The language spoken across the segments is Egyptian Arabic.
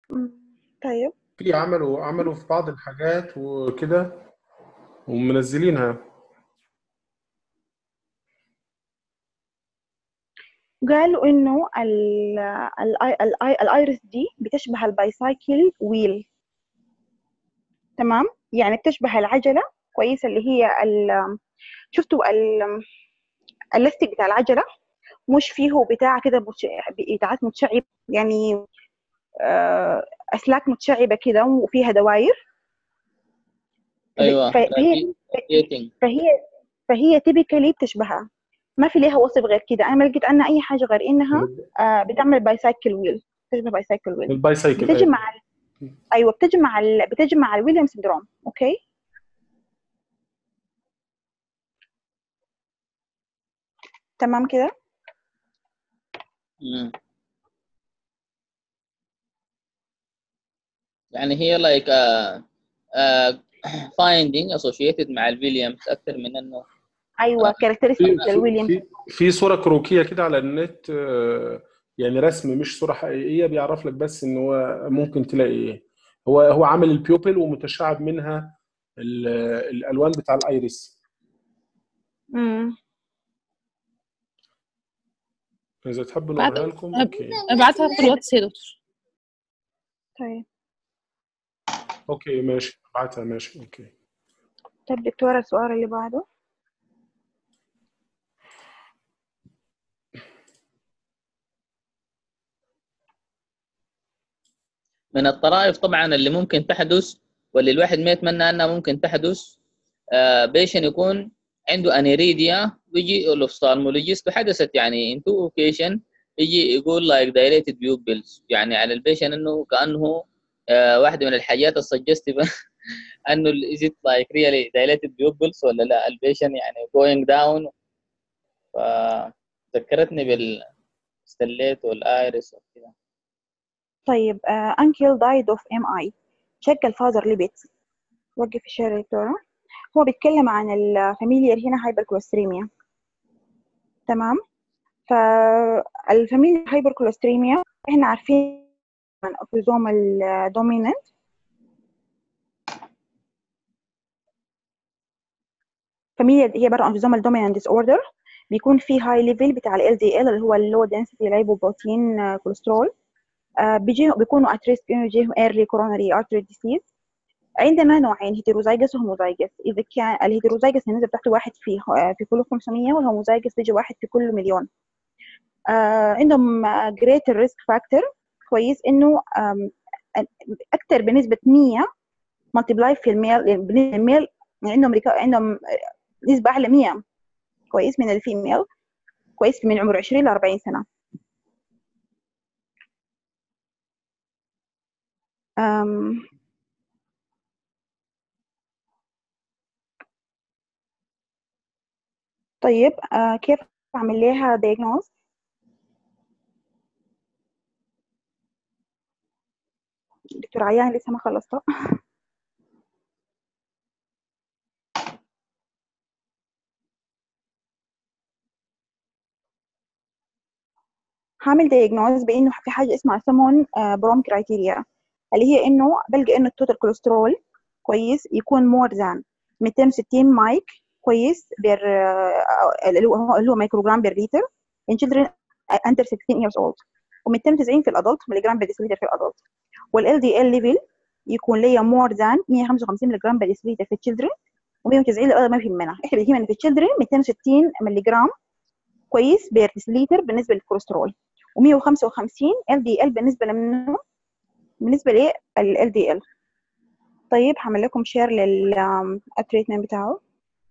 مم. طيب في عملوا عملوا في بعض الحاجات وكده ومنزلينها قالوا انه ال ال ال الايرس دي بتشبه البايسايكل ويل تمام يعني بتشبه العجله كويس اللي هي ال- شفتوا ال- اللاستيك بتاع العجله مش فيه بتاع كده متش- بتاعات متشعب يعني آه، اسلاك متشعبه كده وفيها دواير ايوه فهي rotating. فهي فهي تيبيكالي بتشبهها ما في ليها وصف غير كده انا ما لقيت عنها اي حاجه غير انها آه بتعمل بايسايكل ويل بتشبه بايسايكل ويل البايسايكل بتجي أيوة. مع ال- ايوه بتجي مع ال... بتجي مع الويليام سندروم اوكي تمام كده مم. يعني هي like uh, uh, finding associated مع الويليامز اكثر من انه ايوه في كاركترستيك في للويليام في, في صوره كروكيه كده على النت آه، يعني رسم مش صوره حقيقيه بيعرف لك بس ان هو ممكن تلاقي ايه هو هو عامل البيوبل ومتشعب منها ال- الالوان بتاع الايريس امم اذا تحبوا بعد- نوريها لكم أب- اوكي ابعتها في الواتس يا دكتور طيب اوكي ماشي ابعتها ماشي اوكي طيب دكتورة السؤال اللي بعده من الطرائف طبعا اللي ممكن تحدث واللي الواحد ما يتمنى انها ممكن تحدث آه بيشن يكون عنده انيريديا ويجي الاوفثالمولوجيست وحدثت يعني ان تو اوكيشن يجي يقول لايك دايليتد بيوبلز يعني على البيشن انه كانه آه واحده من الحاجات السجستيفه انه از ات لايك ريالي دايليتد بيوبلز ولا لا البيشن يعني جوينج داون فذكرتني بالستليت والايرس وكذا طيب انكل دايد اوف ام اي شك الفازر ليبيت وقف الشارع يا دكتورة هو بيتكلم عن الفاميليار هنا هايبركوليستريميا تمام فالفاميليار هايبركوليستريميا احنا عارفين عن اوتوزوم الدوميننت فاميليا هي عباره عن اوتوزوم الدوميننت ديس اوردر بيكون في هاي ليفل بتاع ال دي ال اللي هو اللو density lipoprotein كوليسترول آه، بيجي بيكونوا at risk انه يجيهم early coronary artery disease عندنا نوعين هيتروزايجس وهوموزايجس اذا كان الهيتروزايجس النسبه بتاعته واحد في في كل 500 والهوموزايجس بيجي واحد في كل مليون آه عندهم greater risk factor كويس انه آم، اكثر بنسبه 100 multiply في الميل بالنسبه للميل يعني عندهم ريكا- عندهم آه، نسبه اعلى 100 كويس من الفيميل كويس من عمر 20 ل 40 سنه أم طيب آه كيف أعمل لها diagnose دكتور عيان لسه ما خلصت هعمل diagnose بانه في حاجه اسمها سمون بروم كرايتيريا اللي هي انه بلقى انه التوتال كوليسترول كويس يكون مور ذان 260 مايك كويس بير آه، اللي هو اللي هو مايكروجرام بير لتر in children under 16 years old و290 في الادلت مليجرام بير ديسليتر في الادلت والال دي ال ليفل يكون ليا مور ذان 155 مليجرام بير ديسليتر في الchildren و190 للادلت ما بيهمنا احنا بيهمنا في الchildren 260 مليجرام كويس بير ديسليتر بالنسبه للكوليسترول و155 ال دي ال بالنسبه لمنه بالنسبه لل دي ال طيب هعمل لكم شير للتريتمنت بتاعه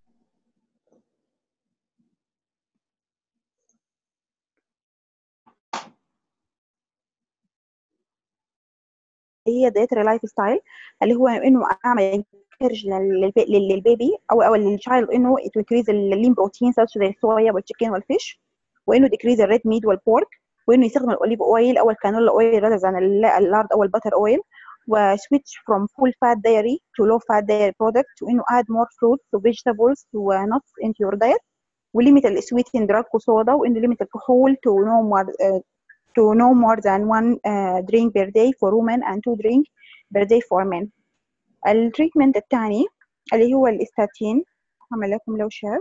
هي dietary لايف ستايل اللي هو انه اعمل انكرج للبيبي او او للشايلد انه to increase اللين بروتين such زي الصويا والتشيكن والفيش وانه decrease الريد ميت والبورك وانه يستخدم الاوليف اويل او الكانولا اويل rather than اللارد او البتر اويل وسويتش from full fat dairy to low fat dairy product وانه add more fruits و vegetables و nuts into your diet وليميت السويت دراج وصودا وانه ليميت الكحول to no more uh, to no more than one uh, drink per day for women and two drink per day for men التريتمنت الثاني اللي هو الاستاتين هعمل لكم لو شير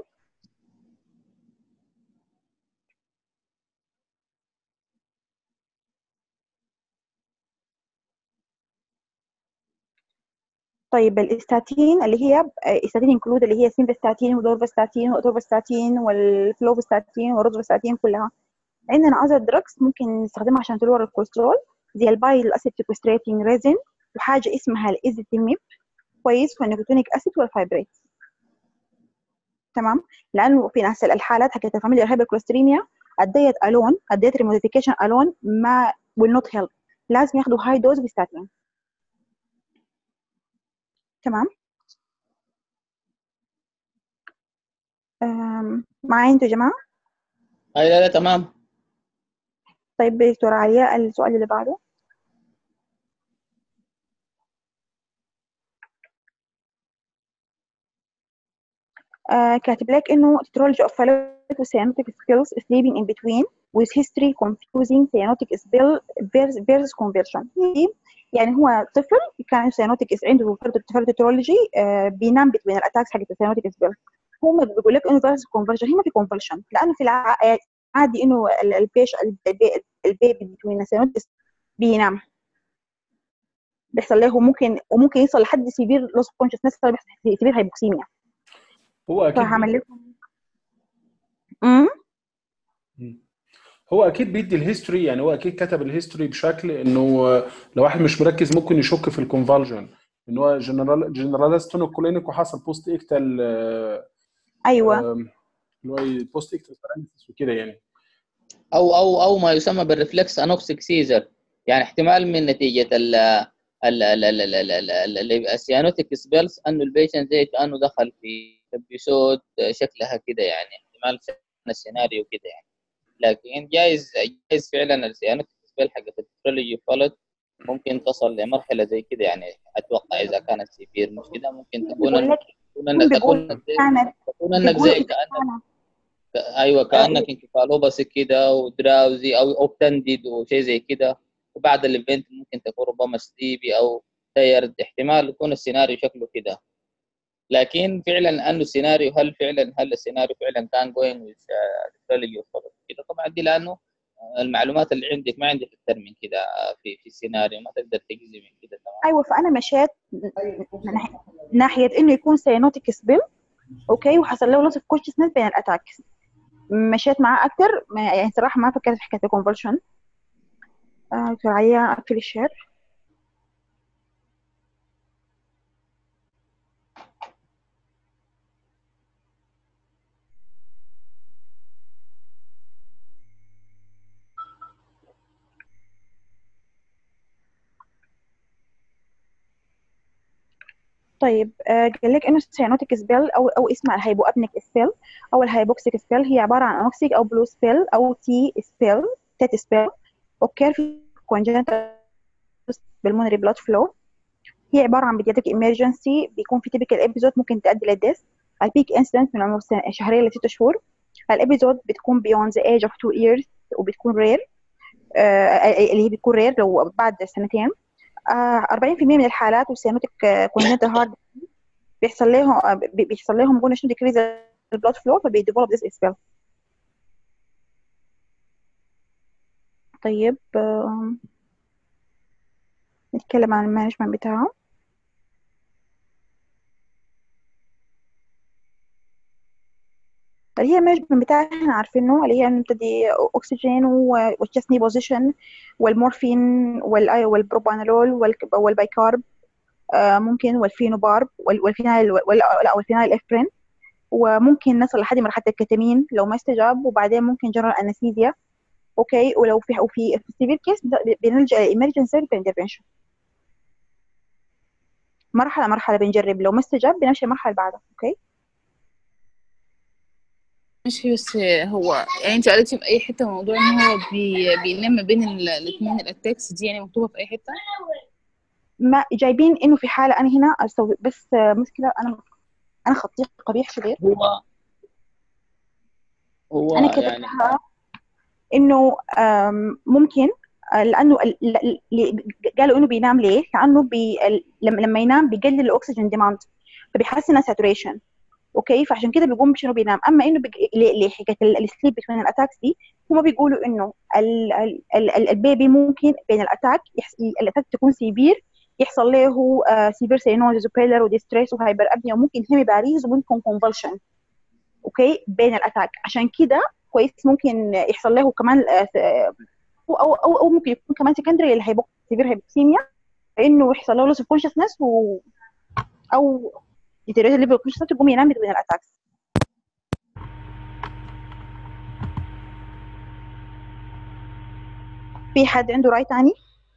طيب الاستاتين اللي هي استاتين انكلود اللي هي سيمفاستاتين ودورفاستاتين واوتورفاستاتين والفلوفاستاتين والروزفاستاتين كلها عندنا other drugs ممكن نستخدمها عشان تلور الكوليسترول زي البايل اسيد سيكوستريتنج ريزن وحاجه اسمها الايزيتيميب كويس والنيكوتينيك اسيد والفايبريت تمام لانه في ناس الحالات حقت الفاميليا هايبركوليستريميا الديت الون الديت ريموديفيكيشن الون ما will not help لازم ياخدوا هاي دوز بستاتين تمام أم، معايا انتوا يا جماعه هاي لا لا تمام طيب دكتورة علياء السؤال اللي بعده آه كاتب لك انه tetralogy of phallic cyanotic skills is leaving in between with history confusing cyanotic spell versus versus conversion يعني هو طفل كان cyanotic عنده فرد tetralogy آه بينام between الاتاكس حقت cyanotic spell هو بيقول لك انه versus conversion هي ما في conversion لانه في الع... عادي انه ال- البيش البي- البيبي between cyanotic بينام بيحصل له ممكن وممكن يوصل لحد سيفير لوس كونشسنس بيحصل سيفير هايبوكسيميا هو اكيد فهعمل لكم امم مم. هو اكيد بيدي الهيستوري يعني هو اكيد كتب الهيستوري بشكل انه لو واحد مش مركز ممكن يشك في الكونفالجن ان هو جنرال جنرالايز تونوكولينيك وحصل بوست اكتال ايوه اللي هو بوست اكتال باراليسيس وكده يعني او او او ما يسمى بالريفلكس انوكسيك سيزر يعني احتمال من نتيجه ال ال ال ال ال ال ال ال ال السيانوتيك سبيلز انه البيشنت زي كانه دخل في ابيسود شكلها كده يعني احتمال فعلاً السيناريو كده يعني لكن جايز جايز فعلا السيانوتيك سبيل حقت الترولوجي فولت ممكن تصل لمرحله زي كده يعني اتوقع اذا كانت سيفير مش كده ممكن تكون بيقول لك تكون انك بيقول تكون زي كانت تكون انك بيقول زي كانك كانت ايوه كانك انكفالوباثي كده ودراوزي او او بتندد وشيء زي كده وبعد الايفنت ممكن تكون ربما سليبي او تيرد احتمال يكون السيناريو شكله كده لكن فعلا انه السيناريو هل فعلا هل السيناريو فعلا كان جوينج وذ كده طبعا دي لانه المعلومات اللي عندك ما عندك اكثر من كده في في السيناريو ما تقدر تجزم من كده تمام ايوه فانا مشيت من ناحيه ناحيه انه يكون سيانوتيك سبيل اوكي وحصل له لوس اوف كونشسنس بين الاتاكس مشيت معاه اكتر ما يعني صراحه ما فكرت في حكايه الكونفرشن آه دكتور عليا اقفل الشير طيب آه قال لك انه السيانوتيك سبيل او او اسمها الهايبوابنيك سبيل او الهايبوكسيك سبيل هي عباره عن انوكسيك او بلو سبيل او تي سبيل تيت سبيل اوكي في congenital pulmonary blood flow هي عباره عن pediatric emergency بيكون في typical episode ممكن تؤدي للديث البيك انسيدنت من عمر سنة- شهرين لست شهور الابيزود بتكون beyond the age of two years وبتكون rare آه اللي هي بتكون رير لو بعد سنتين آه 40% من الحالات والسيانوتيك كونجنتال هارد بيحصل لهم آه، بي- بيحصل لهم بقول شنو ديكريز البلاد فلو فبيديفلوب ذيس اسبيل طيب آم، نتكلم عن المانجمنت بتاعه اللي هي المانجمنت بتاعها احنا عارفينه اللي هي بتدي اكسجين والتشست بوزيشن والمورفين والاي والبروبانولول والك- والبايكارب آه، ممكن والفينوبارب وال- والفينايل وال- لا والفينايل افرين وممكن نصل لحد مرحله الكتامين لو ما استجاب وبعدين ممكن جنرال انستيزيا اوكي ولو في وفي السيفير كيس بنلجا لإيمرجنسي انترفنشن مرحله مرحله بنجرب لو ما استجاب بنمشي المرحله اللي بعدها اوكي ماشي بس هو يعني انت قريتي في اي حته موضوع ان هو بي... بينام ما بين ال- الاثنين الاتاكس دي يعني مكتوبه في اي حته ما جايبين انه في حاله انا هنا اسوي بس آه، مشكله انا انا خطي قبيح كبير هو هو انا يعني كتبتها انه آم، ممكن آه، لانه ال- ل- ل- قالوا انه بينام ليه؟ لانه بي ال- لما لما ينام بيقلل الاكسجين ديماند فبيحسن الساتوريشن اوكي فعشان كده بيقوم بشنو بينام اما انه بيج... ل- لحكايه السليب بين الاتاكس دي هم بيقولوا انه ال... ال... ال... البيبي ممكن بين الاتاك يحس... الاتاك تكون سيفير يحصل له سيفير سينوزيس وبيلر وديستريس وهايبر ابنيا وممكن هيمي باريز وممكن كونفولشن اوكي بين الاتاك عشان كده كويس ممكن يحصل له كمان آه، آه، او او او, أو ممكن يكون كمان سكندري الهيبوك سيفير هيبوكسيميا انه يحصل له لوس اوف كونشسنس و او deteriorated level of consciousness يقوم ينام بين الاتاكس في حد عنده رأي تاني؟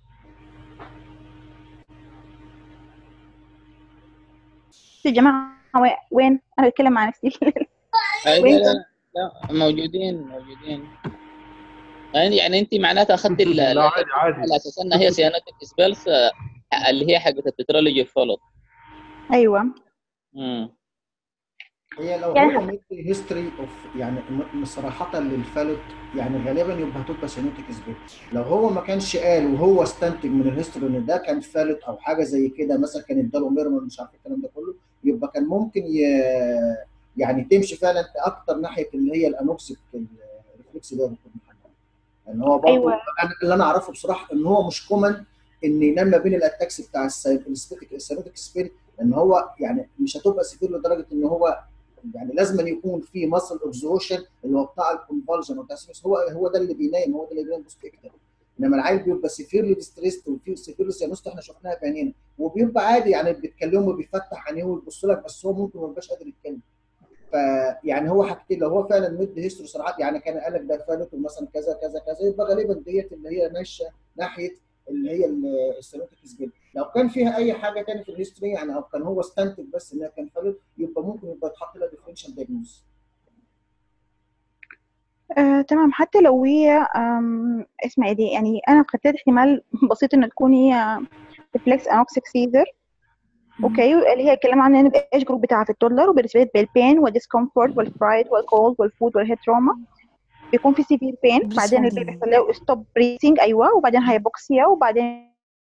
يا جماعة وين- وين؟ أنا بتكلم مع نفسي أي وين لا, لا, لا موجودين موجودين يعني يعني انت معناتها اخذت ال- لا ال- عادي عادي على اساس انها هي سيانتك سبيلز اللي هي حقت البترولوجي فولوت أيوة امم هي لو يعني هو مدي هيستوري اوف يعني م- صراحة للفالوت يعني غالبا يبقى هتبقى سينوتيك سبيل لو هو ما كانش قال وهو استنتج من الهيستوري ان ده كان فالوت او حاجة زي كده مثلا كان اداله ميرمر مش عارف الكلام ده كله يبقى كان ممكن ي... يعني تمشي فعلا اكتر ناحية اللي هي الانوكسيك الريفلكس ده يا دكتور محمد ان هو برضه أيوة أنا اللي انا اعرفه بصراحة ان هو مش كومن ان ينام ما بين الاتاكس بتاع السينوتيك سبيل ان هو يعني مش هتبقى سيفير لدرجة ان هو يعني لازم أن يكون في ماسل اوكزوشن اللي هو بتاع الكونفالجن والتاسيس هو هو ده اللي بينام هو ده اللي بينام بوست اكتر انما العيل بيبقى سيفيرلي ديستريست وفي سيفيرلي سيانوست احنا شفناها بعينينا وبيبقى عادي يعني بيتكلموا بيفتح عينيه ويبص لك بس هو ممكن ما يبقاش قادر يتكلم فيعني هو حاجتين لو هو فعلا مد هيستوري صراحه يعني كان قال لك ده فالت مثلا كذا كذا كذا يبقى غالبا ديت اللي هي ماشيه ناحيه اللي هي السيروتيك سبيل لو كان فيها اي حاجه تاني في الهيستوري يعني او كان هو استنتج بس انها كان فالت يبقى ممكن يبقى يتحط لها ديفرنشال دايجنوز آه، تمام حتى لو هي آم، اسمها ايه دي يعني انا خدت احتمال بسيط ان تكون هي ريفلكس انوكسيك سيزر اوكي اللي هي اتكلم عنها انه الايج جروب بتاعها في التولر وبرسبيت بالبين والديسكomfort والفرايد والكولد والفود والهيد تروما بيكون في سيفير بين بعدين البيبي بيحصل له ستوب بريثنج ايوه وبعدين هايبوكسيا وبعدين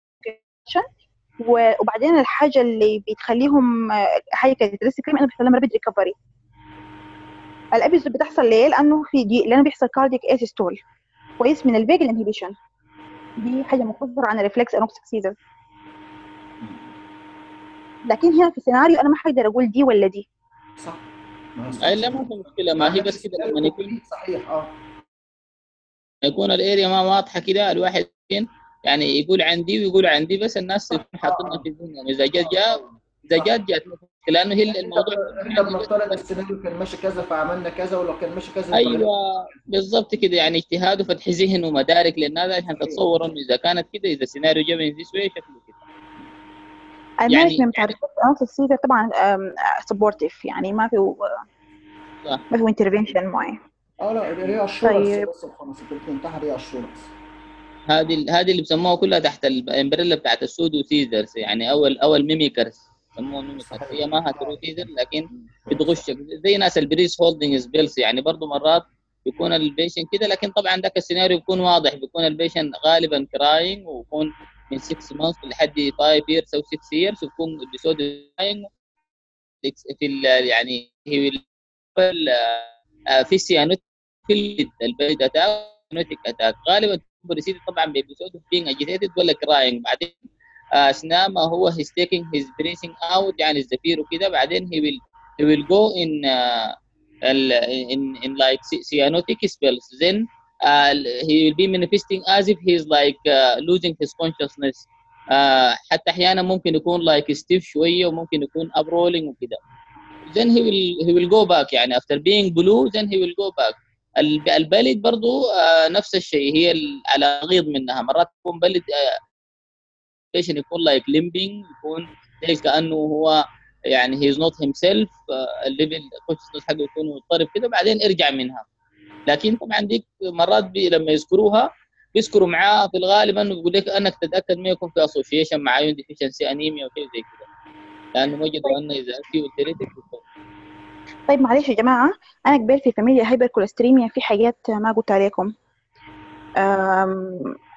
و- وبعدين الحاجه اللي بتخليهم آه، حاجه كانت لسه كريم انه بيحصل لهم رابيد ريكفري الابيزود بتحصل ليه؟ لانه في دي لانه بيحصل كارديك اسيستول كويس من الفيجل انهبيشن دي حاجه مختصره عن الريفلكس انوكسيك سيزر لكن هنا في سيناريو انا ما حقدر اقول دي ولا دي صح ما هو اي لا ما في مشكله ما هي بس كده لما يكون صحيح اه يكون الاريا ما واضحه كده الواحد يعني يقول عندي ويقول عندي بس الناس صح. تكون حاطينها في ذهنهم اذا جات جاء اذا جات جات ما في مشكله لانه هي الموضوع احنا بنفترض السيناريو كان ماشي كذا فعملنا كذا ولو كان ماشي كذا يبقى ايوه بالضبط كده يعني اجتهاد وفتح ذهن ومدارك للناس عشان تتصور انه اذا كانت كده اذا السيناريو جاب من ذي شويه شكله كده انا يعني- يعني من متعرفات انوكسيك سيزر طبعا سبورتيف يعني ما في صح. ما في انترفنشن معين اه لا هي اشورنس طيب. بس وخلاص انت بتنتحر هي اشورنس هذه ال- هذه اللي بسموها كلها تحت الامبريلا بتاعت السودو سيزرز يعني اول اول ميميكرز يسموها ميميكرز هي ما هترو سيزر لكن بتغشك زي ناس البريس هولدنج سبيلز يعني برضه مرات بيكون البيشن كده لكن طبعا ذاك السيناريو بيكون واضح بيكون البيشن غالبا كراينج ويكون من 6 مانث لحد 5 years او 6 years ويكون ابيسود كراينج في ال- يعني هي ال- آه، في سيانوت في البيت اتاك سيانوتيك اتاك غالبا بريسيد طبعا بيبسود being agitated ولا crying بعدين آه، اثناء ما هو he's taking his breathing out يعني الزفير وكده بعدين he will he will go in uh, ال- in in like cy- cyanotic spells then uh, he will be manifesting as if he's like uh, losing his consciousness uh, حتى احيانا ممكن يكون like stiff شويه وممكن يكون up rolling وكده then he will he will go back يعني after being blue then he will go back الب- البلد برضو آه، نفس الشيء هي ال- على غيض منها مرات يكون بلد ايش يكون لايك limping يكون زي كانه هو يعني هي از نوت هيم سيلف الليفل consciousness حقه يكون مضطرب كده بعدين ارجع منها لكن طبعا ديك مرات بي لما يذكروها بيذكروا معاه في الغالب انه بيقول لك انك تتاكد ما يكون في اسوشيشن مع ايون ديفيشنسي انيميا وشيء زي كده لانه وجدوا انه اذا في اوتريتك طيب معلش يا جماعه انا كبرت في فاميليا هايبر كوليستريميا في حاجات ما قلت عليكم أم...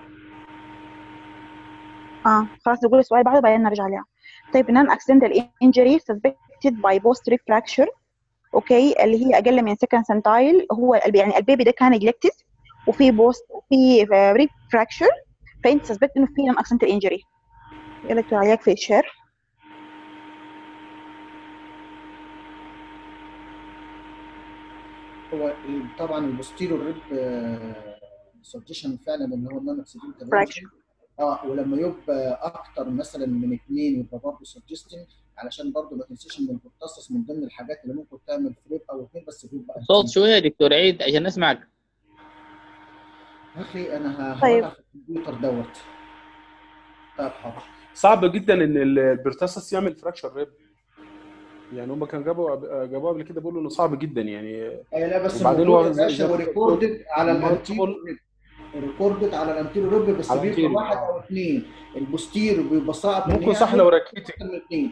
اه خلاص نقول السؤال بعده بعدين نرجع لها طيب non accidental injury suspected by post rib fracture اوكي اللي هي اقل من second centile هو الب- يعني البيبي ده كان neglected وفي بوست وفي ريب فراكشر فانت سسبكت انه في non accidental injury يلا دكتور عليك في الشير هو ال- طبعا البوستيريور ريب سجشن فعلا ان هو نون اكسيدنتال Fracture. اه ولما يبقى اكتر مثلا من اثنين يبقى برضه سجستنج علشان برضه ما تنسيش ان البروتاسس من ضمن الحاجات اللي ممكن تعمل فليب او اثنين بس بيبقى صوت شويه يا دكتور عيد عشان نسمعك اخي انا ه- طيب. هولع في الكمبيوتر دوت طيب حاضر صعب جدا ان البرتاسس يعمل فراكشر ريب يعني هم كانوا جابوا جابوه قبل كده بيقولوا انه صعب جدا يعني اي لا بس وبعدين الموضوع هو يا زي- باشا زي- وريكوردد على المالتيبل- الانتيرو ريكوردد على الانتيرو ريب بس على بيبقى الانتيرو، واحد آه. او اثنين البوستيرو بيبقى صعب إن ممكن صح يعمل لو ركيتك اكتر من اثنين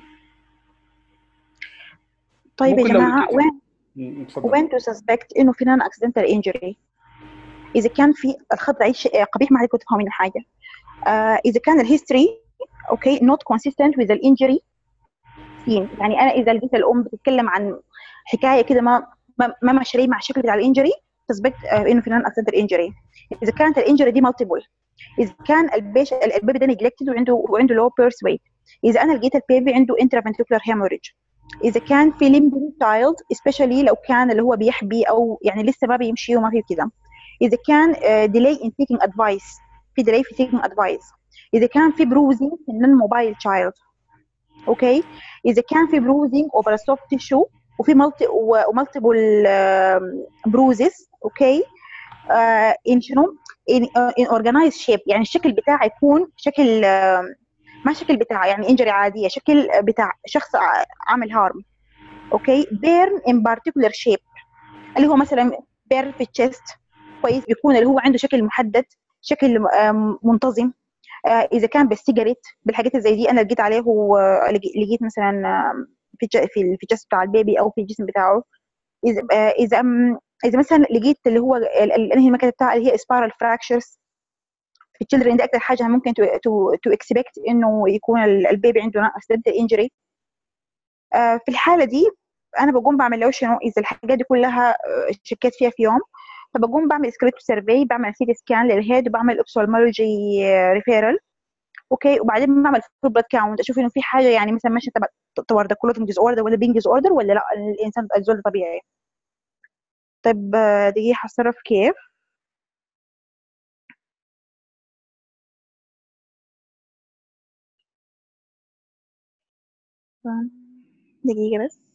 طيب يا ممكن لو جماعه لقيتي- وين م- اتفضل وين تو سسبكت انه في نون اكسيدنتال انجري اذا كان في الخط ضعيف شيء قبيح ما عليكم تفهمين الحاجه آه اذا كان الهيستوري اوكي نوت كونسيستنت وذ الانجري سين يعني انا اذا لقيت الام بتتكلم عن حكايه كده ما ما ما ماشيه مع الشكل بتاع الانجري تثبت آه انه في نون اكسيدنتال انجري اذا كانت الانجري دي مالتيبل اذا كان البيش البيبي ده نجلكتد وعنده وعنده لو بيرس ويت اذا انا لقيت البيبي عنده انترافنتريكولار هيموريج اذا كان في limbering child especially لو كان اللي هو بيحبي او يعني لسه ما بيمشي وما في كده اذا كان uh, delay in taking advice في delay في taking advice اذا كان في bruising في non mobile child اوكي اذا كان في bruising over a soft tissue وفي مالتي ومالتيبل bruises اوكي آه in شنو in, uh, in organized shape يعني الشكل بتاعه يكون شكل آه ما شكل بتاع يعني انجري عاديه شكل بتاع شخص ع- عامل هارم اوكي بيرن ان بارتيكولر شيب اللي هو مثلا بيرن في الشيست كويس بيكون اللي هو عنده شكل محدد شكل آم، منتظم آه، اذا كان بالسيجاريت بالحاجات اللي زي دي انا لقيت عليه هو لقي- لقيت مثلا آم، في الج- في ال- في الجسم بتاع البيبي او في الجسم بتاعه اذا آه، اذا آم، اذا مثلا لقيت اللي هو ال- ال- الانهي المكان بتاعه اللي هي سبارال فراكشرز في التشيلدرن دي اكثر حاجه ممكن تو تو تو اكسبكت انه يكون ال- البيبي عنده اكسيدنتال انجري في الحاله دي انا بقوم بعمل له شنو اذا الحاجات دي كلها آه، شكيت فيها في يوم فبقوم بعمل سكريبت سيرفي بعمل سيتي سكان للهيد وبعمل اوبسولمولوجي ريفيرال اوكي وبعدين بعمل فول بلاد كاونت اشوف انه في حاجه يعني مثلا ماشيه تبع تبع كلوتنج ديز اوردر ولا بينج ديز اوردر ولا لا الانسان الزول طبيعي طيب آه، دقيقه هتصرف كيف دقيقة بس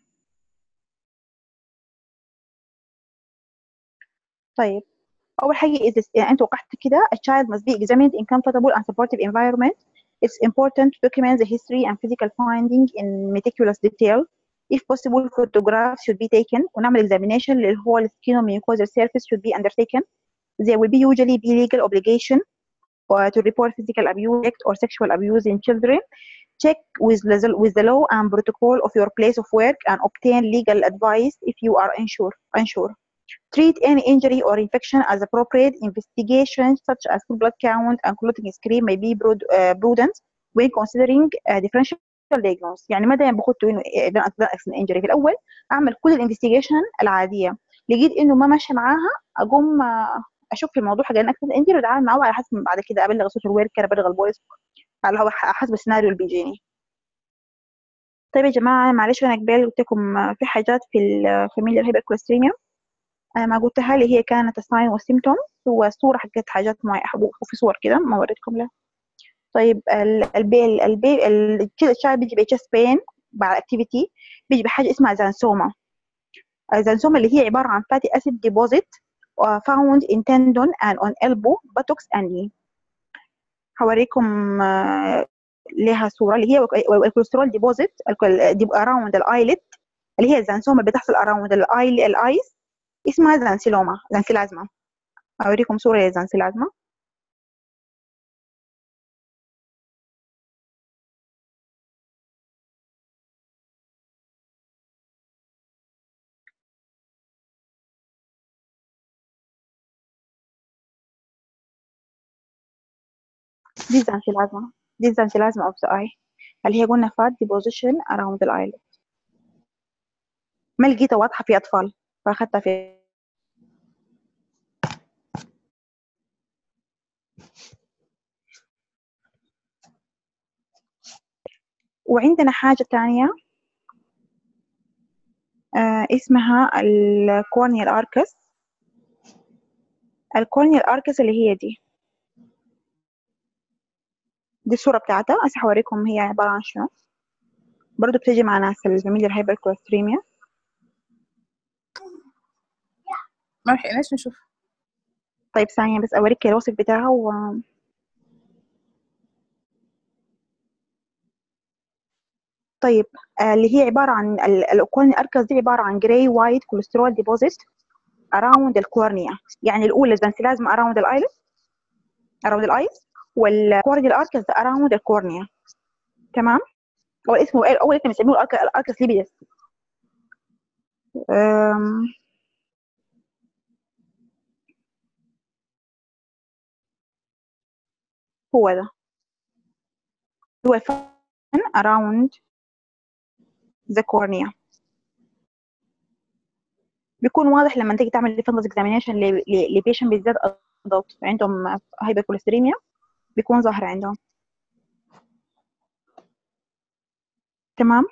طيب أول حاجة is يعني أنت وقعت كده a child must be examined in comfortable and supportive environment it's important to document the history and physical finding in meticulous detail if possible photographs should be taken ونعمل examination للwhole skin or mucosal surface should be undertaken there will be usually be legal obligation uh, to report physical abuse or sexual abuse in children check with the, with the law and protocol of your place of work and obtain legal advice if you are unsure. unsure. Treat any injury or infection as appropriate. Investigations such as full blood count and clotting screen may be broad, uh, prudent when considering uh, differential diagnosis. يعني ما دايما باخد انه ده ده injury في الاول اعمل كل الانفستيجيشن العاديه لقيت انه ما ماشي معاها اقوم آه، اشوف في الموضوع حاجه اكثر انجري واتعامل معاه على حسب بعد كده ابلغ السوشيال وركر ابلغ البوليس على هو حسب السيناريو اللي بيجيني طيب يا جماعة معلش أنا قبل قلت لكم في حاجات في الفاميليا هايبركوليستريميا أنا ما قلتها اللي هي كانت الساين والسيمتوم وصورة حقت حاجات معينة وفي صور كده ما وريتكم لها طيب ال- البيل البيل ال- الشاي بيجي بتشست بين بعد اكتيفيتي بيجي بحاجة اسمها زانسوما الزانسوما اللي هي عبارة عن fatty acid deposit uh, found in tendon and on elbow buttocks and knee هوريكم آه، لها صورة اللي هي الكوليسترول ديبوزيت around الايلت اللي هي الزانسوما اللي بتحصل around الايس اسمها زانسيلوما زانسيلازما هوريكم صورة للزانسيلازما دي زانسيلازما دي زانسيلازما of the eye اللي هي قلنا fat deposition around the eyelid ما لقيتها واضحة في أطفال فأخدتها في وعندنا حاجة تانية آه اسمها الكورنيال اركس الكورنيال اركس اللي هي دي دي الصورة بتاعتها هسه هوريكم هي عبارة عن شنو برضو بتيجي مع ناس الفاميليار هايبركوليستريميا ما لحقناش نشوف طيب ثانية بس أوريك الوصف بتاعها و طيب آه اللي هي عبارة عن الكورنيال اركس دي عبارة عن جراي وايت كوليسترول ديبوزيت around الكورنيا يعني الأولى زانسيلازم around الايلس around الايس والكورنيال اركس ده around الكورنيا تمام هو اسمه ايه اول اسم بيسموه الأرك- الاركس ليبيدس أم، هو ده هو فن around the cornea بيكون واضح لما تيجي تعمل فندس اكزامينيشن لبيشن بالذات adult عندهم هايبركوليستريميا بيكون ظاهر عندهم تمام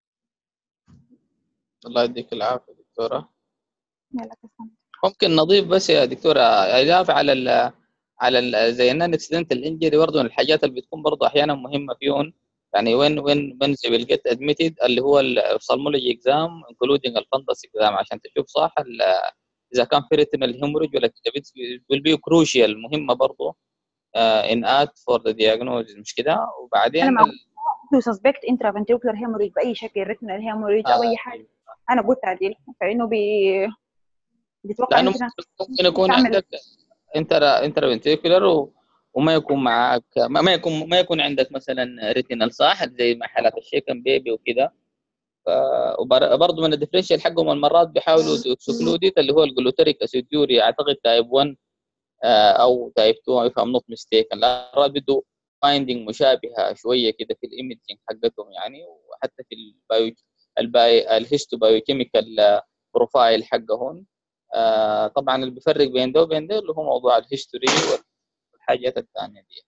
الله يديك العافيه دكتوره يلا تسلم ممكن نضيف بس يا دكتوره اضافه على ال على ال زي النان اكسيدنتال انجري برضه من الحاجات اللي بتكون برضه احيانا مهمه فيهم يعني وين وين وين they will get admitted اللي هو الophthalmology exam including الفندس exam عشان تشوف صح ال- اذا كان في retinal hemorrhage ولا will be crucial مهمه برضه uh, in act for the diagnosis مش كده وبعدين أنا مع- ال- تو سسبكت intraventricular hemorrhage باي شكل ريتنال hemorrhage او اي حاجه انا قلت عديل فانه بي بيتوقع لانه إن في ناس ممكن يكون تعمل- عندك انتر انترفنتريكولر و... وما يكون معك ما ما يكون ما يكون عندك مثلا ريتينال صح زي ما حالات الشيكن بيبي وكده وبرضه من الديفرنشال حقهم المرات بيحاولوا اكسكلوديت اللي هو الجلوتريك اسيديوري اعتقد تايب 1 آه، او تايب 2 if I'm not mistaken مرات بده فايندينج مشابهه شويه كده في الايمجنج حقتهم يعني وحتى في البايو الباي الهيستو بايوكيميكال بروفايل حقهم آه، طبعا اللي بيفرق بين ده وبين ده اللي هو موضوع الهيستوري والحاجات الثانيه دي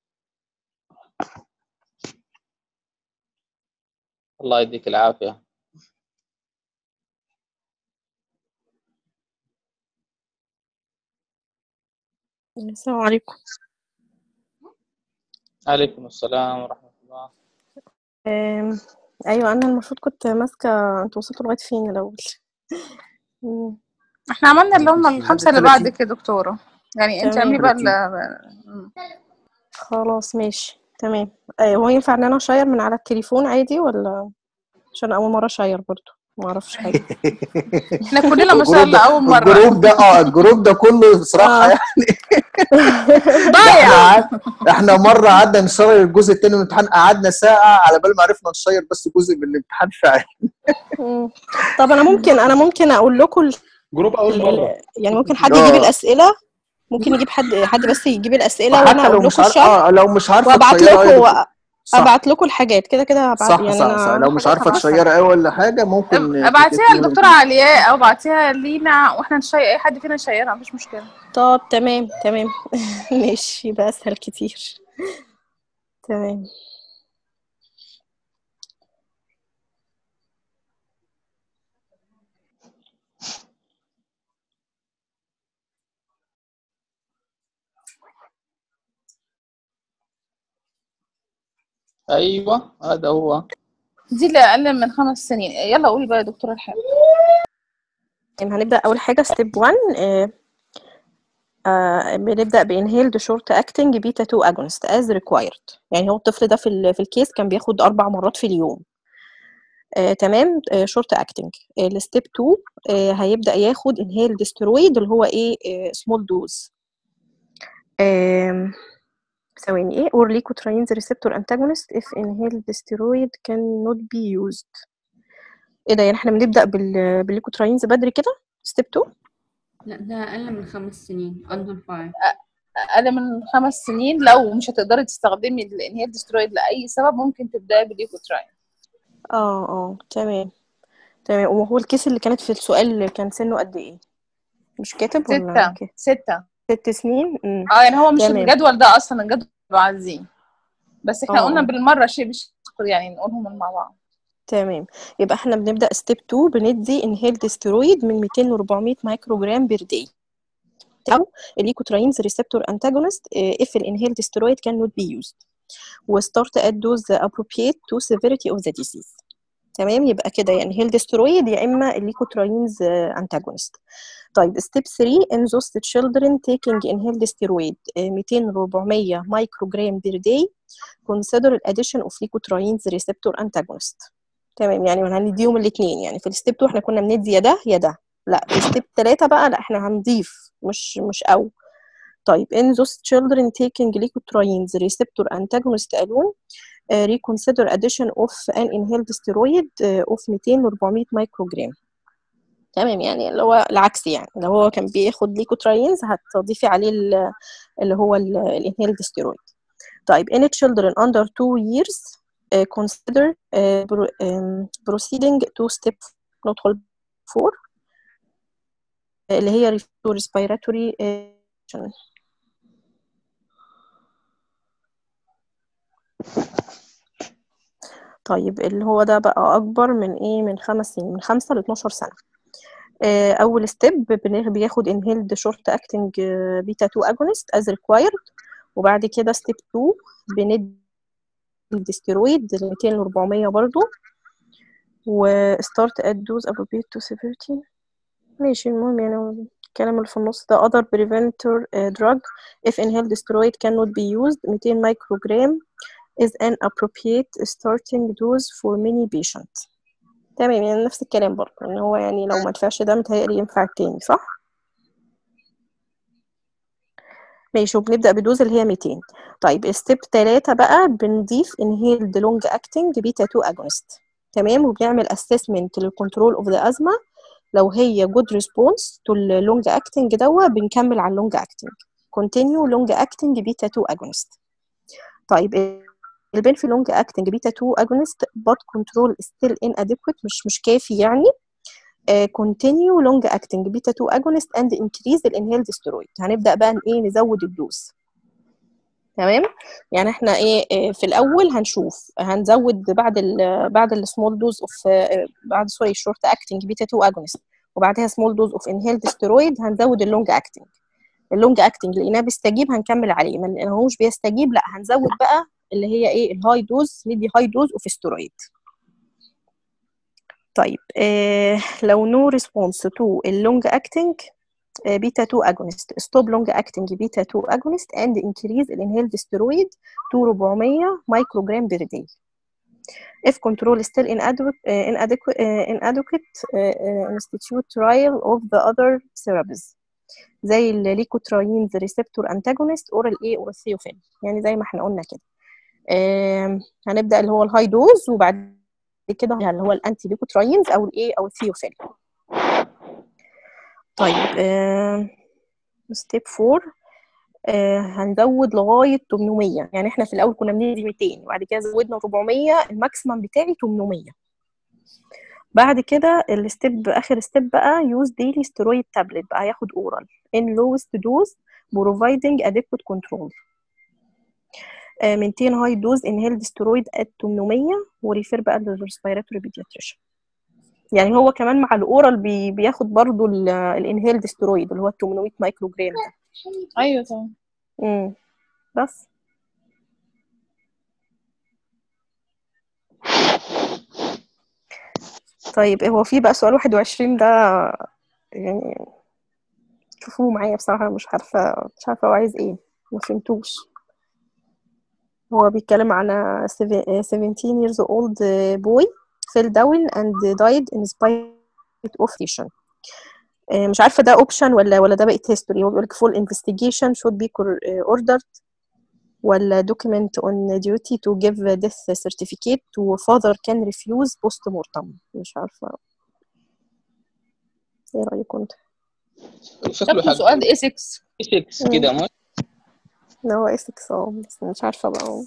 الله يديك العافيه السلام عليكم عليكم السلام ورحمه الله أم، ايوه انا المفروض كنت ماسكه انتوا وصلتوا لغايه فين الاول مم، احنا عملنا اللي هم الخمسة اللي 30. بعدك يا دكتورة يعني انت تمام. اعملي بقى ال- مم. خلاص ماشي تمام أه، هو ينفع ان انا اشير من على التليفون عادي ولا عشان اول مره اشير برضو ما اعرفش حاجه احنا كلنا ما شاء الجروب الله ده- اول مرة الجروب ده اه الجروب ده كله بصراحه آه. يعني ضايع احنا عد... احنا مره قعدنا نشير الجزء الثاني من الامتحان قعدنا ساعه على بال ما عرفنا نشير بس جزء من الامتحان فعلا مم. طب انا ممكن انا ممكن اقول لكم ال- جروب اول مره ال- يعني ممكن حد يجيب آه. الاسئله ممكن يجيب حد حد بس يجيب الاسئله وانا حتى لو اقول مش لكم عارف الشرح اه لو مش عارفه وابعت تشيرها لكم أوي صح ابعت لكم الحاجات كده كده هبعت صح يعني صح, انا صح. لو مش خلاص عارفه خلاص. تشيرها قوي ولا حاجه ممكن ابعتيها تكتبي- للدكتورة علياء او ابعتيها لينا واحنا نشير اي حد فينا نشيرها مفيش مشكلة طب تمام تمام ماشي يبقى اسهل كتير تمام ايوه هذا هو دي اللي اقل من خمس سنين يلا قولي بقى يا دكتورة الحاج يعني هنبدأ أول حاجة ستيب 1 آه، آه، بنبدأ بانهيلد شورت اكتنج بيتا 2 اجونست از ريكوايرد يعني هو الطفل ده في ال في الكيس كان بياخد أربع مرات في اليوم آه، تمام شورت اكتنج الستيب 2 آه، هيبدأ ياخد انهيلد ستيرويد اللي هو ايه سمول دوز ثواني ايه or leukotrienes receptor antagonist if inhaled steroid cannot be used ايه ده يعني احنا بنبدأ بال بالليكوتراينز بدري كده ستيب 2 لا ده أقل من خمس سنين under five اقل من خمس سنين لو مش هتقدري تستخدمي الانهيل ديسترويد لاي سبب ممكن تبداي بالليكوتراين اه اه تمام تمام وهو الكيس اللي كانت في السؤال اللي كان سنه قد ايه مش كاتب ولا ستة ك- ستة ست سنين امم اه يعني هو مش تمام. الجدول ده اصلا الجدول عايزين بس احنا اه قلنا اه بالمره شيء بشكل يعني نقولهم مع بعض تمام يبقى احنا بنبدأ ستيب 2 بندي انهيلد ستيرويد من 200 ل 400 مايكرو جرام بير داي او الليكوتراينز ريسبتور انتاجونست if the inhaled steroid cannot be used وستارت at dose appropriate to severity of the disease تمام يبقى كده يا inhaled steroid يا اما الليكوتراينز انتاجونست طيب ستيب 3 in those children taking inhaled steroid آه، 200 ل 400 مايكرو جرام بير داي consider the addition of leukotrienes receptor antagonist تمام يعني هنديهم الاثنين يعني في الستيب 2 احنا كنا بندي يا ده يا ده لا في ستيب 3 بقى لا احنا هنضيف مش مش او طيب in those children taking leukotrienes receptor antagonist alone uh, reconsider addition of an inhaled steroid uh, of 200 ل 400 مايكروجرام تمام يعني اللي هو العكس يعني لو هو كان بياخد ليكوتراينز هتضيفي عليه ال- اللي هو الانهيلد ستيرويد طيب in children under 2 years uh, consider uh, pro- um, proceeding to step ندخل 4 اللي هي respiratory action. طيب اللي هو ده بقى أكبر من إيه من خمس سنين من خمسة ل 12 سنة آه، أول ستيب بياخد inhaled short acting آه، beta 2 agonist as required وبعد كده ستيب 2 بندي الستيرويد 200 ل 400 برضو وستارت at dose appropriate to severity ماشي المهم يعني الكلام اللي في النص ده other preventer uh, drug if inhaled steroid cannot be used 200 microgram is an appropriate starting dose for many patients تمام يعني نفس الكلام برضه ان هو يعني لو ما نفعش ده متهيألي ينفع التاني صح؟ ماشي وبنبدأ بدوز اللي هي 200 طيب ستيب 3 بقى بنضيف inhaled long acting beta 2 agonist تمام وبنعمل assessment للكنترول اوف ذا ازمه لو هي good response to اللونج acting دوا بنكمل على اللونج acting continue long acting beta 2 agonist طيب البين في لونج acting beta 2 agonist but control still inadequate مش مش كافي يعني uh, continue long acting beta 2 agonist and increase the inhaled steroid هنبدأ بقى ايه نزود الدوز تمام يعني احنا ايه في الاول هنشوف هنزود بعد ال بعد السمول دوز اوف بعد سوري شورت اكتنج بيتا 2 اجونست وبعدها سمول دوز اوف انهيلد ستيرويد هنزود اللونج اكتنج اللونج اكتنج لقيناه بيستجيب هنكمل عليه ما لقيناهوش بيستجيب لا هنزود بقى اللي هي ايه الهاي دوز ندي هاي دوز اوف ستيرويد طيب إيه لو نو ريسبونس تو اللونج اكتنج beta 2 agonist stop long acting beta 2 agonist and increase inhaled steroid to 400 microgram per day if control is still inadequate uh, inadequate, uh, inadequate uh, institute trial of the other therapies زي الليكوتراينز ريسبتور انتاجونست اورال ايه اورال ثيوفيل يعني زي ما احنا قلنا كده آه هنبدا اللي هو الهاي دوز وبعد كده اللي هو الانتي ليكوتراينز او الايه او الثيوفيل طيب ستيب 4 آه هنزود لغايه 800 يعني احنا في الاول كنا بندي 200 وبعد كده زودنا 400 الماكسيمم بتاعي 800 بعد كده الستيب اخر ستيب بقى يوز ديلي ستيرويد تابلت بقى ياخد اورال ان لوست دوز بروفايدنج اديكوت كنترول مينتين هاي دوز انهيلد ستيرويد ات 800 وريفير بقى للريسبيراتوري بيدياتريشن يعني هو كمان مع الاورال بي بياخد برضو الانهيلد ستيرويد اللي هو 800 مايكرو جرام ده ايوه تمام امم بس طيب هو في بقى سؤال 21 ده يعني شوفوه معايا بصراحة مش عارفة مش عارفة هو عايز ايه ما فهمتوش هو بيتكلم على 17 years old boy fell down and died in spite of lesion مش عارفة ده اوبشن ولا ولا ده بقت هيستوري هو بيقول لك full investigation should be ordered ولا document on duty to give death certificate to father can refuse post mortem مش عارفة ايه رأيكم انت؟ شكله شكله سؤال اي 6 6 كده مو ان هو اسكس اه بس مش عارفة بقى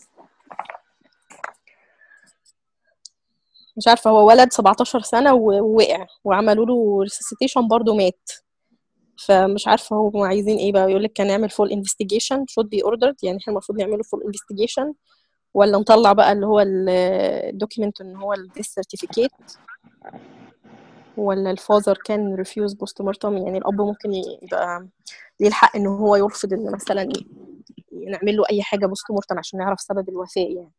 مش عارفة هو ولد 17 سنة و- ووقع وعملوا له ريسيسيتيشن برضه مات فمش عارفة هم عايزين ايه بقى يقول لك كان نعمل فول انفستيجيشن should be ordered يعني احنا المفروض نعمله فول انفستيجيشن ولا نطلع بقى اللي هو الدوكيمنت ان هو الديث سيرتيفيكيت ولا الفاذر كان ريفيوز بوست مورتم يعني الاب ممكن يبقى ليه الحق ان هو يرفض ان مثلا نعمل له اي حاجه بوست مورتم عشان نعرف سبب الوفاه يعني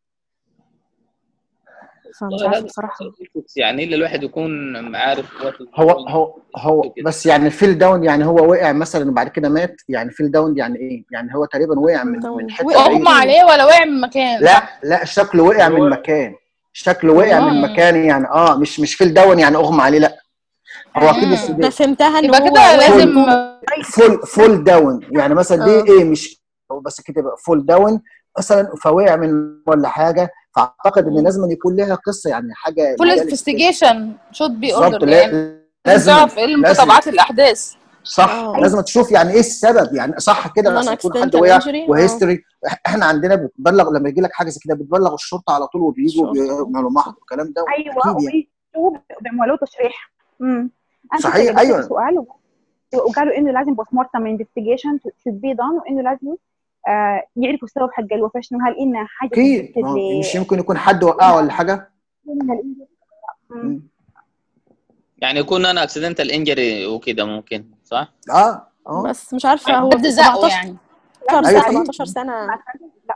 فمش عارفه بصراحه يعني الا الواحد يكون عارف what- هو هو هو بس يعني الفيل داون يعني هو وقع مثلا وبعد كده مات يعني فيل داون يعني ايه؟ يعني هو تقريبا وقع من داون. من حته وقع. بعيدة. اغمى عليه ولا وقع من مكان لا لا شكله وقع هو- من مكان شكله وقع من آه. مكان يعني اه مش مش فيل داون يعني اغمى عليه لا هو اكيد مم. بس انا فهمتها ان يبقى هو كده لازم فول فول داون يعني مثلا دي آه. ايه مش هو بس كده بقى فول داون مثلا فوقع من ولا حاجه فاعتقد ان مم. لازم يكون لها قصه يعني حاجه فول مجال انفستيجيشن شود بي بالظبط اوردر لا- يعني لازم تعرف ايه لازم المتابعات الاحداث صح آه. لازم تشوف يعني ايه السبب يعني صح كده Non مثلا يكون حد accidental وقع injury، آه. وهيستوري احنا عندنا بتبلغ لما يجي لك حاجه زي كده بتبلغ الشرطه على طول وبيجوا الشرطة. بيعملوا محض والكلام ده ايوه اكيد يعني وبيجوا بيعملوا له تشريح امم انا صحيح، كنت أيوة. أيوة. سؤال و- وقالوا انه لازم بوست مورتم انفستيجيشن should be done وانه لازم آه يعرفوا السبب حق الوفاه شنو هل انها حاجه اكيد تتجسد ما هو ل- مش يمكن يكون حد وقعه ولا حاجه من الإنجليزي. مم. مم. يعني يكون انا اكسيدنتال انجري وكده ممكن صح؟ اه اه بس مش عارفه هو حد زقه 17 يعني أيوة. 17 سنه لا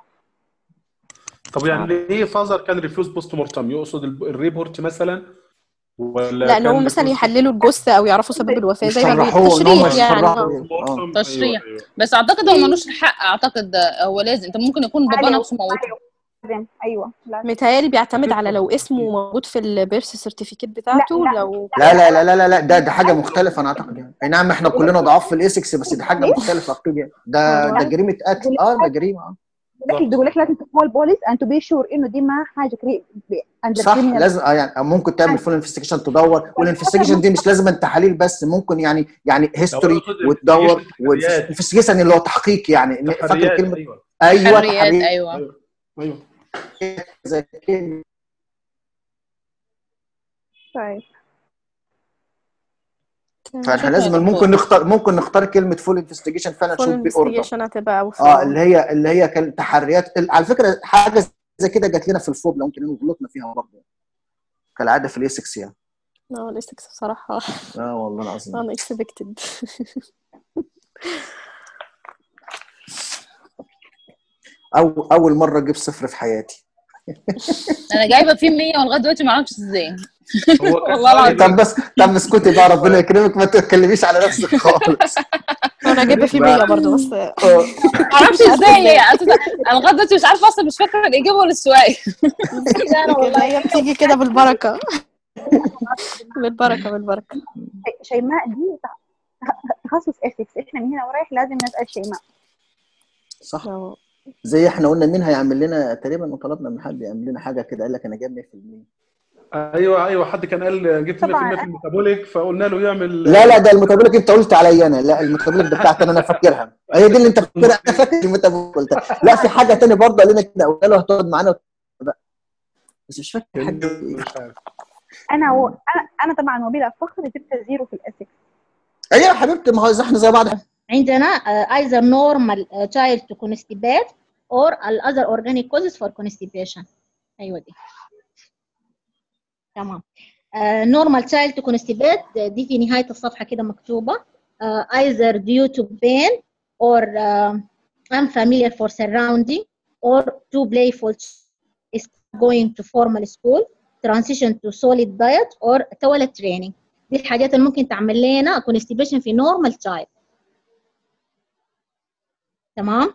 طب يعني ليه فازر كان ريفيوز بوست مورتم يقصد ال- الريبورت مثلا ولا لان هم كان مثلا refuse يحللوا الجثه او يعرفوا سبب الوفاه زي ما يشرحوه ان هم بالتشريح يعني يشرحوا آه. post mortem؟ اه تشريح. أيوة، أيوة. بس اعتقد هو ملوش الحق اعتقد ده هو لازم انت ممكن يكون بابا أيوة. نفسه موته أيوة. لازم ايوه لازم متهيألي بيعتمد أكيد على لو طبعاً. اسمه موجود في البيرث سيرتيفيكيت بتاعته لا، لا. لو لا لا لا لا لا لا ده ده حاجه مختلفه انا اعتقد يعني اي نعم احنا كلنا ضعاف في الايسكس بس دي حاجه مختلفه اكيد يعني ده ده جريمه قتل اه ده جريمه اه لكن بيقول لك لازم تكول بوليس and to be sure انه دي ما حاجه كري... under صح criminal لازم اه يعني ممكن تعمل فول انفستيجيشن تدور والانفستيجيشن دي مش لازم تحاليل بس ممكن يعني يعني هيستوري يقصد وتدور investigation تحريات. والانفستيجيشن اللي هو تحقيق يعني فاكر تحريات كلمه ايوه ايوه حريات تحريات ايوه ايوه ايوه زي كده طيب فاحنا شكراً لازم يا ممكن دكتور. نختار ممكن نختار كلمه فول انفستيجيشن فعلا فول شوت بي اوردر انفستيجيشن هتبقى اوفر اه اللي هي اللي هي كانت تحريات ال- على فكره حاجه زي كده جات لنا في الفوب لو يمكن غلطنا فيها برضه كالعاده في الاي يعني اه الاستكس بصراحه اه والله العظيم unexpected أو اول مره اجيب صفر في حياتي انا جايبه فيه 100 ولغايه دلوقتي ما اعرفش ازاي هو كان والله العظيم. طب بس طب اسكتي بقى ربنا يكرمك ما تتكلميش على نفسك خالص انا جايبه فيه 100 برضه بس آه. ما اعرفش ازاي أساساً انا لغايه دلوقتي مش عارفه اصلا مش فاكره الاجابه ولا السؤال كده هي بتيجي كده بالبركه بالبركه بالبركه شيماء دي تخصص اثكس احنا من هنا ورايح لازم نسال شيماء صح اه زي احنا قلنا مين هيعمل لنا تقريبا طلبنا من حد يعمل لنا حاجه كده قال لك انا جايب 100% ايوه ايوه حد كان قال جبت 100% طبعاً. في الميتابوليك فقلنا له يعمل لا لا ده الميتابوليك انت قلت عليا انا لا الميتابوليك ده بتاعتي انا انا فاكرها هي دي اللي انت فاكرها انا فاكر الميتابوليك قلتها لا في حاجه تانية برضه قال لنا كده قلنا له هتقعد معانا بقى. بس مش فاكر حاجه ايه مش عارف انا و... انا انا طبعا وبلا فخر جبت زيرو في الاثكس ايوه يا حبيبتي ما هو إذا احنا زي بعض عندنا uh, either normal uh, child to constipate or other organic causes for constipation ايوه دي تمام uh, normal child to constipate uh, دي في نهاية الصفحة كده مكتوبة uh, either due to pain or uh, unfamiliar for surrounding or too playful is going to formal school transition to solid diet or toilet training دي الحاجات اللي ممكن تعمل لنا constipation في normal child تمام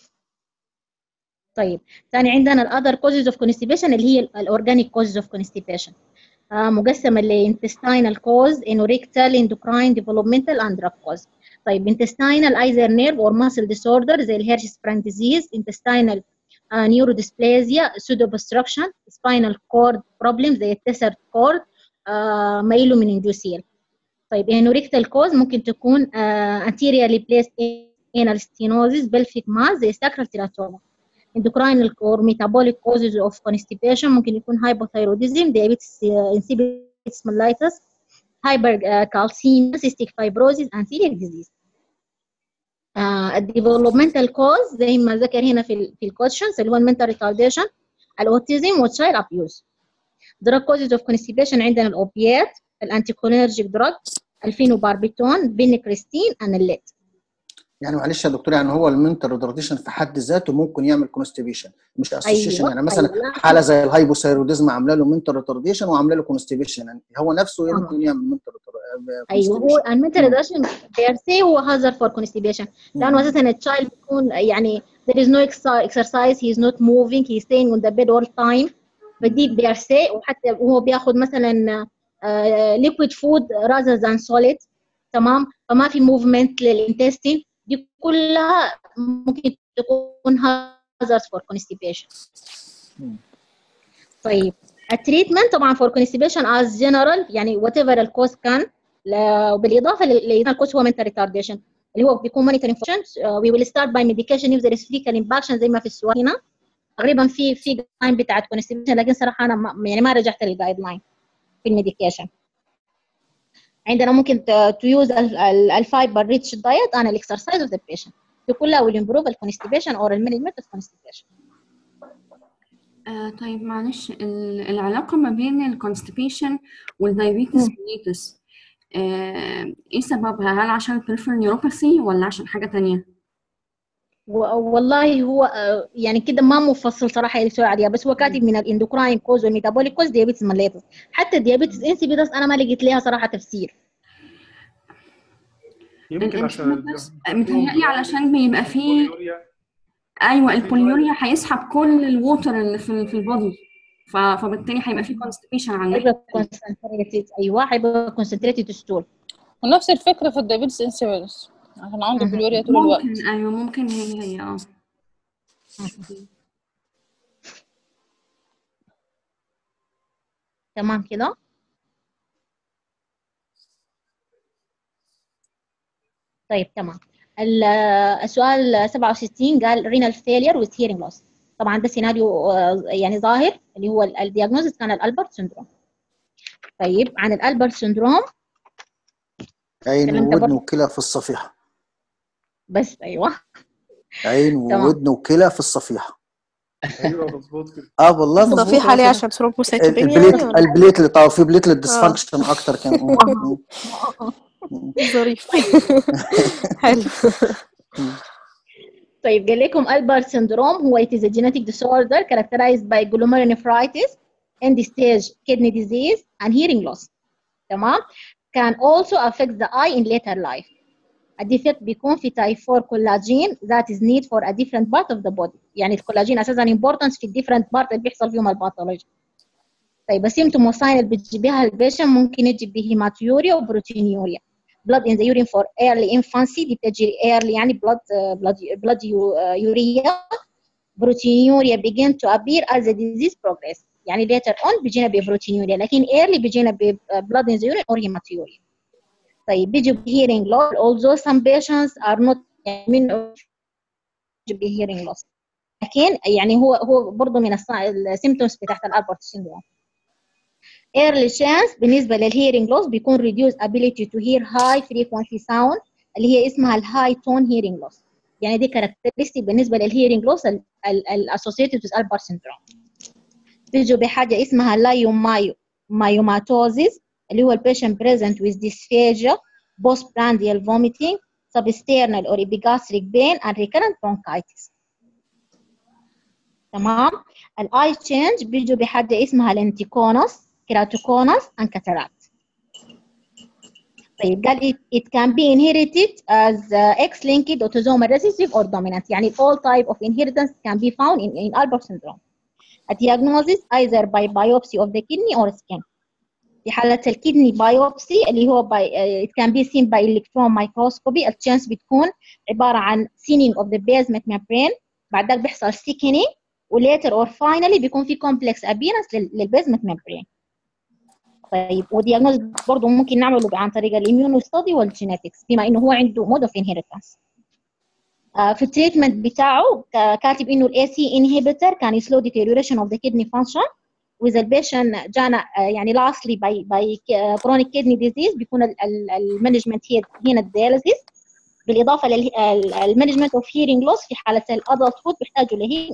طيب ثاني عندنا الاذر كوزز اوف constipation اللي هي الاورجانيك كوزز اوف constipation آه مقسمه ل intestinal cause anorectal endocrine developmental and drug cause طيب intestinal either nerve or muscle disorder زي الهيرشز برانك disease intestinal uh, neurodysplasia pseudoobstruction spinal cord problem زي التسر cord uh, myelomeningocele طيب anorectal cause ممكن تكون uh, anteriorly placed anal stenosis pelvic mass زي sacral teratoma endocrine or metabolic causes of constipation ممكن يكون hypothyroidism diabetes uh, insipidus mellitus hypercalcemia cystic fibrosis and celiac disease uh, الديفلوبمنتال كوز زي ما ذكر هنا في ال في الكوشنز اللي هو المنتال ريتارديشن الاوتيزم والتشايلد ابيوز دراج كوزز اوف كونستيبيشن عندنا الاوبيات الانتيكولينرجيك دراج الفينوباربيتون بينكريستين اناليت يعني معلش يا دكتور يعني هو المنتال ريتارديشن في حد ذاته ممكن يعمل كونستيبيشن مش اسوشيشن أيوة، يعني مثلا أيوة. حاله زي الهايبوثايروديزم عامله له منتال ريتارديشن وعامله له كونستيبيشن يعني هو نفسه آه. ممكن يعمل منتال ايوه هو المنتال ريتارديشن بيرسي هو هازارد فور كونستيبيشن لانه اساسا التشايلد بيكون يعني there is no exer- exercise he is not moving he is staying on the bed all time فدي بيرسي وحتى وهو بياخد مثلا آه، liquid food rather than solid تمام فما في movement للانتستين دي كلها ممكن تكون hazards for constipation طيب التريتمنت طبعا for constipation as general يعني whatever الكوز كان ل- وبالاضافه للكوز هو mental retardation اللي هو بيكون monitoring functions uh, we will start by medication if there is fecal impaction زي ما في السؤال هنا تقريبا في في جايد لاين بتاعت constipation لكن صراحه انا ما يعني ما رجعت للجايد لاين في الميديكيشن عندنا ممكن to use الفايبر ريتش دايت and الاكسرسايز of the patient دي كلها will improve الكونستيبيشن or المانجمنت of constipation آه طيب معلش ال- العلاقة ما بين الكونستيبيشن والدايابيتس mellitus آه ايه سببها؟ هل عشان peripheral neuropathy ولا عشان حاجة تانية؟ و- والله هو آه، يعني كده ما مفصل صراحه السؤال عليها بس هو كاتب من الاندوكراين كوز والميتابوليك كوز ديابيتس ماليتس حتى الديابيتس انسيبيدس انا ما لقيت لها صراحه تفسير يمكن عشان الانسولين بس متهيألي علشان بيبقى فيه ايوه البوليوريا هيسحب كل الووتر اللي في ال- في البودي ف- فبالتالي هيبقى فيه كونستيبيشن على الناحية هيبقى كونسنتريتد ايوه هيبقى كونسنتريتد ستول ونفس الفكرة في الدايابيتس انسيبيدس عشان عنده مهم. بلوريا طول الوقت ممكن ايوه ممكن هي هي اه تمام كده طيب تمام ال- السؤال 67 قال renal failure with hearing loss طبعا ده سيناريو آه، يعني ظاهر اللي هو الدياجنوزس كان الالبرت سندروم طيب عن الالبرت سندروم عين كلام وودن تبر- وكلى في الصفيحه بس ايوه عين تمام. وودن وكلى في الصفيحه ايوه مظبوط كده اه والله مظبوط صفيحة ليه عشان ثرومبوسيتوبينيا البليت يعني ولا البليتلت اه في بليتلت ديسفانكشن اكتر كان مم. ظريف حلو طيب قال لكم البرت سندروم هو it is a genetic disorder characterized by glomerulonephritis end stage kidney disease and hearing loss تمام can also affect the eye in later life الديفكت بيكون في type 4 collagen that is need for a different part of the body يعني الكولاجين اساسا importance في different part اللي بيحصل فيهم الباثولوجي طيب السيمتوم والساين اللي بتجي بها البيشن ممكن يجي بهيماتيوريا وبروتينيوريا blood in the urine for early infancy دي بتجي early يعني blood uh, blood blood u- uh, urea proteinuria begin to appear as the disease progress يعني later on بيجينا ببروتينيوريا لكن early بيجينا ب blood in the urine or hematuria طيب بيجي ب hearing loss although some patients are not يعني من بيجي ب hearing loss لكن يعني هو هو برضه من السيمتومز بتاعت الالبرت سيندروم early chance بالنسبة للهيرنج loss بيكون reduced ability to hear high frequency sound اللي هي اسمها الهاي تون hearing loss يعني دي كاركترستيك بالنسبة للهيرنج loss الاسوسيتد with Albert syndrome بيجوا بحاجة اسمها لايومايو مايوماتوزيس اللي هو البيشنت present with dysphagia postprandial vomiting substernal or epigastric pain and recurrent bronchitis تمام الاي تشينج بيجوا بحاجة اسمها لنتيكونس keratoconus and cataract. طيب قال it, it can be inherited as uh, X-linked autosomal recessive or dominant يعني all type of inheritance can be found in, in Albert syndrome. A diagnosis either by biopsy of the kidney or skin. في حالة الكدني biopsy اللي هو by, uh, it can be seen by electron microscopy التشانس بتكون عبارة عن thinning of the basement membrane بعد ذلك بيحصل thickening وليتر or finally بيكون في complex appearance للبيزمنت membrane. طيب ودياجنوز برضه ممكن نعمله عن طريق الاميونو ستادي والجينيتكس بما انه هو عنده مود اوف انهيرتنس آه، في التريتمنت بتاعه ك- كاتب انه الاي سي انهبيتور كان يسلو deterioration of the kidney function with the patient جانا آه، يعني lastly by by uh, chronic kidney disease بيكون المانجمنت هي هنا الدياليسيس بالاضافه للمانجمنت اوف هيرنج لوس في حاله الادلت هود بيحتاجوا لهيرنج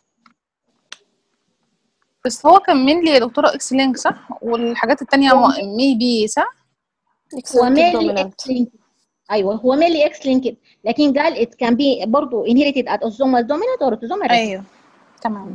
بس هو كان مين لي يا دكتوره اكس لينك صح والحاجات التانية هو مي بي صح هو excellent mainly dominant X linked ايوه هو mainly X linked لكن قال it can be برضه inherited at autosomal dominant or autosomal recessive ايوه تمام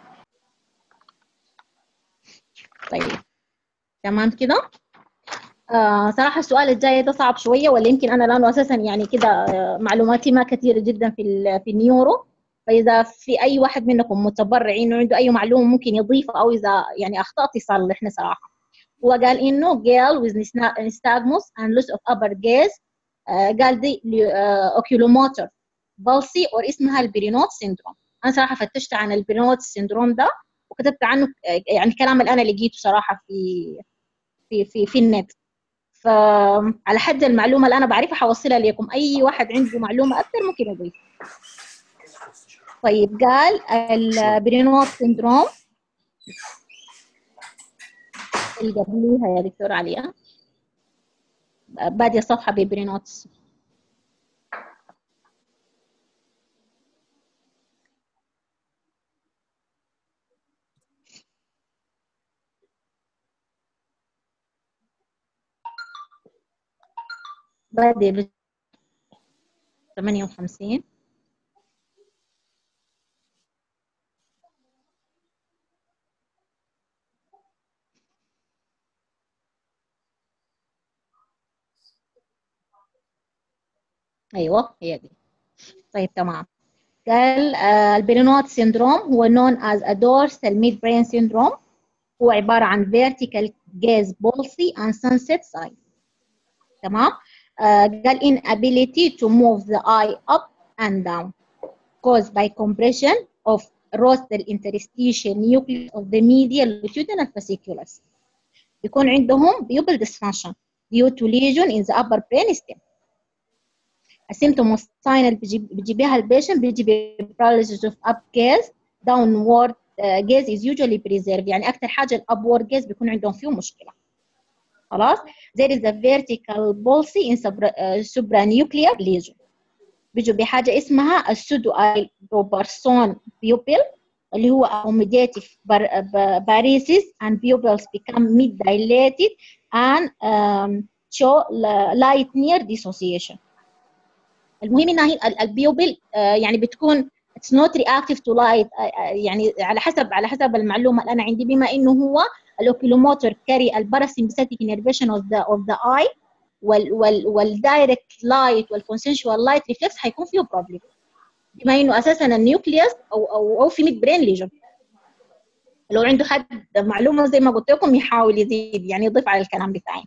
طيب تمام كده آه صراحة السؤال الجاي ده صعب شوية ولا يمكن أنا لأنه أساسا يعني كده آه معلوماتي ما كثيرة جدا في ال- في النيورو فإذا في أي واحد منكم متبرع إنه عنده أي معلومة ممكن يضيفها أو إذا يعني أخطأت يصلحني صراحة هو قال إنه girl with nystagmus and loss of upper gaze آه قال دي oculomotor بالسي أو اسمها البرينوت سيندروم أنا صراحة فتشت عن البرينوت سيندروم ده وكتبت عنه آه، يعني الكلام اللي أنا لقيته صراحة في في في في النت فعلى حد المعلومه اللي انا بعرفها حوصلها لكم اي واحد عنده معلومه اكثر ممكن يضيف طيب قال البرينوت سيندروم اللي قبليها يا دكتور عليا بادية الصفحة ببرينوتس بادية ب 58 ايوه هي دي طيب تمام قال آه البرينوت سيندروم هو known as a dorsal midbrain syndrome هو عبارة عن vertical gaze palsy and sunset side تمام آه قال inability to move the eye up and down caused by compression of rostral interstitial nucleus of the medial longitudinal fasciculus يكون عندهم pupil dysfunction due to lesion in the upper brain stem السيمتوم والساين اللي بيجي بيجي بيها البيشنت بيجي بباراليسيس اوف اب جاز داونورد جاز از يوجوالي بريزيرف يعني اكثر حاجه الابورد جاز بيكون عندهم فيه مشكله خلاص there is a vertical palsy in supra- uh, supranuclear lesion بيجوا بحاجه اسمها السودو بروبرسون بيوبل اللي هو accommodative paresis and pupils become mid dilated and um, show light near dissociation المهم انها هي البيوبل يعني بتكون it's not reactive to light يعني على حسب على حسب المعلومه اللي انا عندي بما انه هو الاوكيلوموتور كاري الباراسمبثيك انرفيشن اوف ذا اوف ذا اي وال وال والدايركت لايت والكونسنشوال لايت ريفلكس حيكون فيه بروبلم بما انه اساسا النيوكليوس او او او في ميد برين ليجن لو عنده حد معلومه زي ما قلت لكم يحاول يزيد يعني يضيف على الكلام بتاعي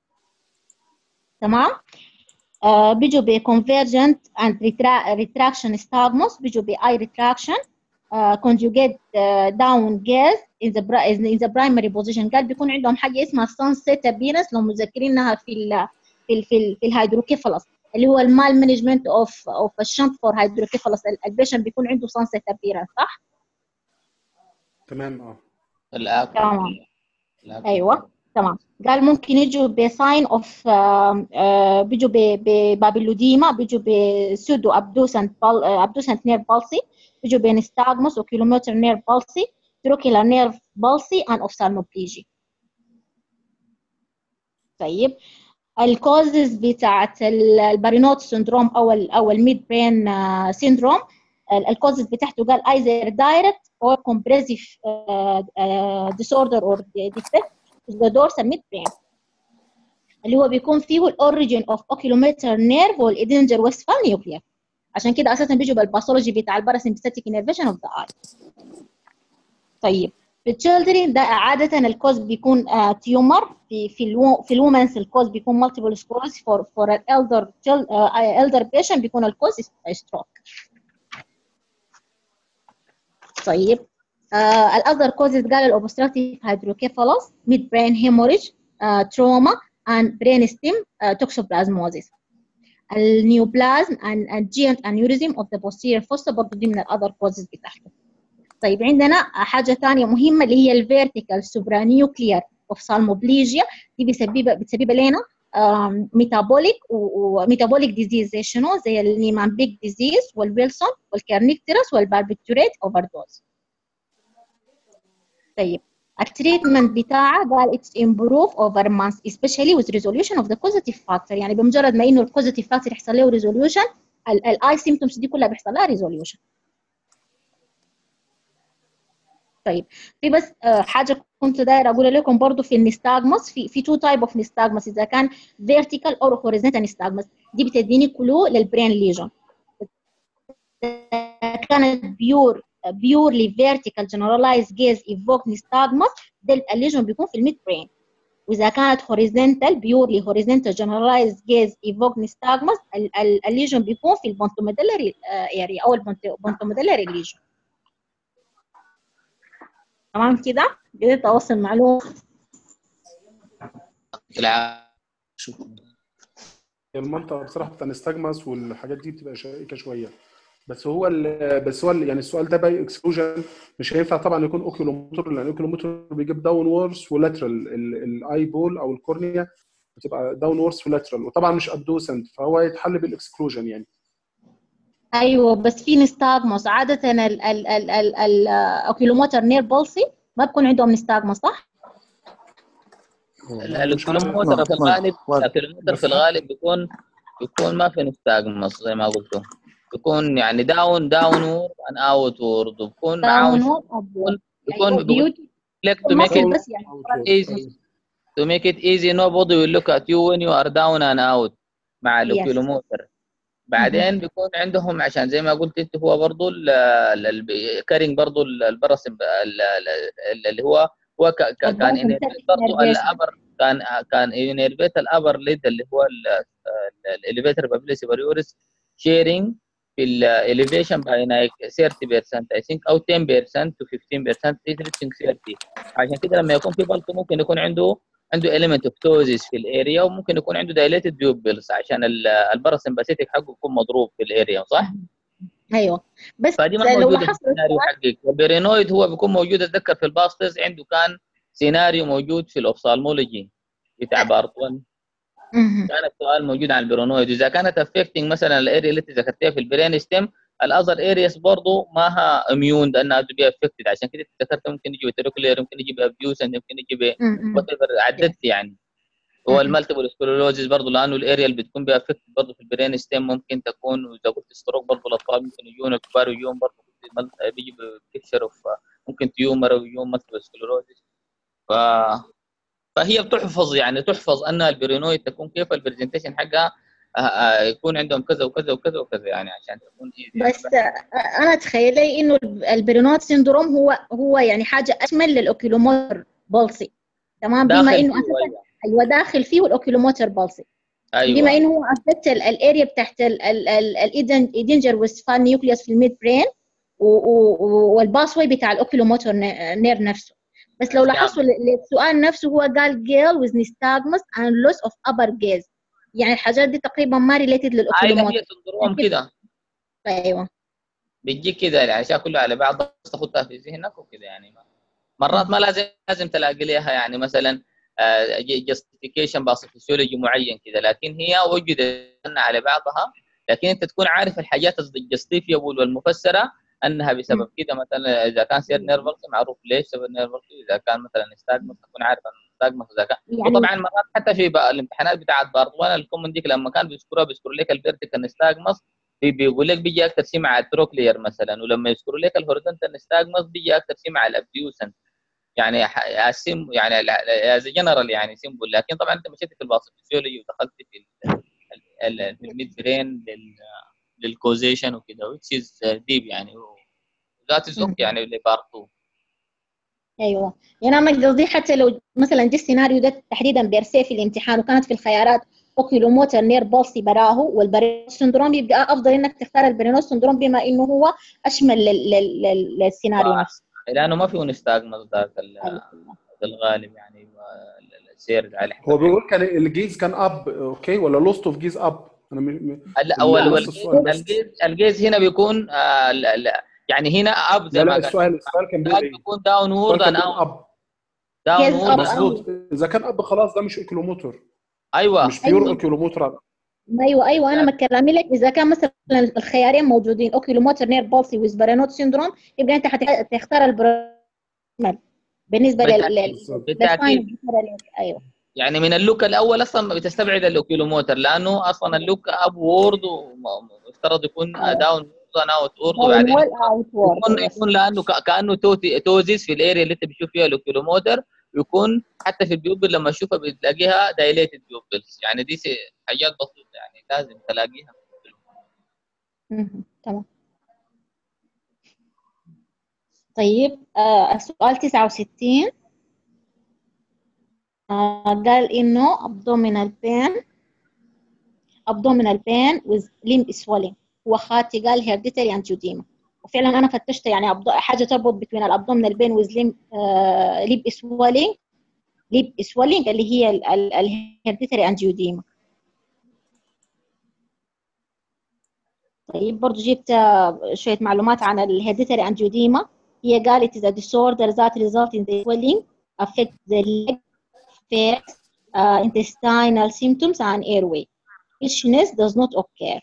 تمام Uh, بيجوا ب convergent and retra retraction stigmus بيجوا ب eye retraction uh, conjugate uh, down gaze in the in the primary position قال بيكون عندهم حاجه اسمها sunset appearance لو متذكرينها في ال في ال في, ال في الهيدروكيفالس اللي هو المال مانجمنت اوف اوف الشنط فور هيدروكيفالس البيشنت بيكون عنده sunset appearance صح؟ تمام اه الآكل تمام الآكل. ايوه تمام قال ممكن يجوا بساين اوف بيجوا ببابيلوديما بيجوا بسودو ابدوسنت ابدوسنت نير بالسي بيجوا بنستاغموس وكيلومتر نير بالسي تروكيلر نير بالسي ان اوفثالموبليجي طيب الكوزز بتاعت البارينوت سندروم او ال او الميد برين سيندروم الكوزز بتاعته قال ايزر دايركت اور كومبريسيف ديسوردر اور ديفكت the dorsal midbrain اللي هو بيكون فيه الاوريجين اوف اوكيلومتر نيرف والادنجر ويستفال نيوكلير عشان كده اساسا بيجوا بالباثولوجي بتاع الباراسمبثيك انرفيشن اوف ذا اي طيب في التشيلدرن ده عادة الكوز بيكون تيومر في في الو في الومنز الكوز بيكون مالتيبل سكلوز فور فور الالدر الالدر بيشنت بيكون الكوز ستروك طيب Uh, الأذر causes قال الأوبستراكتيف هيدروكيفالوس ميد برين هيموريج تروما and brain stem uh, toxoplasmosis النيوبلازم and giant aneurysm of the posterior fossa برضه دي من الاذر كوزز بتاعته طيب عندنا حاجه ثانيه مهمه اللي هي الفيرتيكال سوبرانيوكلير اوفسالموبليجيا دي بتسبب بتسبب لنا ميتابوليك وميتابوليك ديزيز زي شنو زي النيمان بيك ديزيز والويلسون والكارنيكتيرس والباربيتوريت اوفر دوز طيب التريتمنت بتاعها قال اتس امبروف اوفر مانث especially with resolution of the causative factor يعني بمجرد ما انه الكوزيتيف فاكتور يحصل له ريزوليوشن الاي سيمتومز دي كلها بيحصل لها ريزوليوشن طيب في بس آه، حاجه كنت دايره اقول لكم برضو في النستاجمس في في تو تايب اوف نستاجمس اذا كان فيرتيكال او هوريزونتال نستاجمس دي بتديني كلو للبرين ليجن كانت بيور بيورلي فيرتيكال جنرالايز جيز ايفوك نستاجمس ده الليجن بيكون في الميد برين واذا كانت هوريزونتال بيورلي هوريزونتال جنرالايز جيز ايفوك نستاجمس الليجن بيكون في البونتوميدلري اريا او البونتوميدلري ليجن تمام كده قدرت اوصل معلومه شكرا المنطقه بصراحه بتاع النستجمس والحاجات دي بتبقى شائكه شويه بس هو ال بس هو ال يعني السؤال ده باي اكسكلوجن مش هينفع طبعا يكون اوكيولومتر لان اوكيولومتر بيجيب داون وورس ولاترال الاي بول او الكورنيا بتبقى داون وورس ولاترال وطبعا مش ابدوسنت فهو يتحل بالاكسكلوجن يعني ايوه بس في نستاجموس عاده ال ال ال ال الاوكيلومتر نير بولسي ما بكون عندهم نستاجموس صح؟ الكيلومتر في الغالب الكيلومتر في الغالب بيكون بيكون ما في نستاجمس زي ما قلتوا بيكون يعني داون داون وورد ان اوت وورد وبيكون عاوز داون بيكون بيكون بيوتي like to make it بس يعني easy to make it easy nobody will look at you when you are down and out مع الاوكيلومتر بعدين بيكون عندهم عشان زي ما قلت انت هو برضه كارينج برضه البرسم اللي هو هو ك- ك- كان البرسم innervate برضه nervation. الابر كان كان ينرفيت الابر ليد اللي هو الاليفيتر بابيلي سوبريورس شيرنج في الاليفيشن باي 30% اي ثينك او 10% to 15% reaching 30 عشان كده لما يكون في بلطو ممكن يكون عنده عنده element of ptosis في الاريا وممكن يكون عنده dilated pupils عشان الباراسمباثيتك حقه يكون مضروب في الاريا صح؟ ايوه بس فدي ما لو موجوده في لاحظت السيناريو حقك والبرينويد هو بيكون موجود اتذكر في الباستس عنده كان سيناريو موجود في الاوفثالمولوجي بتاع بارت 1 مهم. كان السؤال موجود عن البرونويد اذا كانت افكتنج مثلا الاريا اللي انت ذكرتيها في البرين ستيم الاذر ارياس برضه ما اميون لانها تبي افكتد عشان كده ذكرت ممكن يجي بتروكلير ممكن يجي بابيوسن ممكن يجي مهم. وات عددت يعني هو مهم. المالتيبل سكلوروزيس برضه لانه الاريا اللي بتكون بها افكت برضه في البرين ستيم ممكن تكون واذا قلت ستروك برضه الاطفال ممكن يجون الكبار يجون برضه بيجي بكشر اوف ممكن تيومر ويجون مالتيبل سكلوروزيس ف فهي بتحفظ يعني تحفظ ان البرينويد تكون كيف البرزنتيشن حقها آه، آه، يكون عندهم كذا وكذا وكذا وكذا يعني عشان تكون easy. بس آه، انا تخيلي انه البرينوت سيندروم هو هو يعني حاجه اشمل للاوكيلوموتر بولسي تمام بما داخل انه فيه، اساسا أيوة. ايوه داخل فيه الاوكيلوموتر بولسي ايوه بما انه هو افكت الاريا بتاعت الايدنجر ويستفال نيوكليوس في الميد برين والباس واي بتاع الاوكيلوموتر نير نفسه بس لو نعم. لاحظتوا ال- السؤال نفسه هو قال جيل with nystagmus and loss of upper gaze يعني الحاجات دي تقريبا ما ريليتد هاي للاوكيلوموتر هي سندروم كده ايوه بتجيك كده يعني الاشياء كلها على بعض بس تاخدها في ذهنك وكده يعني ما. مرات ما لازم لازم تلاقي لها يعني مثلا جاستيفيكيشن باثوفيسيولوجي معين كده لكن هي وجدت على بعضها لكن انت تكون عارف الحاجات الجستيفيبل والمفسره انها بسبب كده مثلا اذا كان سير نيرفلس معروف ليش سبب نيرفلس اذا كان مثلا ستاجمس تكون عارف ان ستاجمس اذا كان يعني وطبعا مرات حتى في بقى الامتحانات بتاعت بارت 1 الكومن ديك لما كان بيذكروها بيذكروا لك الفيرتيكال نستاجمس بي- بيقول لك بيجي اكثر شيء مع التروكلير مثلا ولما يذكروا لك الهوريزونتال نستاجمس بيجي اكثر شيء مع الابديوسن يعني ح- السيم يعني از جنرال يعني سيمبل لكن طبعا انت مشيت في الباثوفيسيولوجي ودخلت في ال- ال- ال- في الميد برين لل للكوزيشن وكده which is deep يعني ذات از مم. يعني لبارت 2 ايوه يعني انا قصدي حتى لو مثلا دي السيناريو ده تحديدا بيرسي في الامتحان وكانت في الخيارات اوكيلوموتر نير بولسي براهو والبرينوس سندروم يبقى افضل انك تختار البرينوس سندروم بما انه هو اشمل لل- لل- لل- للسيناريو آه. نفسه لانه ما فيه نستاجمس ذاك ال- أيوة. الغالب يعني ال- السير على هو بيقول كان الجيز كان اب اوكي ولا لوست اوف جيز اب انا م... م... لا اول نفس والجيز السؤال بس الجيز الجيز هنا بيكون آه لا لا يعني هنا اب لا زي ما لا قال السؤال السؤال كان بيقول هناك ايه؟ بيكون داون السؤال وورد كان اند بيقول اوت اب داون جيز وورد اب مظبوط اذا كان اب خلاص ده مش اوكيلومتر ايوه مش بيور ايوه اوكيلومتر ايوه ايوه انا مكلمي لك اذا كان مثلا الخيارين موجودين اوكيلوموتر نير بالسي ويز بارانوت سيندروم يبقى انت هتختار البروكسيمال بالنسبه لل بالتاكيد لل بالظبط بالتاكيد للساين ايوه يعني من اللوك الاول اصلا بتستبعد الاوكيلومتر لانه اصلا اللوك اب وورد ويفترض يكون اه داون وورد اوت وورد داون وبعدين وول اوت وورد يكون يس يكون لانه ك- كانه توتي توزيس في الاريا اللي انت بتشوف فيها الاوكيلومتر يكون حتى في البيوبل لما تشوفها بتلاقيها دايليتد بيوبلز يعني دي سي- حاجات بسيطه يعني لازم تلاقيها مهم. تمام طيب آه السؤال 69 آه قال إنه abdominal pain abdominal pain with limb swelling وخاتي قال hereditary angioedema وفعلا أنا فتشت يعني أبض- حاجة تربط بين الابدومينال بين with limb آه limb swelling limb swelling اللي هي ال- ال- ال- hereditary angioedema طيب برضو جبت آه، شوية معلومات عن الهيرديتري انجيوديما هي قال it is a disorder that result in the swelling affect the leg, face, uh, intestinal symptoms and airway. Itchiness does not occur.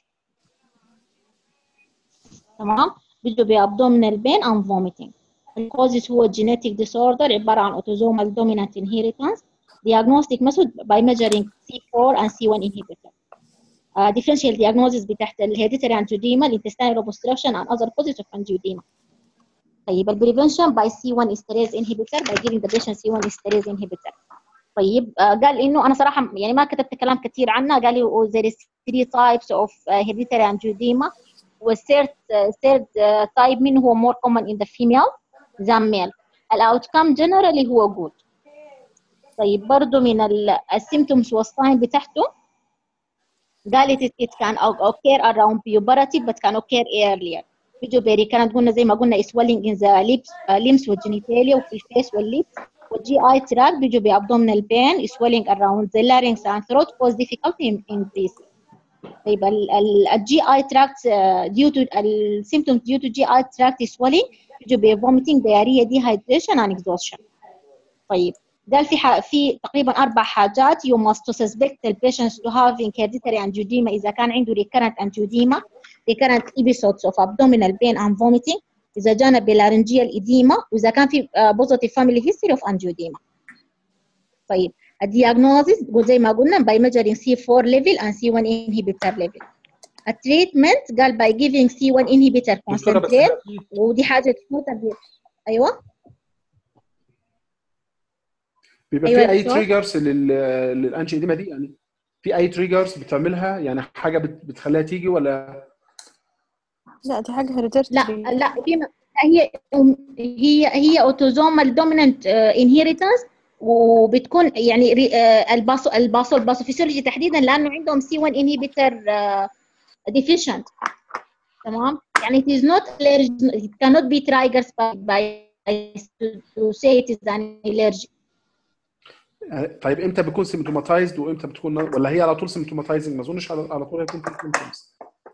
تمام بيجوا بابdominal pain and vomiting. الكوزيس هو genetic disorder عبارة عن autosomal dominant inheritance. Diagnostic method by measuring C4 and C1 inhibitor. uh, differential diagnosis بتاعت الهيريديتري angioedema, intestinal obstruction and other causes of angioedema. طيب ال prevention by C1 esterase inhibitor by giving the patient C1 esterase inhibitor. طيب آه، قال انه انا صراحه يعني ما كتبت كلام كثير عنها قال لي there is three types of uh, hereditary angioedema والثيرد third uh, type منه هو more common in the female than male. الاوتكم generally هو good. طيب برضه من السيمتومز والساين بتاعته قالت it, it can occur around puberty but can occur earlier بيجوا بيري كانت قلنا زي ما قلنا swelling in the lips uh, limbs والجينيتاليا وفي الفيس والليبس والجي اي تراك بيجوا بابdominal pain swelling around the larynx and throat cause difficulty in, in breathing طيب الجي اي تراكت due to السيمتومز due to GI tract swelling بيجوا ب vomiting diarrhea dehydration and exhaustion طيب قال في ح... في تقريبا اربع حاجات you must to suspect the patients to having hereditary angioedema اذا كان عنده recurrent angioedema recurrent episodes of abdominal pain and vomiting اذا جانا بلارنجيال edema واذا كان في uh, positive family history of angioedema طيب الدياجنوزيس زي ما قلنا by measuring C4 level and C1 inhibitor level التريتمنت قال by giving C1 inhibitor دكتوره بس concentrate في ودي حاجه تفوت ايوه بيبقى ايوه في اي دكتور تريجرز للانشي اديما دي يعني في اي تريجرز بتعملها يعني حاجه بت- بتخليها تيجي ولا لا دي حاجة لا هيريديتري لا في م- هي هي هي اوتوزومال دومينانت انهيرتنس وبتكون يعني ري- آه، الباصو الباصو الباثوفيسيولوجي تحديدا لانه عندهم سي 1 انهبيتر ديفيشنت تمام يعني it is not allergic it cannot be triggered by, by to say it is an allergy آه، طيب امتى بيكون سيمتوماتايزد وامتى بتكون ولا هي على طول سيمتوماتايزنج ما اظنش على على طول هيكون في symptoms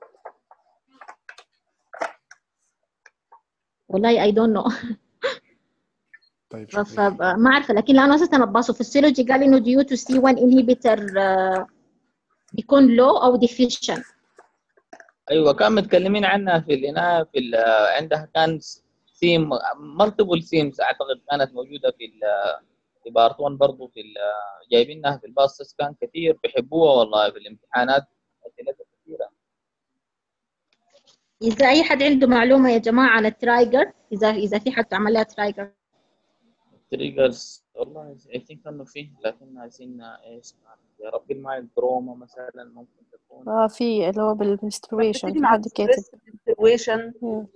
والله I don't know طيب شكرا فما عارفه لكن لانه اساسا الباثوفيسيولوجي قال انه due to C1 inhibitor آه، بيكون low او deficient ايوه كان متكلمين عنها في العنايه في ال- عندها كان سيم مالتيبل سيمز اعتقد كانت موجوده في ال- في بارت 1 برضه في ال- جايبينها في الباص كان كثير بيحبوها والله في الامتحانات اسئلتها كثيره اذا اي حد عنده معلومه يا جماعه عن الترايجر اذا اذا في حد عمل لها ترايجر تريجرز والله اي ثينك انه فيه لكن عايزين ايش يا رب المايل تروما مثلا ممكن تكون اه في اللي هو بالمنسترويشن بتيجي في مع حد كاتب الستريس السيتويشن مم.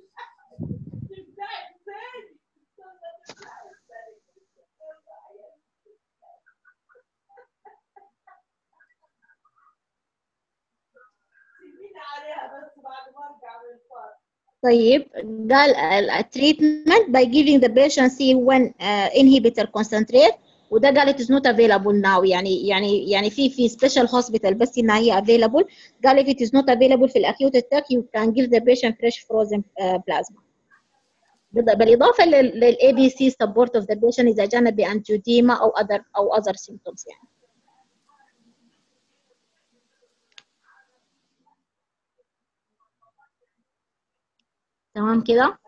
طيب قال التريتمنت by giving the patient C1 uh, inhibitor concentrate وده قالت is not available now يعني يعني يعني في في special hospital بس انها هي available قال if it is not available في الاكيوت attack you can give the patient fresh frozen uh, plasma بال- بالاضافه للاي بي سي support of the patient اذا جانا بانجيوديما او other او other symptoms يعني تمام كده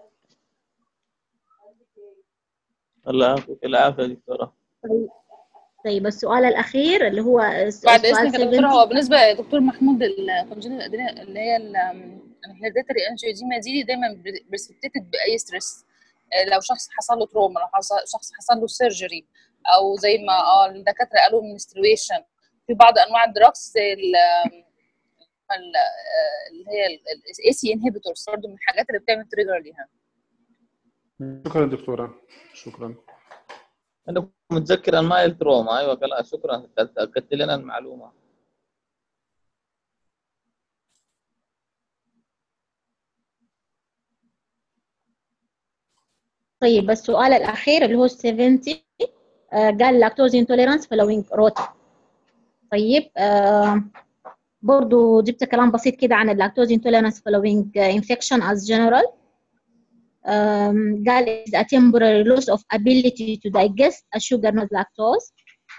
الله يعافيك العافيه يا دكتوره طيب طيب السؤال الاخير اللي هو الس- بعد السؤال اذنك يا دكتور 70 هو بالنسبه لدكتور محمود الكونجنتال ادرينال اللي هي الهيريديتري انجيوديما دي دايما بريسبتيتد باي ستريس لو شخص حصل له تروما لو حصل- شخص حصل له سيرجري او زي ما اه الدكاتره قالوا منسترويشن في بعض انواع الدراكس ال- ال- اللي هي الاي سي انهبيتورز برضه من الحاجات اللي بتعمل تريجر ليها شكرا دكتوره شكرا انا كنت متذكر المايل تروما ايوه كلا شكرا اكدت لنا المعلومه طيب السؤال الأخير اللي هو 70 آه، قال لاكتوز انتوليرانس فلوينج روتا طيب آه، برضو جبت كلام بسيط كده عن اللاكتوز انتوليرانس فلوينج انفكشن as general um, قال is a temporary loss of ability to digest a sugar not lactose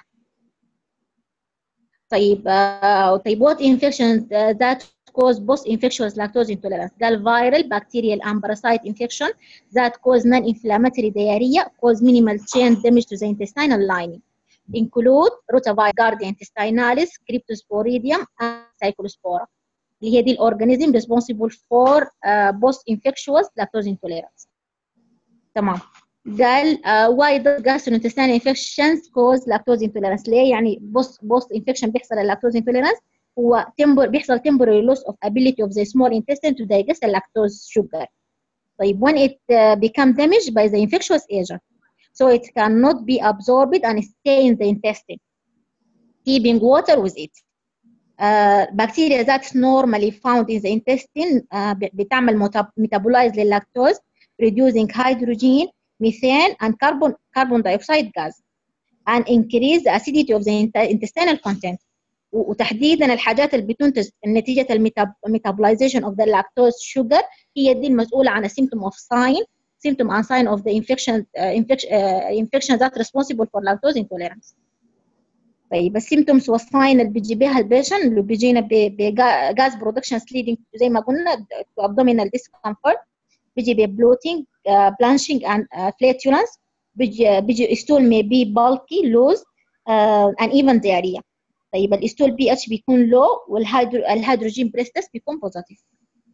طيب uh, طيب what infections uh, that cause post infectious lactose intolerance قال viral bacterial and parasite infection that cause non-inflammatory diarrhea cause minimal chain damage to the intestinal lining include rotavirus Giardia intestinalis cryptosporidium and cyclospora اللي هي دي الاورجانيزم responsible for uh, post infectious lactose intolerance تمام قال uh, why does gastrointestinal infections cause lactose intolerance ليه يعني post post infection بيحصل اللاكتوز intolerance هو temper بيحصل temporary loss of ability of the small intestine to digest the lactose sugar طيب when it uh, become damaged by the infectious agent so it cannot be absorbed and stay in the intestine keeping water with it uh, bacteria that's normally found in the intestine uh, ب- بتعمل متا- metabolize لللاكتوز producing hydrogen methane and carbon carbon dioxide gas and increase the acidity of the int- intestinal content و- وتحديدا الحاجات اللي بتنتج نتيجة الميتابولايزيشن of the lactose sugar هي دي المسؤولة عن a symptom of sign symptom and sign of the infection uh, infection uh, infection that responsible for lactose intolerance طيب السيمتومز والساين اللي بيجي بيها البيشن اللي بيجينا بجاز برودكشن leading زي ما قلنا to abdominal discomfort بيجي ببلوتينج بلانشنج and uh, flatulence بيجي بيجي stool may be bulky loose uh, and even diarrhea طيب الستول بي اتش بيكون لو والهيدروجين بريستس بيكون بوزيتيف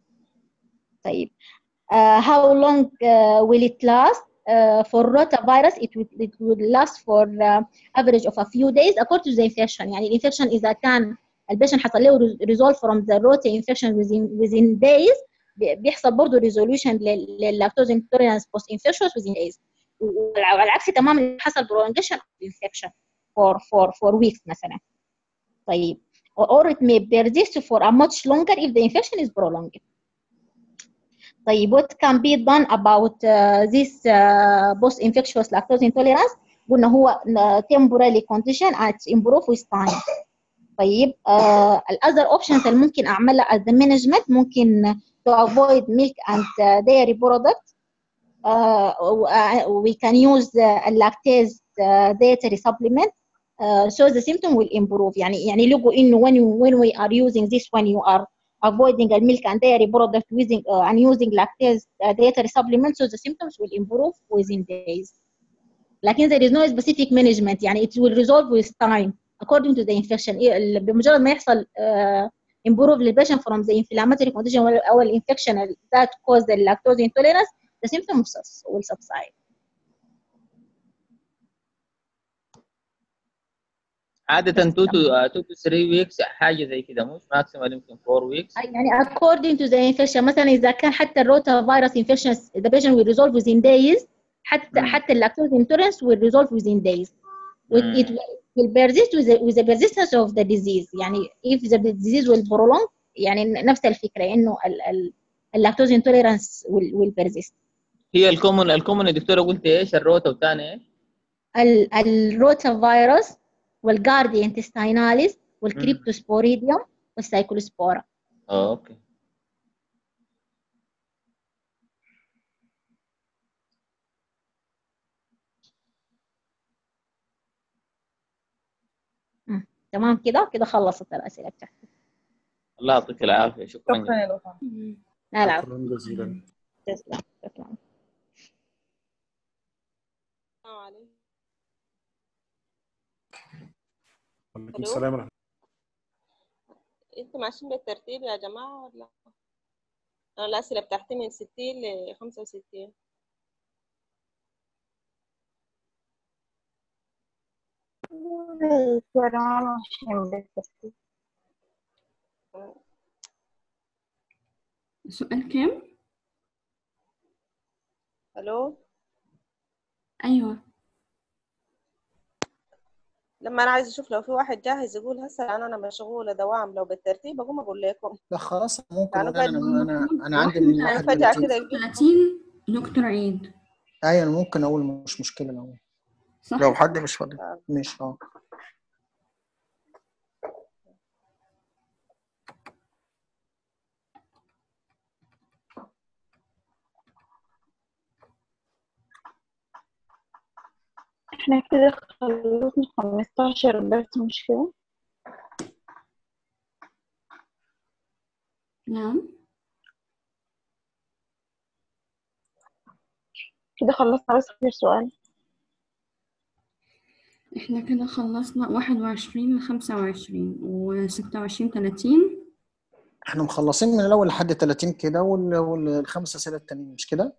طيب uh, how long uh, will it last uh, for rotavirus it would it would last for uh, average of a few days according to the infection يعني الانفكشن اذا كان البيشن حصل له resolve from the rota infection within within days بي- بيحصل برضه resolution لللاكتوز intolerance post infectious within days وعلى العكس تماما حصل prolongation of infection for for for weeks مثلا طيب or it may persist for a much longer if the infection is prolonged طيب what can be done about uh, this uh, post infectious lactose intolerance قلنا هو uh, temporary condition and it's improve with time طيب uh, الاذر اوبشنز اللي ممكن اعملها as the management ممكن to avoid milk and uh, dairy products uh, we can use uh, a lactase uh, dietary supplement uh, so the symptom will improve يعني يعني لقوا انه when you, when we are using this when you are avoiding the milk and dairy product using uh, and using lactase uh, dietary supplement so the symptoms will improve within days لكن there is no specific management يعني it will resolve with time according to the infection إيه ال- بمجرد ما يحصل uh, improve للبيشن from the inflammatory condition او الانفكشن that cause the lactose intolerance the symptoms will subside عاده 2 to 2 to 3 ويكس حاجه زي كده مش ماكسيمال يمكن 4 ويكس يعني according to the infection مثلا اذا كان حتى الروتا فيروس infections the patient will resolve within days حتى مم. حتى اللاكتوز intolerance will resolve within days With- مم. it will- will persist with the, with the persistence of the disease يعني if the disease will prolong يعني نفس الفكره انه ال- ال- اللاكتوز intolerance will, will persist هي الكومن الكومن يا دكتوره قلت ايش الروتا والثاني ايش؟ الروتا فيروس والجاردي انتستيناليس والكريبتوسبوريديوم والسايكلوسبورا اه اوكي مم. تمام كده كده خلصت الأسئلة بتاعتي الله يعطيك العافيه شكرا شكرا يا دكتور لا لا شكرا جزيلا تسلم تسلم السلام عليكم وعليكم ألو؟ السلام ورحمة انتوا ماشيين بالترتيب يا جماعة ولا أنا الأسئلة بتاعتي من ستين لخمسة وستين سؤال كام؟ ألو أيوة لما أنا عايزة أشوف لو في واحد جاهز يقول هسه أنا أنا مشغولة دوام لو بالترتيب أقوم أقول لكم لا خلاص ممكن يعني أنا أنا فجأة أنا, أنا عندي من يعني فجأة 31 كده يجي 30 دكتور عيد أيوة أنا ممكن أقول مش مشكلة لو صح؟ لو حد مش فاضي مش اه احنا كده خلصنا 15 بس مش كده نعم كده خلصنا بس آخر سؤال احنا كده خلصنا واحد وعشرين لخمسة وعشرين وستة وعشرين تلاتين احنا مخلصين من الأول لحد 30 كده وال- والخمس أسئلة التانيين مش كده؟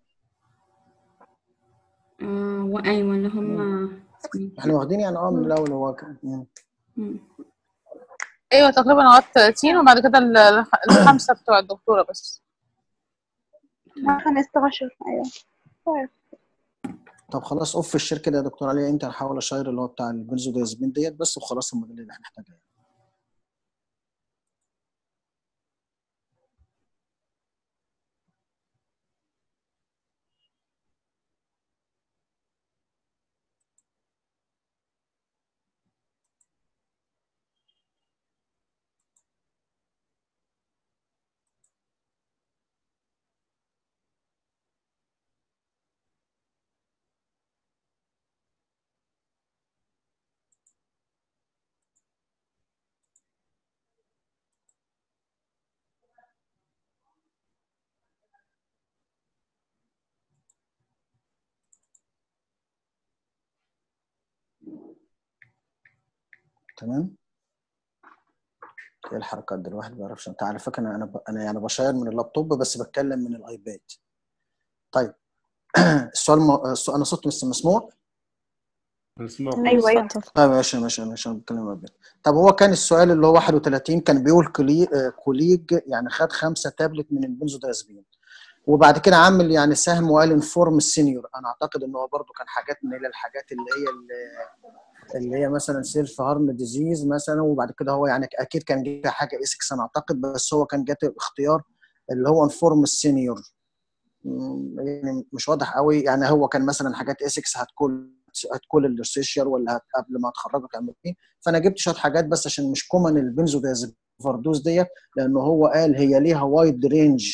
آه وأيوة اللي هم احنا واخدين يعني اه من الأول هو كان- مم. مم. ايوه تقريبا لغايه 30 وبعد كده ال- الخ- الخمسه بتوع الدكتوره بس 15 ايوه طيب. طب خلاص اوف الشركة ده يا دكتور علي انت هحاول اشير اللي هو بتاع البنزودازبين ديت بس وخلاص المجال اللي هنحتاجها تمام ايه الحركات دي الواحد ما بيعرفش انت على فكره انا انا ب- انا يعني بشير من اللابتوب بس بتكلم من الايباد طيب السؤال م... السؤال انا صوتي مش مسموع نسمعك ايوه ايوه اتفضل طيب ماشي ماشي ماشي انا بتكلم من الايباد طب هو كان السؤال اللي هو 31 كان بيقول كلي... آه، كوليج يعني خد خمسه تابلت من البنزودازبين وبعد كده عامل يعني سهم وقال انفورم السينيور انا اعتقد ان هو برضو كان حاجات من اللي الحاجات اللي هي اللي اللي هي مثلا سيلف هارم ديزيز مثلا وبعد كده هو يعني اكيد كان جه حاجه اسكس انا اعتقد بس هو كان جات اختيار اللي هو انفورم السينيور مم، يعني مش واضح قوي يعني هو كان مثلا حاجات اسكس هتكون هتكون الريسيشر ولا هت قبل ما تخرجوا تعمل ايه فانا جبت شويه حاجات بس عشان مش كومن البنزودازيفاردوز ديت لانه هو قال هي ليها وايد رينج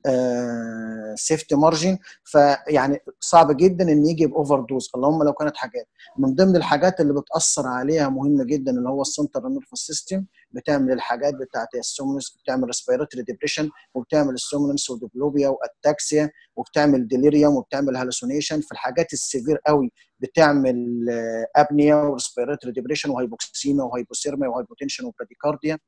سيفتي مارجن فيعني صعب جدا ان يجي باوفر دوز اللهم لو كانت حاجات من ضمن الحاجات اللي بتاثر عليها مهمه جدا اللي هو السنتر نيرفس سيستم بتعمل الحاجات بتاعت السومنس بتعمل ريسبيراتوري ديبريشن وبتعمل السومنس وديبلوبيا واتاكسيا وبتعمل ديليريوم وبتعمل هالوسينيشن في الحاجات السيفير قوي بتعمل ابنيا وريسبيراتوري ديبريشن وهايبوكسيميا وهايبوثيرميا وهايبوتنشن وبراديكارديا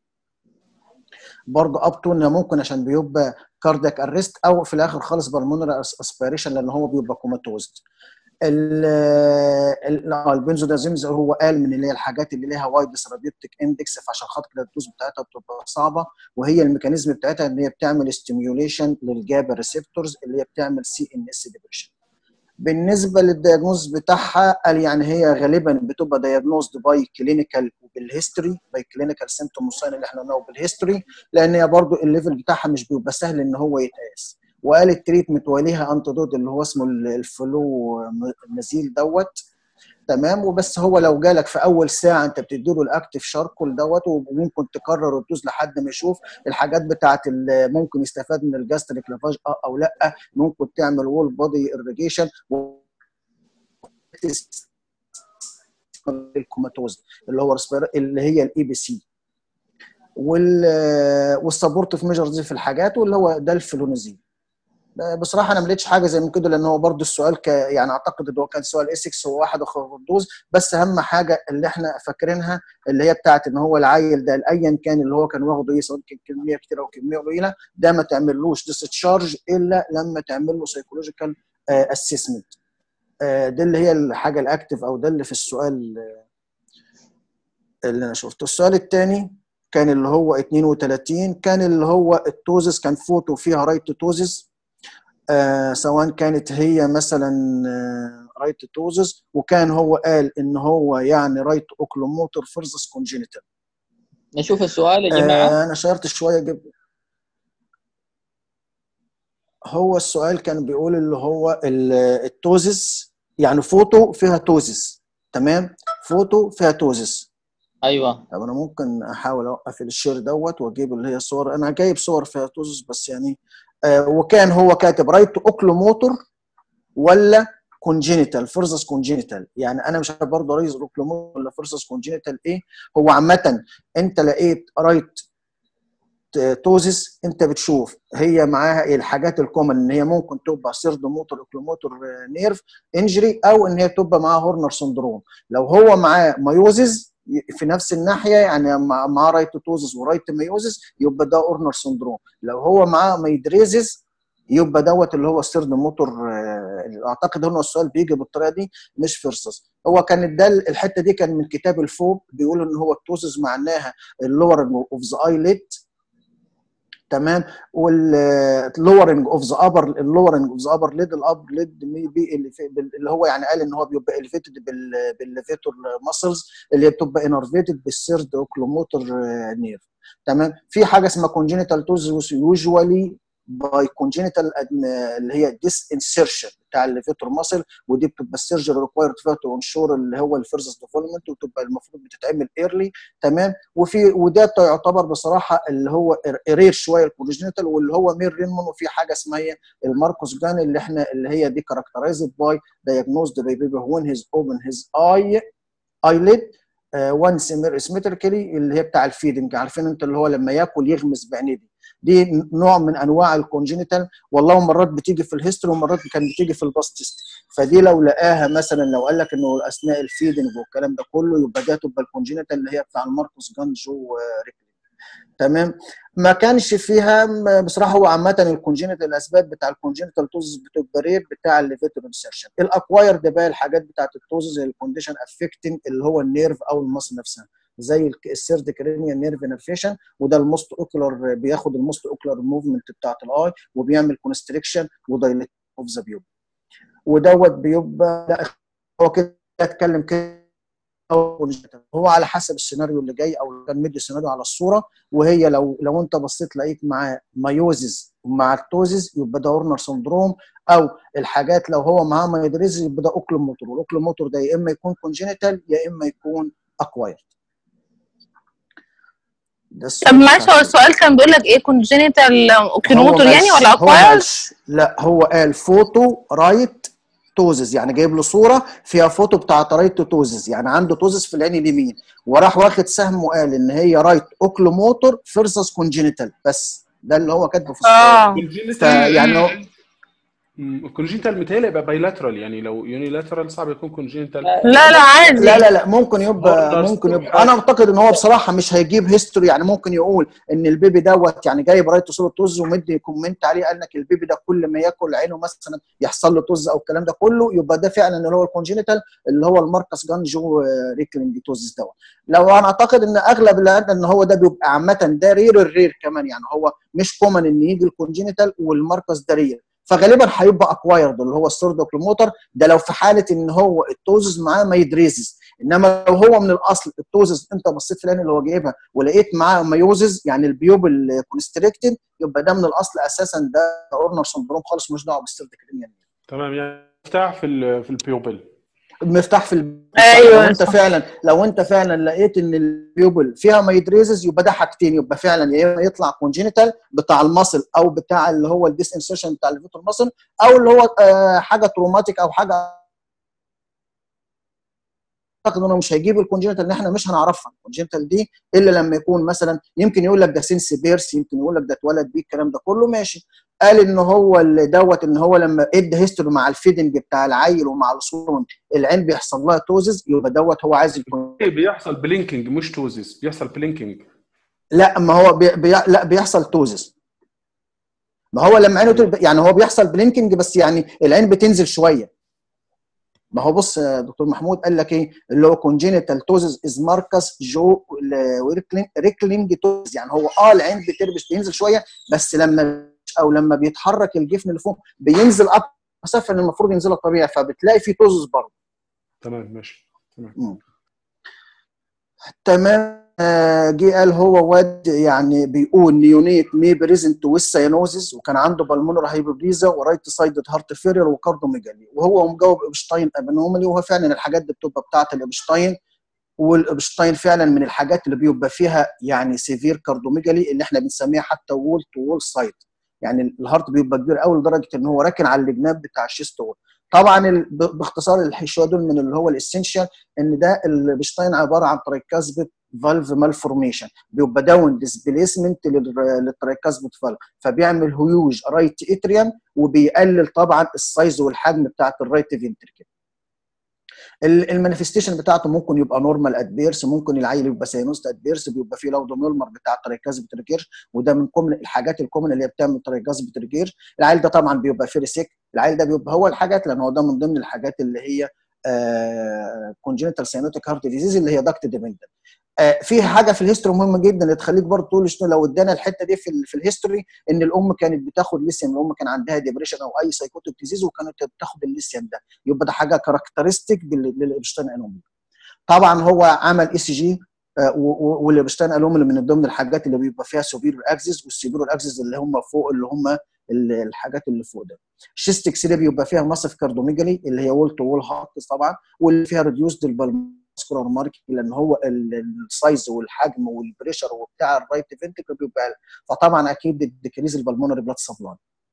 برضه اب تو انها ممكن عشان بيبقى كاردياك ارست او في الاخر خالص بالمونري اسبيريشن لان هو بيبقى كوماتوز البنزودازيمز هو قال من اللي هي الحاجات اللي ليها وايد ثيرابيوتيك اندكس فعشان خاطر كده الدوز بتاعتها بتبقى صعبه وهي الميكانيزم بتاعتها ان هي بتعمل ستيميوليشن للجابا ريسبتورز اللي هي بتعمل سي ان اس ديبريشن بالنسبه للدياجنوز بتاعها قال يعني هي غالبا بتبقى دياجنوزد باي كلينيكال وبالهيستوري باي كلينيكال سيمتوم ساين اللي احنا قلناه بالهيستوري لان هي برضو الليفل بتاعها مش بيبقى سهل ان هو يتقاس وقال التريتمنت وليها انتدوت اللي هو اسمه الفلو النزيل دوت تمام وبس هو لو جالك في اول ساعه انت بتدي له الاكتف شاركول دوت وممكن تكرر الدوز لحد ما يشوف الحاجات بتاعه ال- ممكن يستفاد من الجاستريك لافاج اه او لا ممكن تعمل وول بودي اريجيشن الكوماتوز اللي هو ريسبير- اللي هي الاي بي سي وال والسبورتيف ميجرز دي في الحاجات واللي هو ده الفلونازين بصراحه انا ما لقيتش حاجه زي من كده لان هو برضو السؤال ك... يعني اعتقد ان هو كان سؤال اسكس هو واحد الدوز بس اهم حاجه اللي احنا فاكرينها اللي هي بتاعت ان هو العيل ده ايا كان اللي هو كان واخده ايه سواء كان كميه كتير او كميه قليله ده ما تعملوش ديسشارج الا لما تعمل له سايكولوجيكال اسسمنت ده اللي هي الحاجه الاكتف او ده اللي في السؤال آه، اللي انا شفته السؤال الثاني كان اللي هو 32 كان اللي هو التوزس كان فوتو فيها رايت توزس آه سواء كانت هي مثلا آه رايت توزس وكان هو قال ان هو يعني رايت اوكلوموتور فيرزس كونجينيتال نشوف السؤال يا جماعه آه انا شرط شويه جب هو السؤال كان بيقول اللي هو ال- التوزس يعني فوتو فيها توزس تمام فوتو فيها توزس ايوه طب انا ممكن احاول اوقف الشير دوت واجيب اللي هي صور انا جايب صور فيها توزس بس يعني آه وكان هو كاتب رايت اوكلوموتور ولا كونجينيتال فيرسس كونجينيتال يعني انا مش عارف برضه رايز اوكلوموتور ولا فيرسس كونجينيتال ايه هو عامه انت لقيت رايت توزس انت بتشوف هي معاها ايه الحاجات الكومن ان هي ممكن تبقى سيرد موتور اوكلوموتور نيرف انجري او ان هي تبقى معاها هورنر سندروم لو هو معاه مايوزز في نفس الناحيه يعني مع- معاه رايت توزس ورايت مايوزس يبقى ده اورنر سندروم لو هو معاه مايدريزز يبقى دوت اللي هو السيرد موتور آه، اعتقد انه السؤال بيجي بالطريقه دي مش فيرسس هو كان ده الحته دي كان من كتاب الفوب بيقول ان هو التوزس معناها اللورنج اوف ذا ايليت تمام واللورنج اوف ذا ابر اللورنج اوف ذا ابر ليد الابر ليد ميبي اللي هو يعني قال ان هو بيبقى اليفيتد بالليفيتور ماسلز اللي هي بتبقى انرفيتد بالسيرد اوكلوموتور نيرف تمام في حاجه اسمها كونجينيتال توزس يوجوالي باي كونجينيتال اللي هي ديس انسيرشن بتاع الليفيتور ماسل ودي بتبقى السيرجري ريكوايرد فيها تو انشور اللي هو الفيرزس ديفولمنت وتبقى المفروض بتتعمل ايرلي تمام وفي وده يعتبر بصراحه اللي هو رير شويه الكونجينيتال واللي هو مير رينمون وفي حاجه اسمها هي الماركوس جان اللي احنا اللي هي دي كاركترايزد باي diagnosed by baby when his open his eye eyelid وان سيمتريكالي اللي هي بتاع الفيدنج عارفين انت اللي هو لما ياكل يغمس بعينيه دي دي نوع من انواع الكونجينيتال والله مرات بتيجي في الهيستوري ومرات كان بتيجي في الباستست فدي لو لقاها مثلا لو قال لك انه اثناء الفيدنج والكلام ده كله يبقى ده تبقى الكونجينيتال اللي هي بتاع الماركوس جانجو ريكلي تمام ما كانش فيها بصراحه هو عامه الكونجينيتال الاسباب بتاع الكونجينيتال توزز بتبقى رير بتاع الليفيتور انسرشن الاكواير ده بقى الحاجات بتاعت التوزز الكونديشن افكتنج اللي هو النيرف او المصل نفسها زي السيرد كرينيال نيرف انرفيشن وده الموست اوكولار بياخد الموست اوكولار موفمنت بتاعت الاي وبيعمل كونستريكشن ودايليت اوف ذا بيوب ودوت بيبقى لا هو كده اتكلم كده هو على حسب السيناريو اللي جاي او كان مدي سيناريو على الصوره وهي لو لو انت بصيت لقيت معاه مايوزز مع التوزز يبقى ده هورنر سندروم او الحاجات لو هو معاه مايدريز يبقى ده اوكلوموتور والاوكلوموتور ده يا اما يكون كونجينيتال يا اما يكون اكوايرد طب معلش هو السؤال كان بيقول لك ايه كونجينيتال اوكينوموتور يعني ولا اكوايرد؟ لا هو قال فوتو رايت توزز يعني جايب له صوره فيها فوتو بتاعت رايت توزز يعني عنده توزز في العين اليمين وراح واخد سهم وقال ان هي رايت اوكلوموتور فيرسس كونجينيتال بس ده اللي هو كاتبه في الصوره اه يعني هو الكونجينيتال متهيألي يبقى بايلاترال يعني لو يونيلاترال صعب يكون كونجينيتال لا لا عادي لا لا لا ممكن يبقى ممكن يبقى انا اعتقد ان هو بصراحه مش هيجيب هيستوري يعني ممكن يقول ان البيبي دوت يعني جايب رايت صوره طز ومدي كومنت عليه قال لك البيبي ده كل ما ياكل عينه مثلا يحصل له طز او الكلام ده كله يبقى ده فعلا اللي هو الكونجينيتال اللي هو الماركس جانجو ريكلينج توزس دوت لو انا اعتقد ان اغلب اللي ان هو ده بيبقى عامه ده رير الرير كمان يعني هو مش كومن ان يجي الكونجينيتال والماركس ده رير فغالبا هيبقى اكوايرد اللي هو السورد اوكلوموتر ده لو في حاله ان هو التوزز معاه ما يدريزز انما لو هو من الاصل التوزز انت بصيت في العين اللي هو جايبها ولقيت معاه مايوزز يعني البيوب الكونستريكتد يبقى ده من الاصل اساسا ده اورنر سندروم خالص مش دعوه بالسيرد كرينيال تمام يعني مفتاح في ال في البيوبل مفتاح في الب... أيوة، لو انت صح. فعلا لو انت فعلا لقيت ان البيوبل فيها مايدريزز يبقى ده حاجتين يبقى فعلا يا اما يطلع كونجينيتال بتاع المصل او بتاع اللي هو الديس انسيرشن بتاع الفيتور مصل او اللي هو آه، حاجه تروماتيك او حاجه اعتقد انه مش هيجيب الكونجنتال اللي احنا مش هنعرفها الكونجنتال دي الا لما يكون مثلا يمكن يقول لك ده سنس بيرس يمكن يقول لك ده اتولد بيه الكلام ده كله ماشي قال ان هو اللي دوت ان هو لما ادى هيستوري مع الفيدنج بتاع العيل ومع الصورون العين بيحصل لها توزز يبقى دوت هو عايز يكون بيحصل بلينكينج مش توزيس بيحصل بلينكينج لا ما هو بي بي لا بيحصل توزز ما هو لما عينه تل- يعني هو بيحصل بلينكينج بس يعني العين بتنزل شويه ما هو بص يا دكتور محمود قال لك ايه اللي هو كونجينيتال توزز از ماركس جو ريكلينج توزز يعني هو اه العين بتربش بينزل شويه بس لما او لما بيتحرك الجفن اللي فوق بينزل اب مسافه اللي المفروض ينزلها طبيعي فبتلاقي في توزز برضه تمام ماشي تمام مم. تمام آه، جه قال هو واد يعني بيقول نيونيت مي بريزنت ويز ساينوزيس وكان عنده بالمونر هايبوبليزا ورايت سايدد هارت فيرير وكاردوميجالي وهو مجاوب ابشتاين ابنومالي وهو فعلا الحاجات دي بتبقى بتاعه الابشتاين والابشتاين فعلا من الحاجات اللي بيبقى فيها يعني سيفير كاردوميجالي اللي احنا بنسميها حتى وول تو وول سايد يعني الهارت بيبقى كبير قوي لدرجه ان هو راكن على الجناب بتاع الشيست وول طبعا ال- ب- باختصار الحشوه دول من اللي هو الاسينشال ان ده البشتاين عباره عن ترايكاسبت فالف مالفورميشن بيبقى داون ديسبيسمنت للترايكاسبت فالف فبيعمل هيوج رايت اتريم وبيقلل طبعا السايز والحجم بتاعت الرايت فينتريكل المانيفستيشن بتاعته ممكن يبقى نورمال ادبيرس ممكن العيل يبقى ساينوست ادبيرس بيبقى فيه لاودوميلمر بتاع ترايكاسبت ريجير وده من كومن الحاجات الكومن اللي هي بتعمل ترايكاسبت ريجير العيل ده طبعا بيبقى فيري سيك العيل ده بيبقى هو الحاجات لان هو ده من ضمن الحاجات اللي هي كونجنتال ساينوتيك هارت ديزيز اللي هي داكت ديبندنت في حاجه في الهيستوري مهمه جدا اللي تخليك برضه تقول شنو لو ادانا الحته دي في, ال- في الهيستوري ان الام كانت بتاخد ليثيوم الام كان عندها ديبريشن او اي سايكوتيك ديزيز وكانت بتاخد الليثيوم ده يبقى ده حاجه كاركترستيك للابشتاين انومي طبعا هو عمل اي سي جي والابشتاين انومي من ضمن الحاجات اللي بيبقى فيها سوبيرور اكسس والسوبيرور اكسس اللي هم فوق اللي هم ال- الحاجات اللي فوق ده الشيستك سيري بيبقى فيها ماسف كاردوميجالي اللي هي وول تو وول هارت طبعا واللي فيها ريديوسد البالماسكولار مارك لان هو ال- السايز والحجم والبريشر وبتاع الرايت فينتركل بيبقى أقل. فطبعا اكيد الديكريز البلمونري بلاد سبلاي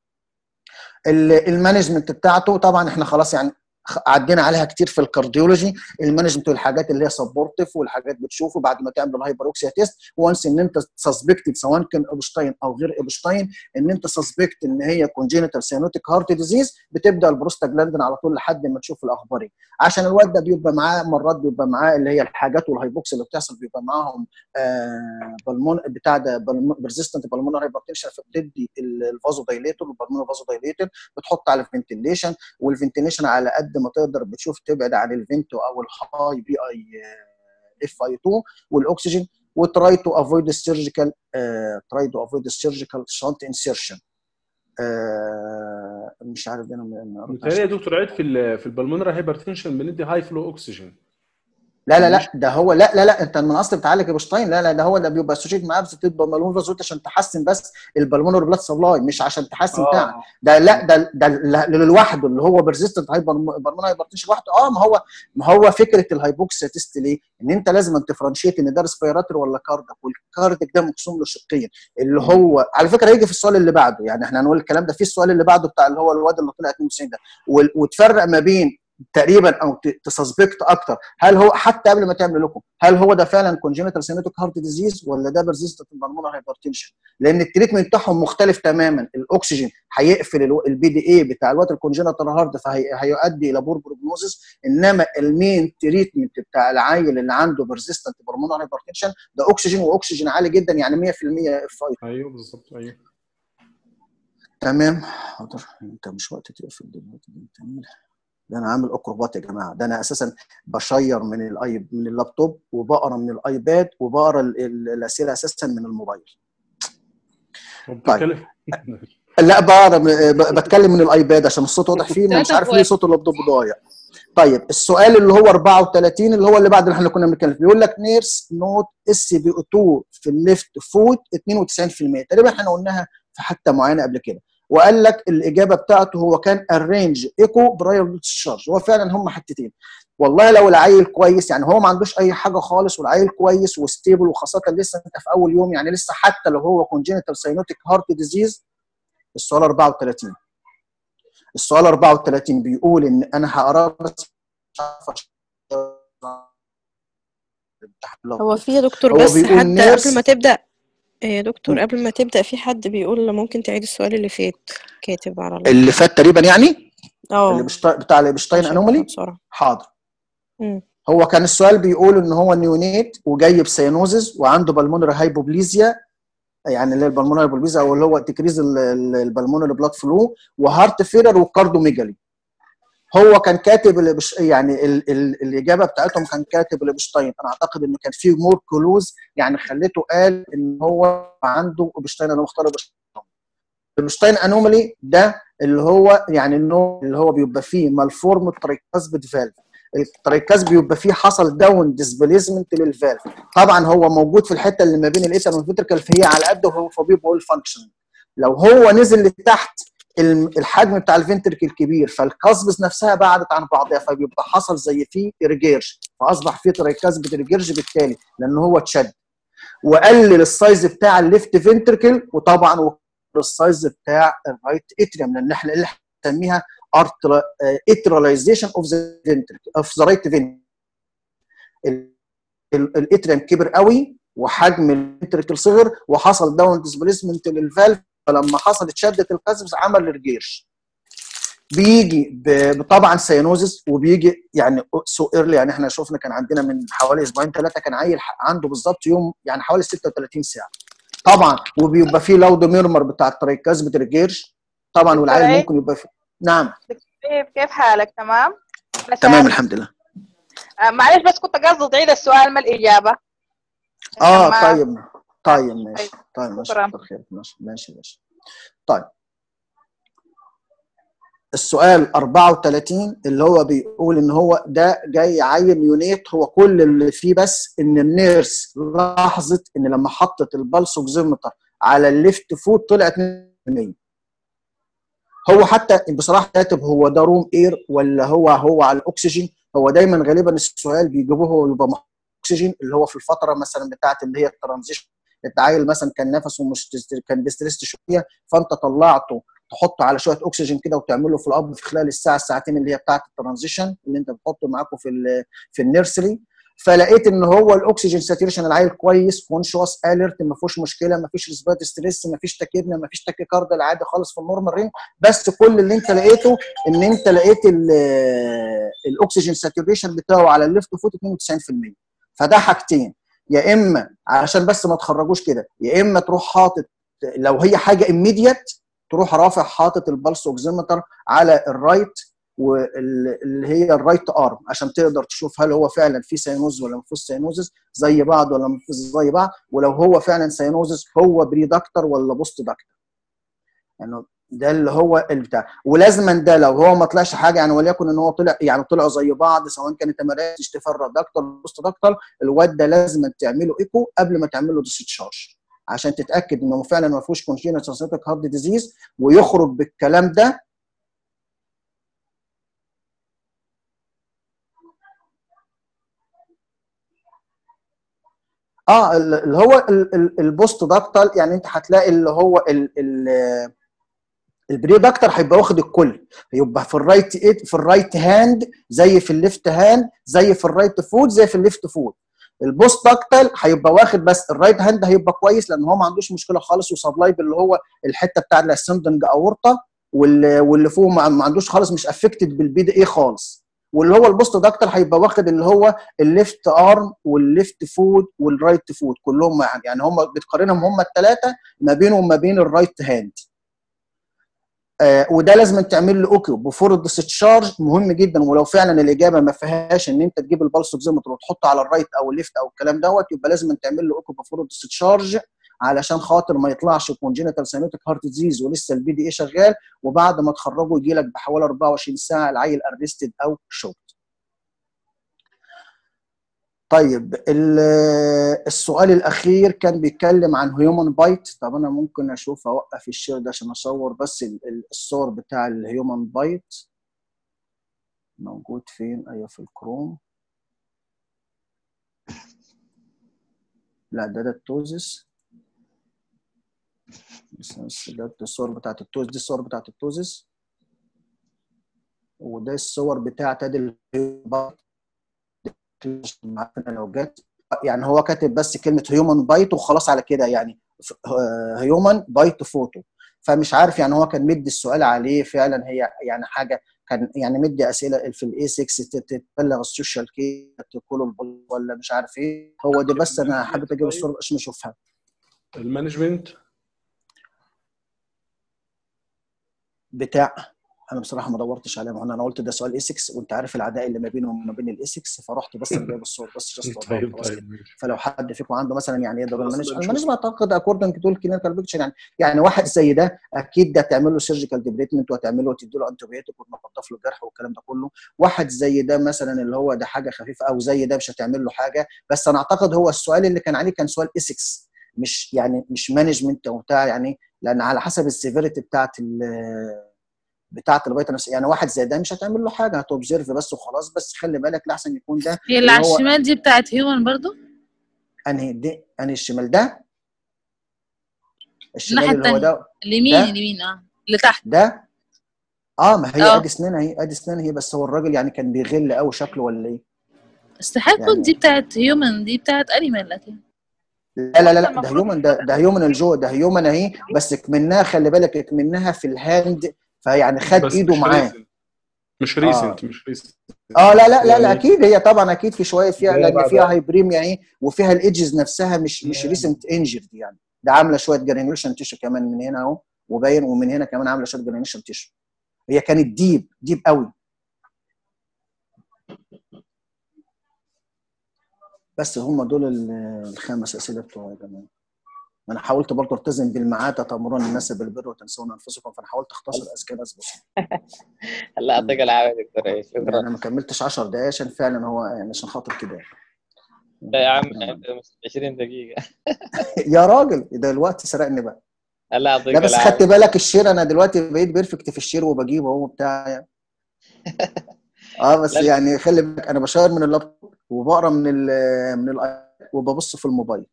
المانجمنت بتاعته طبعا احنا خلاص يعني خ- عدينا عليها كتير في الكارديولوجي المانجمنت والحاجات اللي هي سبورتيف والحاجات بتشوفه بعد ما تعمل الهايبروكسيا تيست وانس ان انت سسبكتد سواء كان ابشتاين او غير ابشتاين ان انت سسبكت ان هي كونجينيتال سيانوتيك هارت ديزيز بتبدا البروستاجلاندين على طول لحد ما تشوف الاخبار ايه عشان الواد ده بيبقى معاه مرات بيبقى معاه اللي هي الحاجات والهايبوكس اللي بتحصل بيبقى معاهم آه بالمون بتاع ده بريزيستنت بالمونر هايبرتنشن فبتدي الفازو دايليتور البالمونر فازو دايليتور بتحط على الفنتيليشن والفنتيليشن على قد ما تقدر بتشوف تبعد عن الفنتو او الهاي بي اي اف اي 2 والاكسجين وتراي تو افويد السيرجيكال تراي تو افويد السيرجيكال شانت انسيرشن مش عارف انا ما قريتهاش. متهيألي يا دكتور عيد في ال في البلمونري هايبرتنشن بندي هاي فلو اوكسجين لا لا لا ده هو لا لا لا انت من اصل بتعالج ابشتاين لا لا ده هو ده بيبقى اسوشيت معاه بتبقى بالمون فازوت عشان تحسن بس البلمونر بلاد سبلاي مش عشان تحسن بتاع اه ده لا ده ده ل- لوحده اللي هو برزيستنت هايبر بالمونر هايبرتنشن لوحده اه ما هو ما هو فكره الهايبوكسيا تيست ليه؟ ان انت لازم تفرنشيت ان ده ريسبيراتوري ولا كاردك والكاردك ده مقسوم لشقين اللي هو على فكره هيجي في السؤال اللي بعده يعني احنا هنقول الكلام ده في السؤال اللي بعده بتاع اللي هو الواد اللي طلع 92 ده وال- وتفرق ما بين تقريبا او ت- تسسبكت اكتر هل هو حتى قبل ما تعمل لكم هل هو ده فعلا كونجنتال سينيتوك هارت ديزيز ولا ده برزيستنت بالمونر هايبرتنشن لان التريتمنت بتاعهم مختلف تماما الاكسجين هيقفل البي دي اي بتاع الوقت الكونجنتال هارت فهيؤدي الى بور بروجنوزس انما المين تريتمنت بتاع العيل اللي عنده برزيستنت بالمونر هايبرتنشن ده اكسجين واكسجين عالي جدا يعني 100% اف اي ايوه بالظبط ايوه تمام حاضر انت مش وقت تقفل دلوقتي انت ده انا عامل اكروبات يا جماعه ده انا اساسا بشير من الاي من اللابتوب وبقرا من الايباد وبقرا ال- ال- الاسئله اساسا من الموبايل وبتتكلم لا بقرا م- ب- بتكلم من الايباد عشان الصوت واضح فيه ما مش عارف ليه صوت اللابتوب ضايع طيب السؤال اللي هو 34 اللي هو اللي بعد اللي احنا كنا بنتكلم فيه بيقول لك نيرس نوت اس بي او 2 في الليفت فوت 92% تقريبا احنا قلناها في حته معينه قبل كده وقال لك الاجابه بتاعته هو كان الرينج ايكو براير ديسشارج هو فعلا هم حتتين والله لو العيل كويس يعني هو ما عندوش اي حاجه خالص والعيل كويس وستيبل وخاصه لسه انت في اول يوم يعني لسه حتى لو هو كونجينيتال ساينوتيك هارت ديزيز السؤال 34 السؤال 34 بيقول ان انا هقراه بس مش عارف هو في يا دكتور هو بس بيقول حد نيرس قبل ما تبدأ إيه يا دكتور قبل ما تبدأ في حد بيقول ممكن تعيد السؤال اللي فات كاتب على ال... اللي فات تقريبا يعني اللي اه بشت... بتاع الابشتاين عشان انومالي بسرعة حاضر مم. هو كان السؤال بيقول ان هو نيونيت وجاي بسيانوزز وعنده بالمونري هايبوبليزيا يعني اللي هي البلمونري هايبوبليزيا او اللي هو تكريز البلمونري بلاد فلو وهارت فيلر وكاردوميجالي هو كان كاتب اللي بش يعني ال ال الاجابه بتاعتهم كان كاتب الابشتاين انا اعتقد انه كان فيه مور كلوز يعني خليته قال ان هو عنده ابشتاين انا مختار ابشتاين الابشتاين انومالي ده اللي هو يعني النوع اللي هو بيبقى فيه مالفورم تريكاسبيد فالف التريكاز بيبقى فيه حصل داون ديسبليسمنت للفالف طبعا هو موجود في الحته اللي ما بين الايتر والفيتريكال فهي على قد هو فبيبقى الفانكشن لو هو نزل لتحت الم- الحجم بتاع الفنتركل كبير فالكاسبس نفسها بعدت عن بعضها فبيبقى حصل زي فيه ريجيرج فاصبح فيه تريكاز ريجيرج بالتالي لان هو اتشد وقلل السايز بتاع الليفت فنتركل وطبعا وقلل السايز بتاع الرايت اتريوم لان احنا اللي احنا بنسميها اتراليزيشن اوف ذا فنتركل اوف ذا رايت فنتركل الاتريوم كبر قوي وحجم الفنتركل صغر وحصل داون ديسبليسمنت للفالف فلما حصلت شده القزم عمل ريجيرش بيجي ب- طبعا سيانوزس وبيجي يعني سو ايرلي يعني احنا شفنا كان عندنا من حوالي اسبوعين ثلاثه كان عيل ح- عنده بالظبط يوم يعني حوالي 36 ساعه طبعا وبيبقى فيه لاود ميرمر بتاع التريكاز بترجيرش طبعا دكتور والعيل عيد ممكن يبقى فيه نعم كيف كيف حالك تمام؟ أنا تمام سامع الحمد لله آه، معلش بس كنت قصدي تعيد السؤال ما الإجابة عشان اه ما طيب طيب ماشي طيب ماشي شكرا كتر خيرك ماشي ماشي ماشي طيب السؤال 34 اللي هو بيقول ان هو ده جاي عين يونيت هو كل اللي فيه بس ان النيرس لاحظت ان لما حطت البلس اوكسيمتر على الليفت فوت طلع 2% هو حتى بصراحه كاتب هو ده روم اير ولا هو هو على الاكسجين هو دايما غالبا السؤال بيجيبوه هو يبقى مح- اكسجين اللي هو في الفتره مثلا بتاعه اللي هي الترانزيشن العيل مثلا كان نفسه مش كان بيستريس شويه فانت طلعته تحطه على شويه اكسجين كده وتعمله في الاب في خلال الساعه الساعتين اللي هي بتاعه الترانزيشن اللي انت بتحطه معاكم في ال في النيرسري فلقيت ان هو الاكسجين ساتوريشن العيل كويس كونشوس اليرت ما فيهوش مشكله ما فيش ريسبيرت ستريس ما فيش تكيدنا ما فيش تاكيكارد العادي خالص في النورمال رينج بس كل اللي انت لقيته ان انت لقيت ال- الاكسجين ساتوريشن بتاعه على الليفت فوت 92% فده حاجتين يا اما علشان بس ما تخرجوش كده يا اما تروح حاطط لو هي حاجه immediate تروح رافع حاطط البلس اوكسيمتر على الرايت واللي هي الرايت ارم عشان تقدر تشوف هل هو فعلا في سينوز ولا ما فيهوش سينوزس زي بعض ولا ما فيش زي بعض ولو هو فعلا سينوزس هو بري دكتور ولا بوست دكتور يعني ده اللي هو البتاع ولازما ده لو هو ما طلعش حاجه يعني وليكن ان هو طلع يعني طلعوا زي بعض سواء كانت تمارين تفرق دكتور بوست دكتور الواد ده لازم تعمله ايكو قبل ما تعمله ديسشارج عشان تتاكد انه فعلا ما فيهوش كونجينيتال سيستمك هارت ديزيز ويخرج بالكلام ده اه ال- اللي هو ال- ال- البوست داكتال يعني انت هتلاقي اللي هو ال ال البري داكتر هيبقى واخد الكل هيبقى في الرايت إيد في الرايت هاند زي في الليفت هاند زي في الرايت فوت زي في الليفت فوت البوست داكتال هيبقى واخد بس الرايت هاند هيبقى كويس لان هو ما عندوش مشكله خالص وسبلاي اللي هو الحته بتاع الاسندنج اورطه واللي واللي فوق ما ما عندوش خالص مش افكتد بالبي دي اي خالص واللي هو البوست داكتر هيبقى واخد اللي هو الليفت ارم والليفت فوت والرايت فوت كلهم يعني يعني هم بتقارنهم هم الثلاثه ما بينهم وما بين الرايت هاند آه وده لازم تعمل له اوكي بفور الديسشارج مهم جدا ولو فعلا الاجابه ما فيهاش ان انت تجيب البلس اوكسيمتر وتحطه على الرايت او الليفت او الكلام دوت يبقى لازم تعمل له اوكي بفور الديسشارج علشان خاطر ما يطلعش كونجينيتال سينوتيك هارت ديزيز ولسه البي دي اي شغال وبعد ما تخرجه يجي لك بحوالي 24 ساعه العيل ارستد او شوت طيب ال- السؤال الاخير كان بيتكلم عن هيومن بايت طب انا ممكن اشوف اوقف الشير ده عشان اصور بس ال- ال- الصور بتاع الهيومن بايت موجود فين ايوه في الكروم لا ده ده التوزس بس بس ده الصور بتاعت التوز دي الصور بتاعت التوزس وده الصور بتاعت ادي عارفين لو جت يعني هو كاتب بس كلمه هيومن بايت وخلاص على كده يعني هيومن بايت فوتو فمش عارف يعني هو كان مدي السؤال عليه فعلا هي يعني حاجه كان يعني مدي اسئله في الاي 6 تتبلغ السوشيال كي تقول ولا مش عارف ايه هو دي بس انا حبيت اجيب الصوره عشان اشوفها المانجمنت بتاع انا بصراحه ما دورتش عليه انا قلت ده سؤال اي 6 وانت عارف العداء اللي ما بينه وما بين الاي 6 فرحت بس جايب الصور بس جاست طيب طيب فلو حد فيكم عنده مثلا يعني يقدر المانج المانج اعتقد اكوردنج تو الكلينيكال بيكتشر يعني يعني واحد زي ده اكيد ده تعمل له سيرجيكال ديبريتمنت وهتعمل له تدي له انتيبيوتيك وتنظف له الجرح والكلام ده كله واحد زي ده مثلا اللي هو ده حاجه خفيفه او زي ده مش هتعمل له حاجه بس انا اعتقد هو السؤال اللي كان عليه كان سؤال اي 6 مش يعني مش مانجمنت او بتاع يعني لان على حسب السيفيريتي بتاعت بتاعت الفيتامين يعني واحد زي ده مش هتعمل له حاجه هتوبزرف بس وخلاص بس خلي بالك لاحسن يكون ده هي اللي على الشمال دي بتاعت هيومن برضو انهي دي انهي الشمال ده الشمال الناحيه اللي هو الثانيه ده اليمين ده؟ اليمين اه اللي تحت ده اه ما هي اه. ادي اسنان اهي ادي اسنان هي بس هو الراجل يعني كان بيغل قوي شكله ولا ايه استحال يعني- تكون دي بتاعت هيومن دي بتاعت انيمال اكيد لا لا لا لا ده هيومن ده ده هيومن الجو ده هيومن اهي بس كمنها خلي بالك كمنها في الهاند فيعني خد بس ايده مش معاه recent. مش ريسنت مش ريسنت اه لا لا لا, لا يعني- اكيد هي طبعا اكيد في شويه فيها ده لان بعد- فيها هايبريميا اهي وفيها الايدجز نفسها مش مش ريسنت انجرد يعني ده عامله شويه جرانيوليشن تيشو كمان من هنا اهو وباين ومن هنا كمان عامله شويه جرانيوليشن تيشو هي كانت ديب ديب قوي بس هم دول ال- الخمس اسئله بتوع يا جماعه انا حاولت برضه التزم بالميعاد تامرون الناس بالبر وتنسون انفسكم فانا حاولت اختصر اذكى ناس بس الله يعطيك العافيه دكتور عيسى يعني شكرا انا ما كملتش 10 دقائق عشان فعلا هو يعني عشان خاطر كده ده يا عم انت 20 دقيقه يا راجل ده الوقت سرقني بقى الله يعطيك لا بس العافيه خدت بالك الشير انا دلوقتي بقيت بيرفكت في الشير وبجيبه اهو بتاع يعني. اه بس لا، لا. يعني خلي بالك انا بشاور من اللابتوب وبقرا من ال من الاي وببص في الموبايل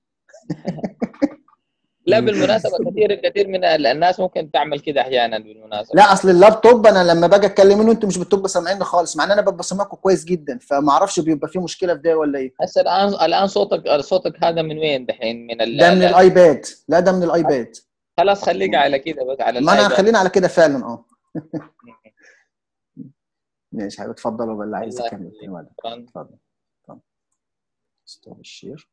لا بالمناسبه كثير كثير من الناس ممكن تعمل كده احيانا بالمناسبه لا اصل اللابتوب انا لما باجي اتكلم منه انتوا مش بتبقوا سامعيني خالص مع ان انا ببقى سامعكم كويس جدا فما اعرفش بيبقى في مشكله في ده ولا ايه هسه الان الان صوتك صوتك هذا من وين دحين من ال... ده من الايباد لا ده من الايباد خلاص خليك على كده بس على ما انا الآيباد. خلينا على كده فعلا اه ماشي حبيبي اتفضلوا بالله عايز الله اكمل يخليك. تاني ولا شكراً. اتفضل اتفضل ستوب الشير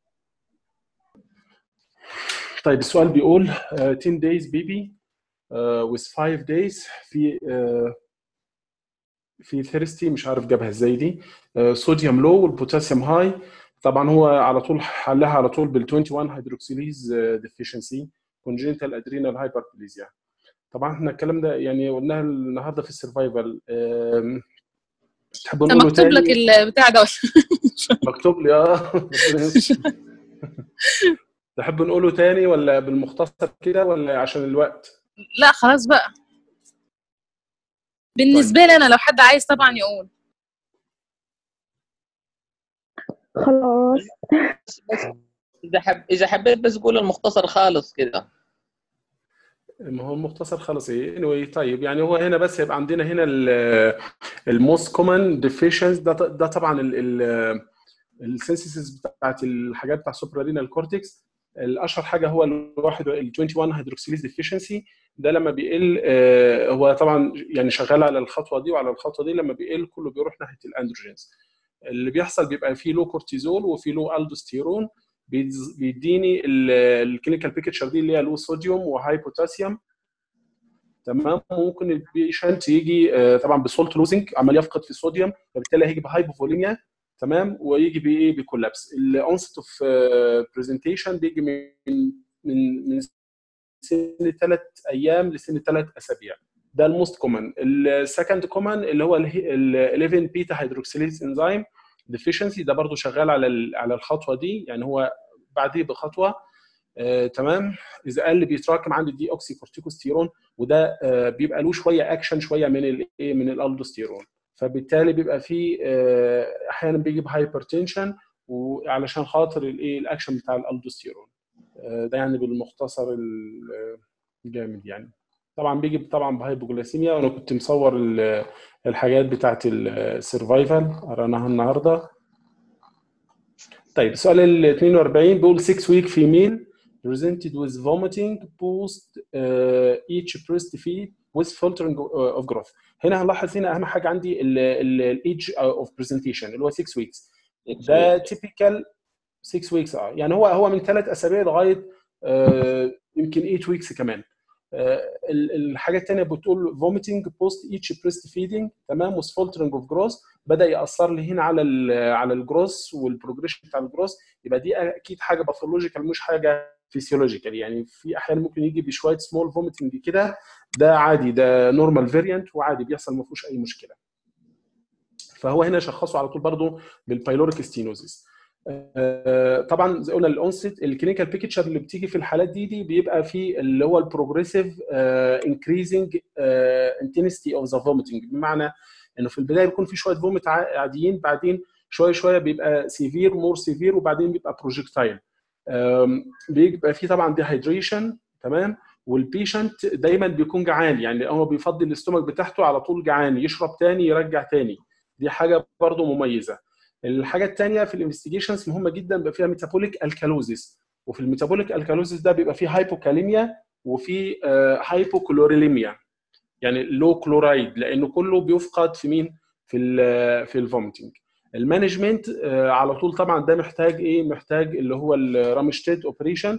طيب السؤال بيقول uh, 10 days baby uh, with 5 days في uh, في ثيرستي مش عارف جابها ازاي دي صوديوم لو والبوتاسيوم هاي طبعا هو على طول حلها على طول بال 21 هيدروكسيليز ديفيشنسي كونجنتال ادرينال هايبربليزيا طبعا احنا الكلام ده يعني قلناها النهارده في السرفايفل تحبوا انت نقوله مكتوب لك تاني البتاع ده مكتوب لي اه ربنا يستر. تحبوا نقوله تاني ولا بالمختصر كده ولا عشان الوقت لا خلاص بقى بالنسبه لي انا لو حد عايز طبعا يقول خلاص اذا حب اذا حبيت بس قول المختصر خالص كده ما هو المختصر خالص ايه anyway طيب يعني هو هنا بس يبقى عندنا هنا الموست كومن ديفيشنز ده ده طبعا السنسيسز بتاعت الحاجات بتاع السوبرالينال كورتكس الاشهر حاجه هو الواحد ال 21 هيدروكسيليز ديفيشنسي ده لما بيقل آه، هو طبعا يعني شغال على الخطوه دي وعلى الخطوه دي لما بيقل كله بيروح ناحيه الاندروجينز اللي بيحصل بيبقى فيه له كورتيزول وفيه له الدوستيرون بيدز- بيديني الكلينيكال بيكتشر دي اللي هي له صوديوم وهاي بوتاسيوم تمام ممكن البيشنت يجي آه، طبعا بسولت لوزنج عمال يفقد في الصوديوم فبالتالي هيجي بهايبوفوليميا تمام ويجي بايه بكولابس الاونست اوف برزنتيشن بيجي من من من سن ثلاث ايام لسن ثلاث اسابيع ده الموست كومن السكند كومن اللي هو ال 11 بيتا هيدروكسيليز انزيم ديفيشنسي ده برضو شغال على ال- على الخطوه دي يعني هو بعديه بخطوه آه، تمام اذا قل بيتراكم عند الدي اوكسي كورتيكوستيرون وده آه، بيبقى له شويه اكشن شويه من الايه من الالدوستيرون فبالتالي بيبقى في آه، احيانا بيجيب هايبرتنشن وعلشان خاطر الايه الاكشن بتاع الالدوستيرون آه، ده يعني بالمختصر ال- الجامد يعني طبعا بيجي طبعا بهايبوجليسيميا وانا كنت مصور ال- الحاجات بتاعت السرفايفل قراناها النهارده طيب السؤال ال 42 بيقول 6 week female presented with vomiting post uh, each breastfeed with filtering of growth هنا هنلاحظ هنا اهم حاجه عندي الايدج اوف برزنتيشن اللي هو 6 weeks ده تيبيكال 6 weeks اه يعني هو هو من ثلاث اسابيع لغايه آه، يمكن 8 weeks كمان آه، ال- الحاجه الثانيه بتقول vomiting post each breastfeeding تمام with filtering of growth بدا ياثر لي هنا على ال على الجروس والبروجريشن بتاع الجروس يبقى دي اكيد حاجه باثولوجيكال مش حاجه فيسيولوجيكال يعني في احيانا ممكن يجي بشويه سمول فوميتنج كده ده عادي ده نورمال فاريانت وعادي بيحصل ما فيهوش اي مشكله فهو هنا شخصه على طول برضه بالبايلوريك ستينوزيس آه، طبعا زي قلنا الاونست الكلينيكال بيكتشر اللي بتيجي في الحالات دي دي بيبقى في اللي هو البروجريسيف انكريزنج انتنسيتي اوف ذا فوميتنج بمعنى انه في البدايه بيكون في شويه فوميت عاديين بعدين شويه شويه بيبقى سيفير مور سيفير وبعدين بيبقى بروجكتايل بيبقى في طبعا ديهايدريشن تمام والبيشنت دايما بيكون جعان يعني هو بيفضي الاستومك بتاعته على طول جعان يشرب تاني يرجع تاني دي حاجه برضو مميزه الحاجه الثانيه في الانفستيجيشنز مهمه جدا بيبقى فيها ميتابوليك الكالوزيس وفي الميتابوليك الكالوزيس ده بيبقى فيه هايبوكاليميا وفي هايبوكلوريليميا يعني لو كلورايد لانه كله بيفقد في مين في ال في الفوميتنج المانجمنت آه، على طول طبعا ده محتاج ايه محتاج اللي هو الرامشتيد اوبريشن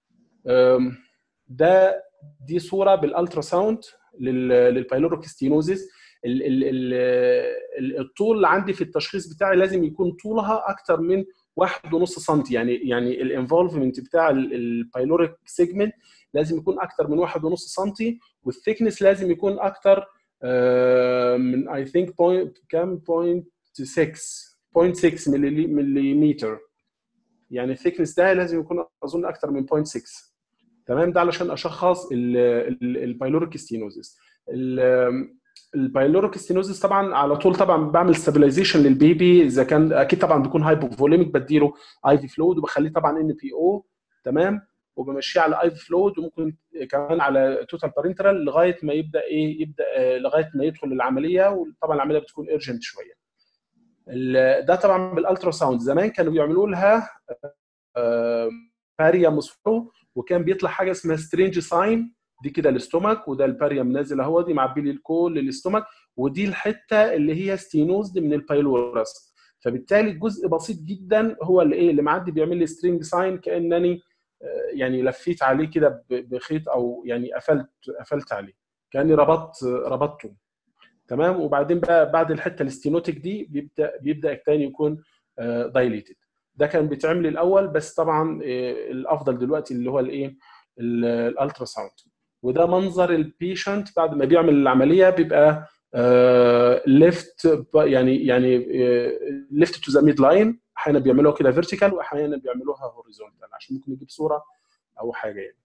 ده دي صوره بالالترا ساوند للبايلوريك ستينوزيس ال- ال- ال- الطول اللي عندي في التشخيص بتاعي لازم يكون طولها اكتر من واحد ونص سم يعني يعني الانفولفمنت بتاع البايلوريك سيجمنت لازم يكون اكتر من واحد ونص سم والثيكنس لازم يكون اكتر آه، من اي ثينك بوينت كام بوينت 6 0.6 ملي مليمتر يعني الثيكنس ده لازم يكون اظن اكتر من 0.6 تمام ده علشان اشخص البايلوريك ستينوزيس البايلوريك ستينوزيس طبعا على طول طبعا بعمل ستابلايزيشن للبيبي اذا كان اكيد طبعا بيكون هايبوفوليميك بديله اي في فلويد وبخليه طبعا ان بي او تمام وبمشيه على اي في فلويد وممكن كمان على توتال بارنترال لغايه ما يبدا ايه يبدا آه، لغايه ما يدخل العمليه وطبعا العمليه بتكون ايرجنت شويه ال- ده طبعا بالالترا ساوند زمان كانوا بيعملوا لها آه، باريا مصفو وكان بيطلع حاجه اسمها سترينج ساين دي كده الاستومك وده الباريوم نازل اهو دي معبي لي الكل الاستومك ودي الحته اللي هي ستينوزد من البايلورس فبالتالي جزء بسيط جدا هو اللي ايه اللي معدي بيعمل لي سترينج ساين كانني آه، يعني لفيت عليه كده ب- بخيط او يعني قفلت قفلت عليه كاني ربطت ربطته تمام وبعدين بقى بعد الحته الاستينوتيك دي بيبدا بيبدا الثاني يكون دايليتد ده كان بيتعمل الاول بس طبعا آه، الافضل دلوقتي اللي هو الايه الالترا ساوند وده منظر البيشنت بعد ما بيعمل العمليه بيبقى ليفت يعني يعني ليفت تو ذا ميد لاين احيانا بيعملوها كده فيرتيكال واحيانا بيعملوها هوريزونتال عشان ممكن نجيب صوره او حاجه يعني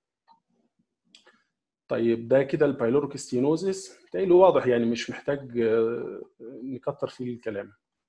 طيب ده كده البايلوريك ستينوزيس تلاقي واضح يعني مش محتاج آه، نكتر فيه الكلام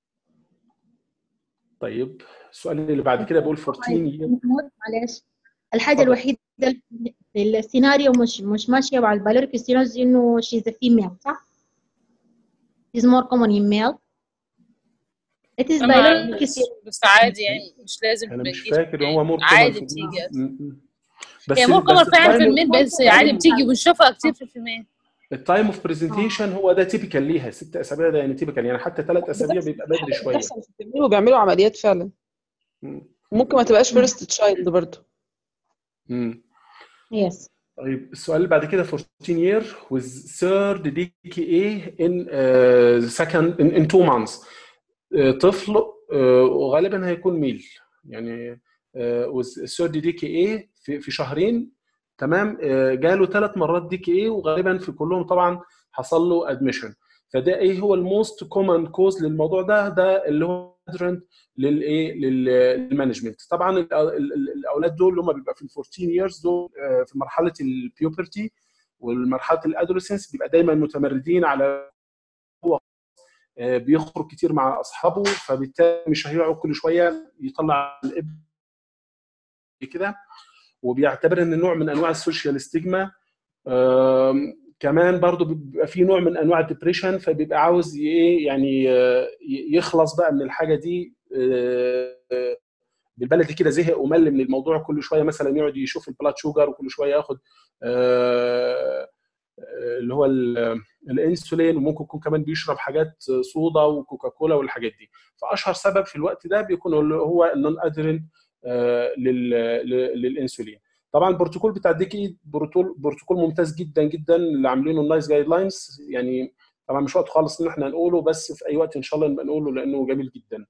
طيب السؤال اللي بعد كده بيقول 14 year محمود معلش الحاجه اتفضل. الوحيده في السيناريو مش مش ماشيه مع البالوريك ستينوز انه she's a female صح؟ is more common in male it is طبعا pyloric بس, stenosis بس عادي يعني مش لازم انا مش بنجيب فاكر هو مور عادي كومن في بتيجي م- م. بس هي مور ال- كومن بس فعلا في التايم الميل بس عادي بتيجي وبنشوفها كتير في الفيميل التايم اوف برزنتيشن هو ده تيبيكال ليها ست اسابيع ده يعني تيبيكال يعني حتى ثلاث اسابيع بيبقى بدري شويه بتحصل في التمرين وبيعملوا عمليات فعلا م. ممكن ما تبقاش فيرست تشايلد برضه م. yes طيب السؤال اللي بعد كده 14 year with third DKA in uh, second in, in two months آه، طفل آه، وغالبا هيكون ميل يعني آه، with third DKA في في شهرين تمام آه، جاله ثلاث مرات دي كي اي وغالبا في كلهم طبعا حصل له ادميشن فده ايه هو الموست كومن كوز للموضوع ده ده اللي هو adherent للايه لل- للمانجمنت طبعا ال- ال- ال- الاولاد دول اللي هم بيبقى في ال 14 years دول آه، في مرحله البيوبرتي والمرحله الادوليسنس بيبقى دايما متمردين على هو آه، بيخرج كتير مع اصحابه فبالتالي مش هيقعد كل شويه يطلع الابن كده وبيعتبر ان نوع من انواع السوشيال ستيجما آم، كمان برضو بيبقى في نوع من انواع الدبريشن فبيبقى عاوز ي- ايه يعني آه، ي- يخلص بقى من الحاجه دي آه، آه، بالبلدي كده زهق ومل من الموضوع كل شويه مثلا يقعد يشوف البلاد شوجر وكل شويه ياخد آه، آه، اللي هو ال- الانسولين وممكن يكون كمان بيشرب حاجات صودا وكوكاكولا والحاجات دي فاشهر سبب في الوقت ده بيكون اللي هو النون ادرين للانسولين طبعا البروتوكول بتاع الديكي بروتول بروتوكول ممتاز جدا جدا اللي عاملينه النايس جايد لاينز يعني طبعا مش وقت خالص ان احنا نقوله بس في اي وقت ان شاء الله نبقى نقوله لانه جميل جدا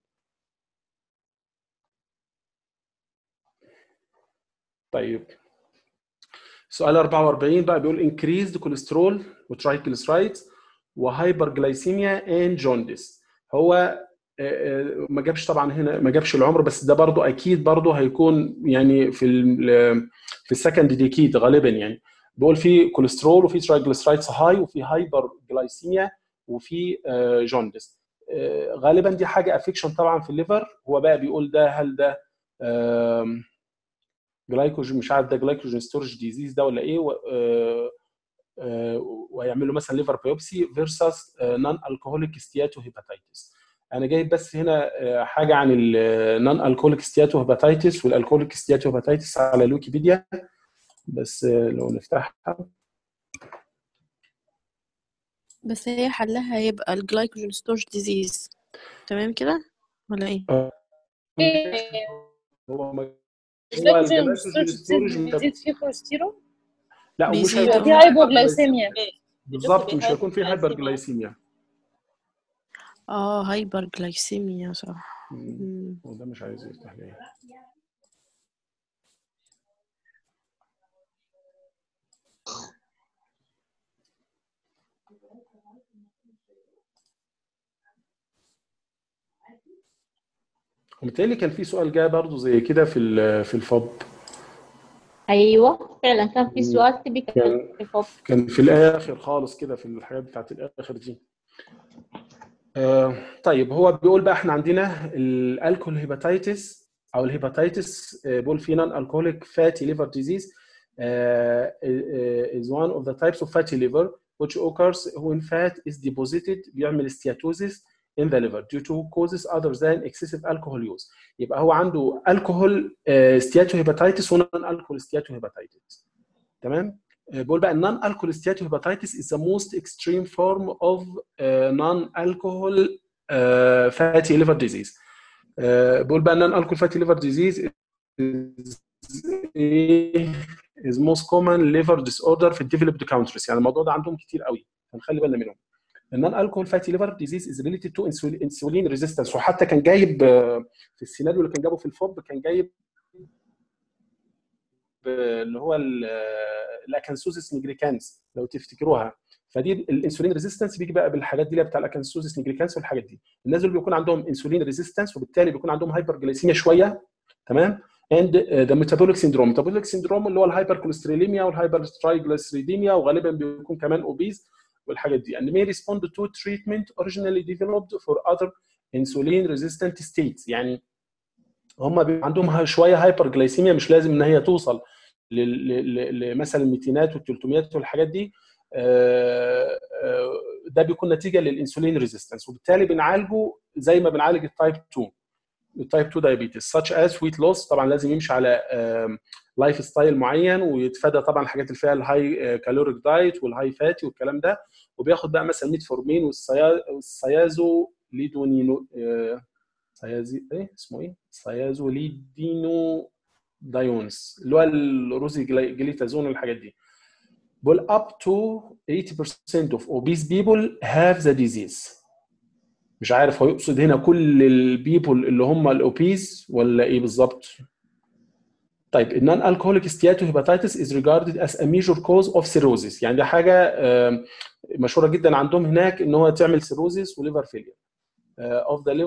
طيب سؤال 44 بقى بيقول increased كوليسترول وترايكليسرايدز وهايبر جلايسيميا اند جوندس هو آه، آه، ما جابش طبعا هنا ما جابش العمر بس ده برضو اكيد برضو هيكون يعني في ال- في السكند ديكيد غالبا يعني بيقول في كوليسترول وفي ترايجليسرايدز هاي وفي هايبر جلايسيميا وفي آه، جوندس آه، غالبا دي حاجه افكشن طبعا في الليفر هو بقى بيقول ده هل ده آم، جلايكوجين مش عارف ده جلايكوجين ستورج ديزيز ده ولا ايه و- آه، آه، وهيعملوا مثلا ليفر بايوبسي فيرسس نون الكوهوليك ستياتو هيباتيتس انا جايب بس هنا آه، حاجه عن النون الكوهوليك ستياتو هيباتيتس والالكوهوليك ستياتو هيباتيتس على الويكيبيديا بس آه، لو نفتحها بس هي حلها هيبقى الجلايكوجين ستورج ديزيز تمام كده ولا ايه آه، هو ما- هو الجلايكوجين الجلايكوجين ستورج ستورج بيزيد فيه كوليسترول لا ومش بيزيد هيكون في في هايبوغلايسيميا بالظبط مش هيكون في هايبر جلايسيميا اه هايبر جلايسيميا صح مم. وده مش عايز يفتح ليه وبالتالي كان في سؤال جاي برضه زي كده في ال- في الفوب ايوه فعلا كان في سؤال تبي كان في الفوب كان في الاخر خالص كده في الحاجات بتاعت الاخر دي آه طيب هو بيقول بقى احنا عندنا الالكول هيباتيتس او الهيباتيتس آه، بيقول في نون الكوليك فاتي ليفر ديزيز is one of the types of fatty liver which occurs when fat is deposited بيعمل steatosis in the liver due to causes other than excessive alcohol use يبقى هو عنده الكحول steatohepatitis ونون الكحول steatohepatitis تمام آه، بقول بقى non alcohol steatohepatitis is the most extreme form of uh, non-alcohol uh, fatty liver disease. آه، بقول بقى non alcohol fatty liver disease is, is most common liver disorder في developed countries يعني الموضوع ده عندهم كتير قوي فنخلي بالنا منهم. النون الكحول فاتي ليفر ديزيز از ريليتد تو انسولين ريزيستنس وحتى كان جايب آه، في السيناريو اللي كان جابه في الفوب كان جايب اللي هو الاكانسوزيس نيجريكانس لو تفتكروها فدي الانسولين ريزيستنس بيجي بقى بالحاجات دي اللي هي بتاع الاكانسوزيس نيجريكانس والحاجات دي الناس دول بيكون عندهم انسولين ريزيستنس وبالتالي بيكون عندهم هايبر جلايسيميا شويه تمام اند ذا ميتابوليك سيندروم ميتابوليك سيندروم اللي هو الهايبر كوليستروليميا والهايبر ترايجليسيريديميا وغالبا بيكون كمان اوبيز والحاجات دي and may respond to treatment originally developed for other insulin resistant states يعني هم بيبقى عندهم شويه هايبر جلايسيميا مش لازم ان هي توصل لل- لل- لمثلا الميتينات والتلتميات والحاجات دي آه، آه، ده بيكون نتيجه للانسولين ريزيستنس وبالتالي بنعالجه زي ما بنعالج التايب 2 التايب 2 دايابيتس such as weight loss طبعا لازم يمشي على لايف ستايل معين ويتفادى طبعا الحاجات اللي فيها الهاي كالوريك دايت والهاي فاتي والكلام ده وبياخد بقى مثلا ميتفورمين والسيا- والسيازو ليدونينو آه، سيازي ايه اسمه ايه؟ سيازو ليدينو دايونز اللي هو الروزي جلي- جليتازون والحاجات دي بقول up to 80% of obese people have the disease مش عارف هو يقصد هنا كل البيبول اللي هم الاوبيز ولا ايه بالظبط طيب النون الكحوليك ستياتوهيباتيتس is regarded as a major cause of cirrhosis يعني دي حاجه آم، مشهوره جدا عندهم هناك ان هو تعمل cirrhosis وليفر فيلير of the liver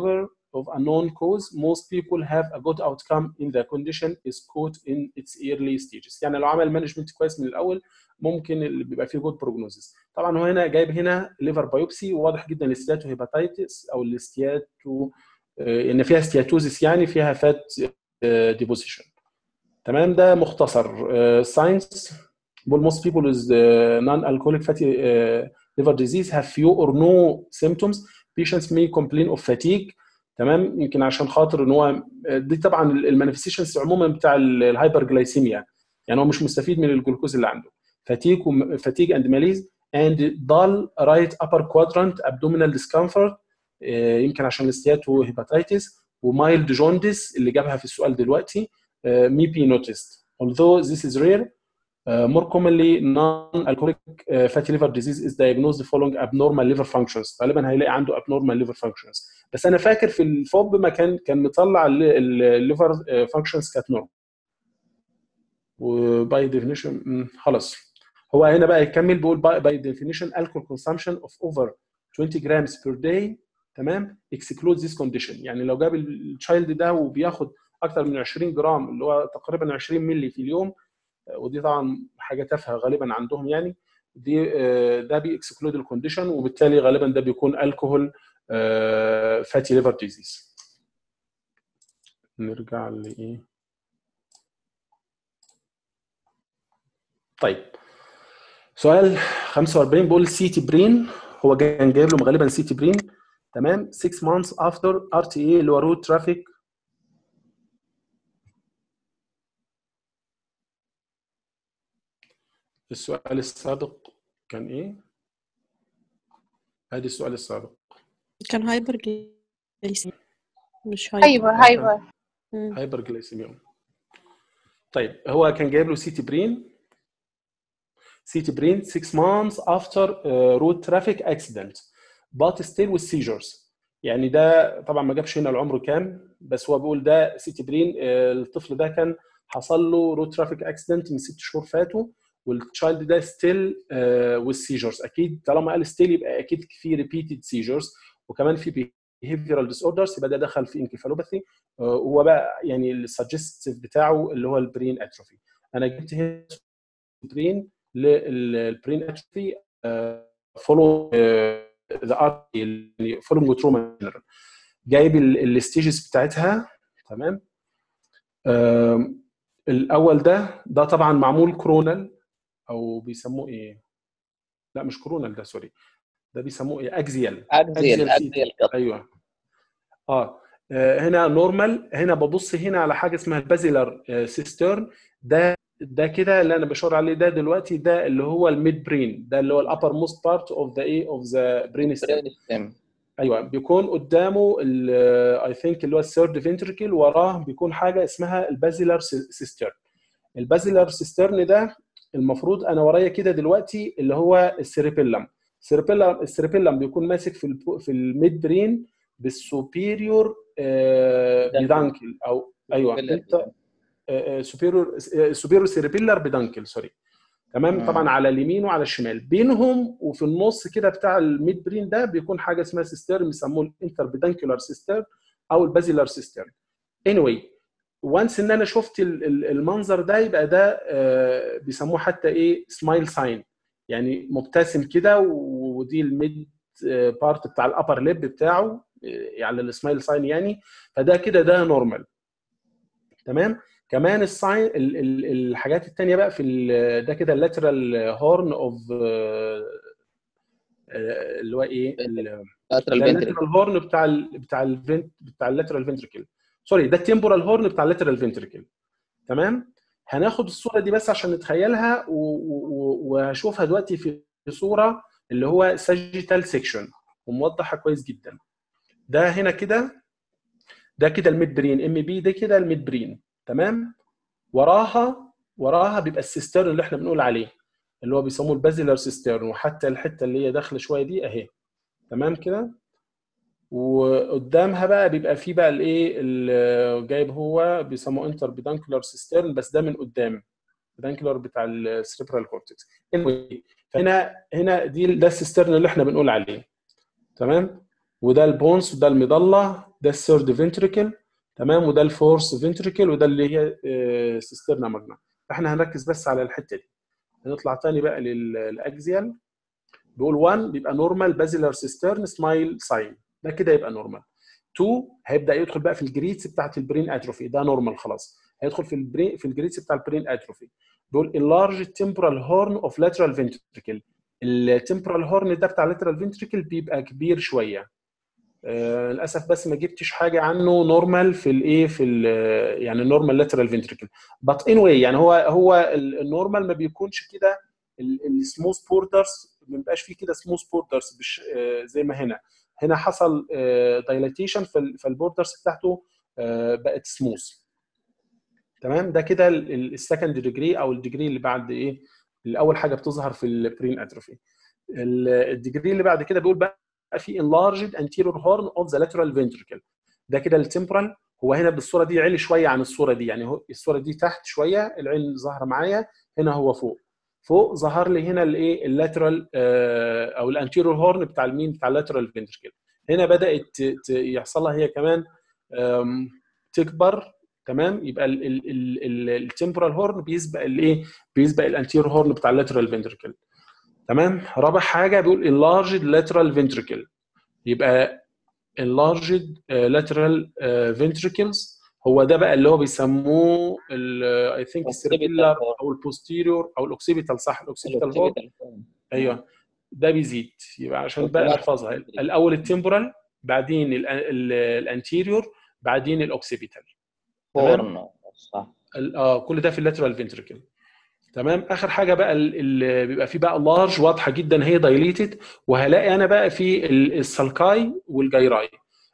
of a known cause most people have a good outcome in the condition is caught in its early stages يعني لو عمل مانجمنت كويس من الاول ممكن اللي بيبقى فيه جود بروجنوزيس طبعا هو هنا جايب هنا ليفر بايوبسي واضح جدا الاستياتو هيباتيتس او الاستياتو آه، ان فيها ستياتوزيس يعني فيها فات ديبوزيشن تمام ده مختصر ساينس بقول most people with uh, non-alcoholic fatty uh, liver disease have few or no symptoms patients may complain of fatigue تمام يمكن عشان خاطر ان هو دي طبعا المانيفستيشنز عموما بتاع الهايبرجلايسيميا يعني هو مش مستفيد من الجلوكوز اللي عنده fatigue و fatigue and malaise and dull right upper quadrant abdominal discomfort آه، يمكن عشان الاستياتو هيباتيتس ومايلد جوندس اللي جابها في السؤال دلوقتي uh, may be noticed. Although this is rare, uh, more commonly non-alcoholic uh, fatty liver disease is diagnosed following abnormal liver functions. غالبا هيلاقي عنده abnormal liver functions. بس انا فاكر في الفوب ما كان كان مطلع الليفر functions كانت نورمال. وباي ديفينيشن خلاص هو هنا بقى يكمل بيقول باي ديفينيشن alcohol consumption of over 20 grams per day تمام excludes this condition يعني لو جاب التشايلد ده وبياخد اكتر من 20 جرام اللي هو تقريبا 20 مللي في اليوم ودي طبعا حاجه تافهه غالبا عندهم يعني دي آه، ده بيكسكلود الكونديشن وبالتالي غالبا ده بيكون الكحول فاتي ليفر ديزيز نرجع لايه طيب سؤال 45 بيقول سيتي برين هو كان جايب له غالبا سيتي برين تمام 6 months after RTA اللي هو road traffic السؤال السابق كان ايه؟ ادي السؤال السابق كان هايبر جلايسيميا مش هايبر ايوه ايوه مم. هايبر جلايسيميا طيب هو كان جايب له سيتي برين سيتي برين 6 months after uh, road traffic accident but still with seizures يعني ده طبعا ما جابش هنا العمر كام بس هو بيقول ده سيتي برين آه، الطفل ده كان حصل له رود ترافيك اكسيدنت من ست شهور فاتوا والتشايلد ده ستيل with seizures اكيد طالما قال ستيل يبقى اكيد في ريبيتد سيجرز وكمان في behavioral disorders يبقى ده دخل في انكفالوباثي هو بقى يعني السجستيف بتاعه اللي هو البرين اتروفي انا جبت هنا برين للبرين اتروفي فولو ذا ار يعني فولو تروما جايب الستيجز بتاعتها تمام آم، الاول ده ده طبعا معمول كرونال او بيسموه ايه لا مش كرونال ده سوري ده بيسموه ايه اكزيال اكزيال CT. اكزيال قط ايوه اه آه، هنا نورمال هنا ببص هنا على حاجه اسمها البازيلر سيسترن ده ده كده اللي انا بشاور عليه ده دلوقتي ده اللي هو الميد برين ده اللي هو الابر موست بارت اوف ذا ايه اوف ذا برين ستيم ايوه بيكون قدامه اي ثينك اللي هو الثيرد فينتركل وراه بيكون حاجه اسمها البازيلر سيسترن البازيلر سيسترن ده المفروض انا ورايا كده دلوقتي اللي هو السيريبيلم السيريبيلم السيريبيلم بيكون ماسك في ال في الميد برين بالسوبيريور بيدانكل او ايوه انت سوبيريور سوبيريور سيريبيلر بيدانكل سوري تمام مم. طبعا على اليمين وعلى الشمال بينهم وفي النص كده بتاع الميد برين ده بيكون حاجه اسمها سيسترن بيسموه الانتر بيدانكولار سيسترن او البازيلر سيسترن anyway وانس ان انا شفت ال- ال- المنظر ده يبقى ده آه، بيسموه حتى ايه سمايل ساين يعني مبتسم كده ودي الميد بارت بتاع الابر ليب بتاعه آه، على السمايل ساين يعني فده كده ده نورمال تمام كمان الساين ال- ال- الحاجات التانية بقى في ال- ده كده اللاترال هورن اوف اللي هو ايه ال- lateral ده ventricle. اللاترال هورن بتاع ال بتاع الفنت بتاع اللاترال فنتركل سوري ده التمبورال هورن بتاع اللاترال فنتركل تمام هناخد الصوره دي بس عشان نتخيلها و- و- و- وهشوفها دلوقتي في صوره اللي هو ساجيتال سيكشن وموضحها كويس جدا ده هنا كده ده كده الميد برين ام بي ده كده الميد برين تمام وراها وراها بيبقى السيسترن اللي احنا بنقول عليه اللي هو بيسموه البازيلر سيسترن وحتى الحته اللي هي داخله شويه دي اهي تمام كده وقدامها بقى بيبقى فيه بقى الايه ال- جايب هو بيسموه انتر بيدانكولار سيسترن بس ده من قدام بيدانكولار بتاع السريبرال كورتكس anyway فهنا هنا دي ده السيسترن اللي احنا بنقول عليه تمام وده البونس وده المظله ده الثيرد فنتريكل تمام وده الفورث فنتريكل وده اللي هي سيسترنا ماجنا احنا هنركز بس على الحته دي هنطلع تاني بقى للاكزيال بيقول 1 بيبقى نورمال بازيلر سيسترن سمايل ساين ده كده يبقى نورمال 2 هيبدا يدخل بقى في الجريتس بتاعت البرين اتروفي ده نورمال خلاص هيدخل في البرين في الجريتس بتاع البرين اتروفي بيقول اللارج temporal هورن اوف lateral ventricle التمبرال هورن ده بتاع lateral ventricle بيبقى كبير شويه آه للاسف بس ما جبتش حاجه عنه نورمال في الايه في ال يعني نورمال لاترال فنتريكل بات ان واي يعني هو هو النورمال ما بيكونش كده السموث بوردرز ما بيبقاش فيه كده سموث بوردرز آه زي ما هنا هنا حصل دايلاتيشن فالبوردرز بتاعته آه بقت سموث تمام ده كده السكند ديجري او الديجري اللي بعد ايه الاول حاجه بتظهر في البرين اتروفي الديجري اللي بعد كده بيقول بقى في enlarged anterior horn of the lateral ventricle ده كده التمبرال هو هنا بالصوره دي عالي شويه عن الصوره دي يعني هو الصوره دي تحت شويه العين ظاهره معايا هنا هو فوق فوق ظهر لي هنا الايه اللاترال او الانتيريور هورن بتاع المين بتاع اللاترال فنتركل هنا بدات يحصل لها هي كمان تكبر تمام يبقى التمبرال هورن بيسبق الايه بيسبق الانتيريور هورن بتاع اللاترال فنتركل تمام رابع حاجه بيقول enlarged lateral ventricle يبقى enlarged lateral ventricles هو ده بقى اللي هو بيسموه اي ثينك السيركيلر او البوستيريور او الاوكسيبيتال صح الاوكسيبيتال هورن ايوه ده بيزيد يبقى عشان بقى نحفظها الاول التمبرال بعدين الانتيريور بعدين الاوكسيبيتال هورن صح اه كل ده في اللاترال فنتركل تمام اخر حاجه بقى اللي بيبقى فيه بقى لارج واضحه جدا هي دايليتد وهلاقي انا بقى في السالكاي والجايراي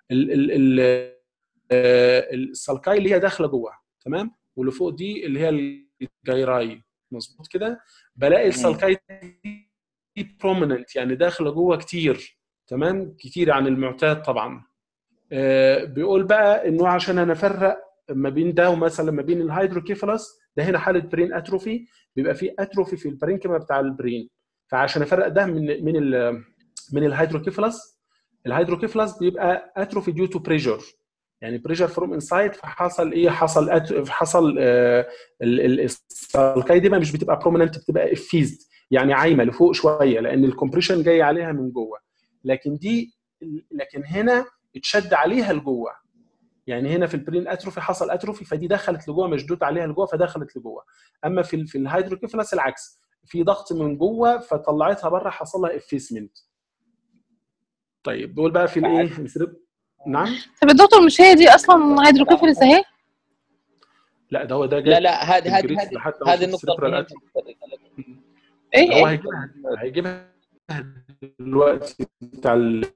السالكاي اللي هي داخله جوه تمام واللي فوق دي اللي هي الجايراي مظبوط كده بلاقي السالكاي دي بروميننت يعني داخله جوه كتير تمام كتير عن المعتاد طبعا بيقول بقى انه عشان انا افرق ما بين ده ومثلا ما بين الهيدروكيفالس ده هنا حاله برين اتروفي بيبقى في اتروفي في البرينكما بتاع البرين فعشان افرق ده من من ال من الهيدروكيفالس الهيدروكيفالس بيبقى اتروفي ديو تو بريشر يعني بريشر فروم انسايد فحصل ايه حصل أت... حصل آه السالكاي دي مش بتبقى بروميننت بتبقى افيزد يعني عايمه لفوق شويه لان الكومبريشن جاي عليها من جوه لكن دي لكن هنا اتشد عليها لجوه يعني هنا في البرين اتروفي حصل اتروفي فدي دخلت لجوه مشدود عليها لجوه فدخلت لجوه اما في في الهيدروكيفالس العكس في ضغط من جوه فطلعتها بره حصل لها افيسمنت طيب دول بقى في الايه نعم طب الدكتور مش هي دي اصلا هيدروكيفالس اهي لا ده هو ده لا لا هذه هذه هذه النقطه ايه هو هيجيبها هيجيبها دلوقتي بتاع ال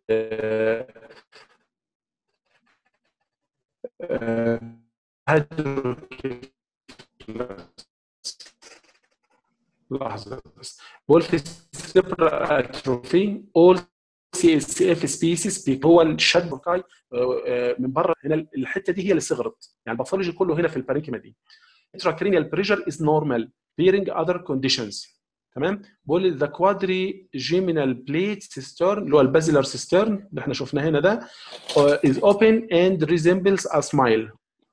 لحظه بس بقول في السيبرا اتروفي اول سي اس اف سبيسيس هو الشد بوكاي من بره هنا الحته دي هي اللي صغرت يعني الباثولوجي كله هنا في البارينكيما دي intracranial pressure is normal bearing other conditions تمام بقول ذا كوادري جيمينال بليت سيسترن اللي هو البازيلر سيسترن اللي احنا شفناه هنا ده is open and resembles a smile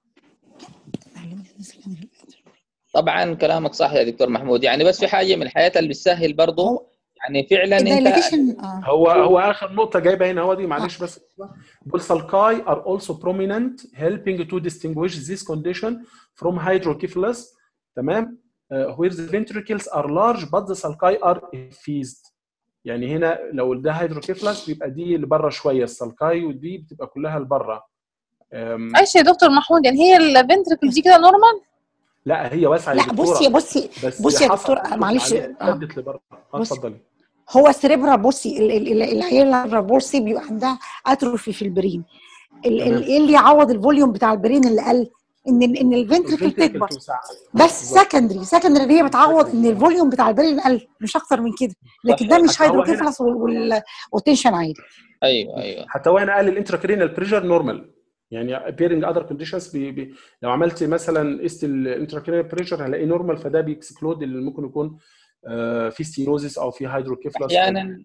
طبعا كلامك صح يا دكتور محمود يعني بس في حاجه من الحياه اللي بتسهل برضه يعني فعلا انت هو هو اخر نقطه جايبه هنا هو دي معلش بس بول سالكاي are also prominent helping to distinguish this condition from hydrocephalus تمام uh, where the ventricles are large but the sulci are effused يعني هنا لو ده هيدروكيفلاس بيبقى دي اللي بره شويه السلكاي ودي بتبقى كلها لبره ماشي يا دكتور محمود يعني هي الفنتركل دي كده نورمال لا هي واسعه لا بصي بصي بصي يا دكتور معلش ابتدت لبره اتفضلي هو السريبرا بصي العيال بصي بيبقى عندها اتروفي في البرين ايه اللي يعوض الفوليوم بتاع البرين اللي قل ان ان الفنتركل تكبر بس سكندري سكندري هي بتعوض ان الفوليوم بتاع البرين قل مش اكتر من كده لكن ده مش هيدروكيفلس والتنشن عالي ايوه ايوه حتى هو هنا قال الانتراكرينال بريشر نورمال يعني appearing other conditions بي بي لو عملت مثلا قست الانتراكرينال بريشر هلاقيه نورمال فده بيكسكلود اللي ممكن يكون آه في ستيروزيس او في هيدروكيفلس احيانا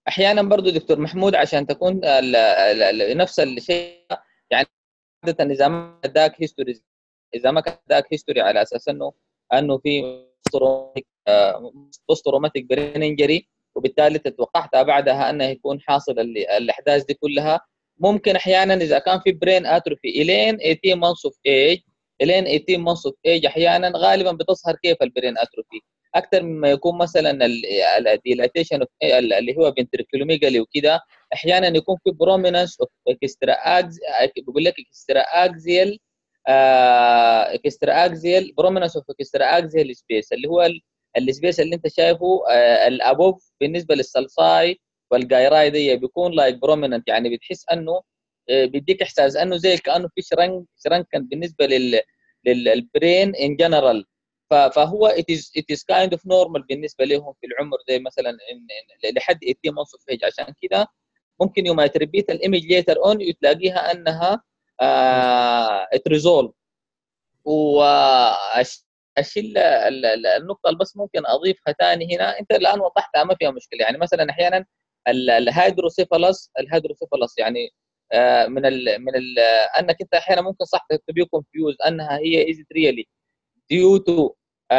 احيانا برضو دكتور محمود عشان تكون ال- ال- ال- نفس الشيء يعني عاده اذا ما اداك هيستوري اذا ما كان اداك هيستوري على اساس انه انه في بوست روماتيك برين انجري وبالتالي توقعتها بعدها انه يكون حاصل ال- الاحداث دي كلها ممكن احيانا اذا كان في برين اتروفي الين 18 مانثs اوف ايج الين 18 مانثs اوف ايج احيانا غالبا بتظهر كيف البرين اتروفي اكثر مما يكون مثلا الديلاتيشن اللي هو فنتريكولوميجالي وكده احيانا يكون في برومينانس اوف اكسترا اكز بيقول لك اكسترا اكزيال اكسترا اكزيال برومينانس اوف اكسترا اكزيال سبيس اللي هو ال- السبيس اللي انت شايفه آه، الابوف بالنسبه للسلساي والجايراي دي بيكون لايك بروميننت يعني بتحس انه آه، بيديك احساس انه زي كانه في شرنك شرنكن بالنسبه لل للبرين ان جنرال فهو it is it is kind of normal بالنسبه لهم في العمر زي مثلا إن إن لحد 18 months of age عشان كده ممكن يوم تربيت الايمج ليتر اون تلاقيها انها اتريزولف والشيء النقطه اللي بس ممكن اضيفها ثاني هنا انت الان وضحتها ما فيها مشكله يعني مثلا احيانا ال- الهيدروسيفالس الهيدروسيفالس في آه، من ال من ال انك انت احيانا ممكن صح تبي كونفيوز انها هي از ريالي due to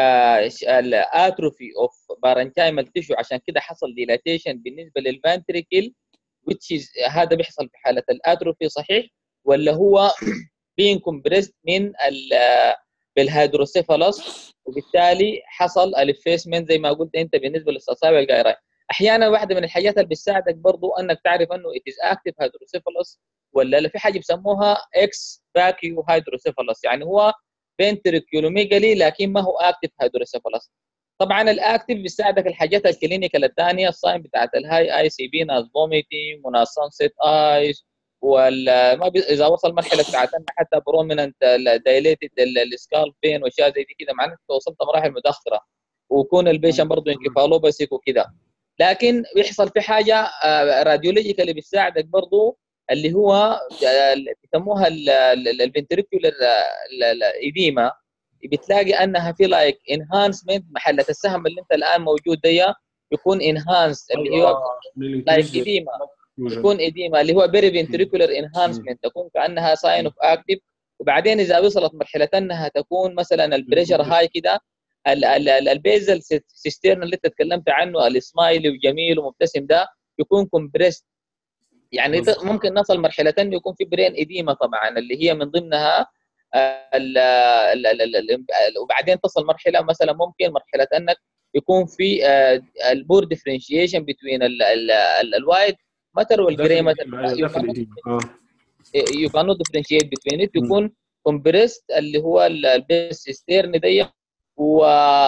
الاتروفي اوف بارنكايمال تيشو عشان كده حصل ديلاتيشن بالنسبه للفانتريكل which is هذا بيحصل في حاله الاتروفي صحيح ولا هو being compressed من ال- بالهيدروسيفالس وبالتالي حصل الافيسمنت زي ما قلت انت بالنسبه للصصاوي الجايراي احيانا واحده من الحاجات اللي بتساعدك برضو انك تعرف انه it is active hydrocephalus ولا لا في حاجه بيسموها اكس فاكيو هيدروسيفالس يعني هو فنتريكيولوميجالي لكن ما هو اكتف هيدروسيفالس طبعا الاكتف بيساعدك الحاجات الكلينيكال الثانيه الصايم بتاعت الهاي اي سي بي ناس فوميتنج وناس سانسيت ايز ولا ما بي... اذا وصل مرحله بتاعت إن حتى بروميننت دايليتد السكال بين واشياء زي دي كده معناته وصلت مراحل متاخره ويكون البيشن برضه انكفالوباسيك وكده لكن بيحصل في حاجه راديولوجيكال اللي بتساعدك برضه اللي هو آه، بيسموها الفنتريكولر ايديما بتلاقي انها في لايك انهانسمنت محله السهم اللي انت الان موجود دي يكون انهانس اللي هو لايك ايديما يكون ايديما اللي هو بيري فنتريكولر انهانسمنت تكون كانها ساين اوف اكتف وبعدين اذا وصلت مرحله انها تكون مثلا البريشر هاي كده ال- ال- ال- البيزل سيستيرن اللي انت تكلمت عنه السمايلي وجميل ومبتسم ده يكون كومبريست يعني ت- ممكن نصل مرحله انه يكون في برين اديمه طبعا اللي هي من ضمنها ال ال ال ال ال وبعدين تصل مرحله مثلا ممكن مرحله انك يكون في البور ديفرنشيشن بين الوايت ماتر والجري ماتر ده في الإيدين. اه يو كانوت ديفرنشيت بين ات يكون كومبريست اللي هو البيس سيستيرن دي و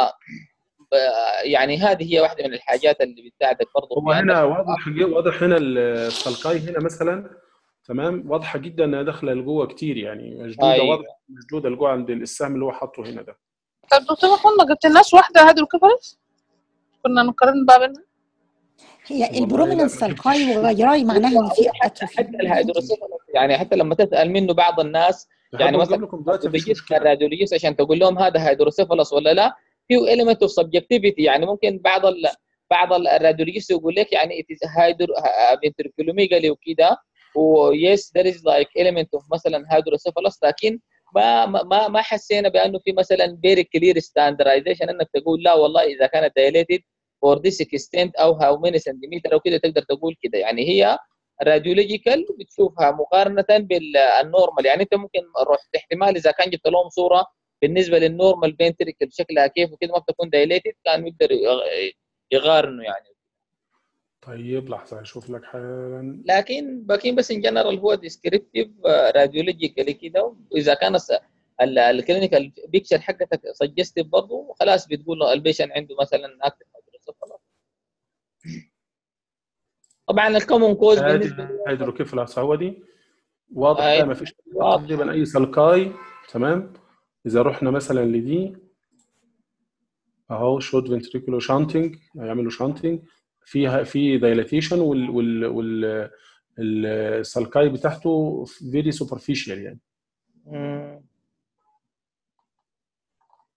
يعني هذه هي واحده من الحاجات اللي بتساعدك برضه هو هنا واضح واضح هنا السلقاي هنا مثلا تمام واضحه جدا انها داخله لجوه كتير يعني مشدوده أيوة. واضحه مشدوده لجوه عند السهم اللي هو حاطه هنا ده طب دكتور محمود ما جبتلناش واحده هيدروكيفالس كنا نقارن بقى بينها هي البروميننس سلقاي وغيراي معناها ان في اتروفي حتى الهيدروسيفالس يعني حتى لما تسال منه بعض الناس يعني هبقى مثلا أجيب لكم دلوقتي مفيش بيجيك الراديولوجيست عشان تقول لهم هذا هيدروسيفالس ولا لا فيه element of subjectivity يعني ممكن بعض ال بعض الراديولوجيست يقول لك يعني it is hydro ventriculomegaly وكده ويس there is like element of مثلا hydrocephalus لكن ما ما ما- ما حسينا بانه في مثلا very clear standardization انك تقول لا والله اذا كانت dilated for this extent او how many centimeter او كده تقدر تقول كده يعني هي راديولوجيكال بتشوفها مقارنه بالنورمال يعني انت ممكن رحت احتمال اذا كان جبت لهم صوره بالنسبه للنورمال فينتريكل شكلها كيف وكده ما بتكون دايليتد كان يقدر يغ- يقارنوا يعني طيب لحظه اشوف لك حالا لكن باقيين بس ان جنرال هو ديسكريبتيف راديولوجيكالي كده واذا كان الكلينيكال بيكتشر حقتك سجستيف برضه خلاص بتقول له البيشن عنده مثلا اكتف طبعا الكومون كوز بالنسبه هذه هيدروكيفلاس هو دي واضح أي. ده ما فيش تقريبا اي سلقاي تمام اذا رحنا مثلا لدي اهو شوت فنتريكولو شانتنج هيعملوا شانتنج فيها في دايلاتيشن وال وال وال السلقاي بتاعته فيري سوبرفيشال يعني مم.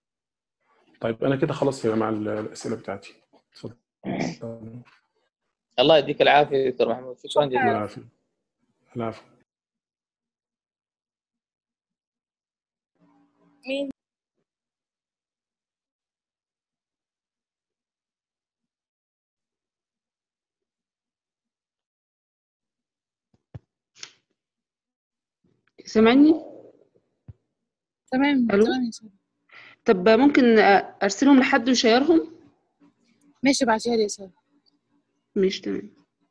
طيب انا كده خلاص يا جماعه الاسئله بتاعتي اتفضل الله يديك العافيه دكتور محمود شكرا جزيلا العافيه العفو مين سامعني تمام الو تمام يا سارة طب ممكن ارسلهم لحد ويشيرهم ماشي ابعتيها لي يا سارة مش تمام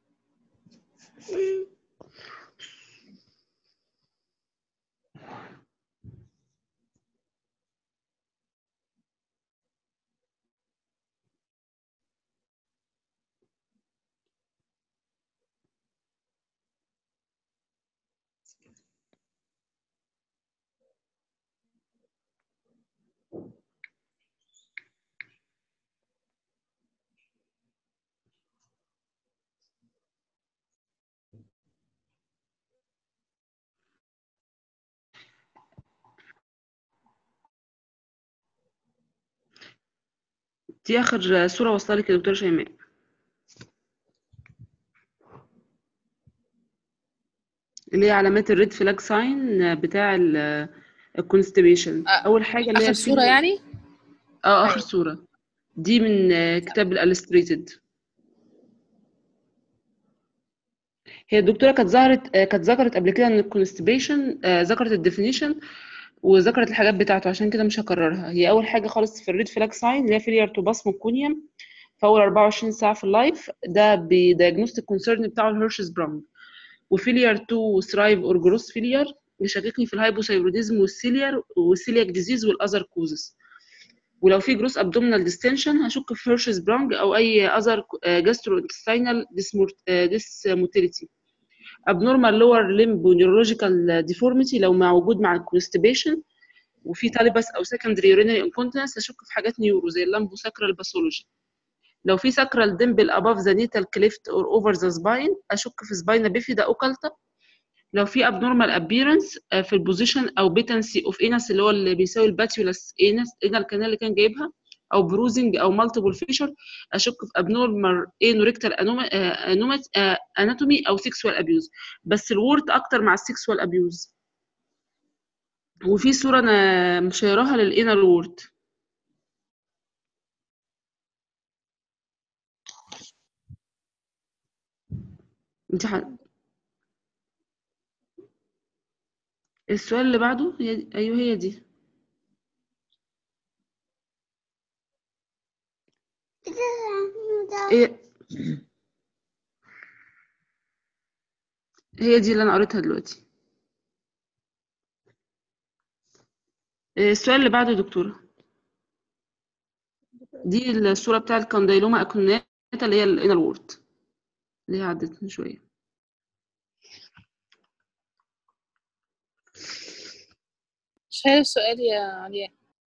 دي اخر صورة وصلها لك يا دكتورة شيماء اللي هي علامات الريد فلاج ساين بتاع الكونستيبيشن اول حاجة اللي هي اخر صورة الفيلم- يعني اه اخر صورة دي من آه، كتاب الالستريتد هي الدكتورة كانت ظهرت آه، كانت ذكرت قبل كده ان الكونستيبيشن ذكرت الديفينيشن وذكرت الحاجات بتاعته عشان كده مش هكررها هي اول حاجة خالص في الريد فلاج ساين اللي هي فيلير تو باس ميكونيوم في اول 24 ساعة في اللايف ده بديagnostic كونسيرن بتاعه الهيرشز برامج وفيلير تو ثرايف اور جروس فيلير يشككني في الهايبوثايروديزم والسيلير والسيلياك ديزيز والاذر كوزز ولو في جروس ابدومينال ديستنشن هشك في هيرشز برانج او اي اذر جاسترو انتستينال ديسموتيليتي abnormal lower limb neurological deformity لو مع وجود مع constipation وفي تالبس او secondary urinary incontinence هشك في حاجات نيورو زي اللامبو ساكرال باثولوجي لو في sacral dimple above the natal cleft or over the spine اشك في spina bifida occulta لو في abnormal appearance آه، في البوزيشن او patency of anus اللي هو اللي بيساوي الباتيولس anus anal canal اللي كان جايبها او bruising او multiple fissure اشك في abnormal anorectal anoma- آه، anomat- آه، anatomy او sexual abuse بس الورت اكتر مع السكسوال abuse وفي صورة انا مشيراها للانال وورت انت ح... السؤال اللي بعده هي دي. ايوه هي دي إيه هي دي اللي انا قريتها دلوقتي إيه السؤال اللي بعده يا دكتورة دي الصورة بتاع الكانديلوما اكوناتا اللي هي الانال وورت اللي هي عدت من شوية شايف السؤال يا علياء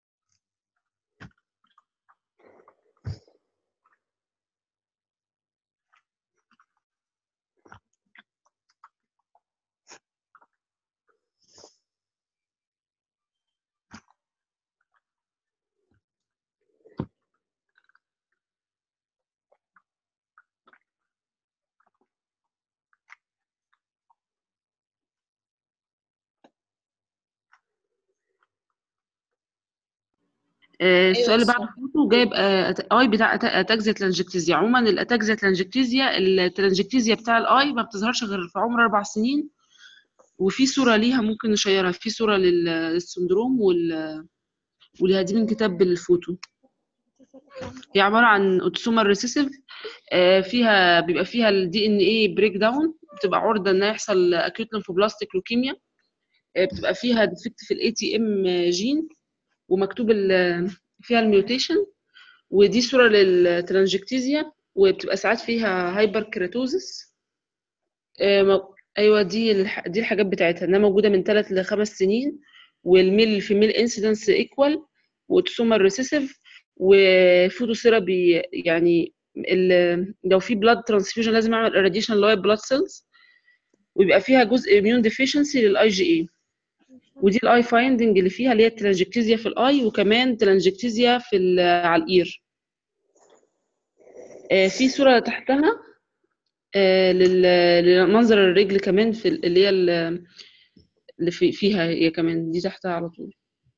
آه، السؤال اللي السؤال. بعده فوتو جايب آه، أت- اي بتاع أت- اتاكزيا تلانجكتيزيا عموما الاتاكزيا تلانجكتيزيا التلانجكتيزيا بتاع الاي ما بتظهرش غير في عمر اربع سنين وفي صورة ليها ممكن نشيرها في صورة لل- للسندروم وال وليها دي من كتاب الفوتو هي عبارة عن اوتوسومال ريسيسيف فيها بيبقى فيها الدي ان اي بريك داون بتبقى عرضة ان يحصل اكيوت ليمفوبلاستيك لوكيميا آه، بتبقى فيها ديفكت في الاي تي ام جين ومكتوب ال- فيها الميوتيشن ودي صورة للترانجكتيزيا وبتبقى ساعات فيها هايبر كيراتوزس آه، م- ايوه دي الح... دي الحاجات بتاعتها انها موجوده من 3 ل 5 سنين والميل في ميل انسيدنس ايكوال وتسومر ريسيسيف وفوتوثيرابي يعني ال... لو في بلاد ترانسفيوجن لازم اعمل irradiation لوايت بلاد سيلز ويبقى فيها جزء اميون ديفيشنسي للاي جي اي ودي الاي فايندنج اللي فيها اللي هي التلانجكتيزيا في الاي وكمان تلانجكتيزيا في ال- على الاير آه، في صوره تحتها آه لل- لمنظر الرجل كمان في ال- اللي هي ال- اللي في فيها هي كمان دي تحتها على طول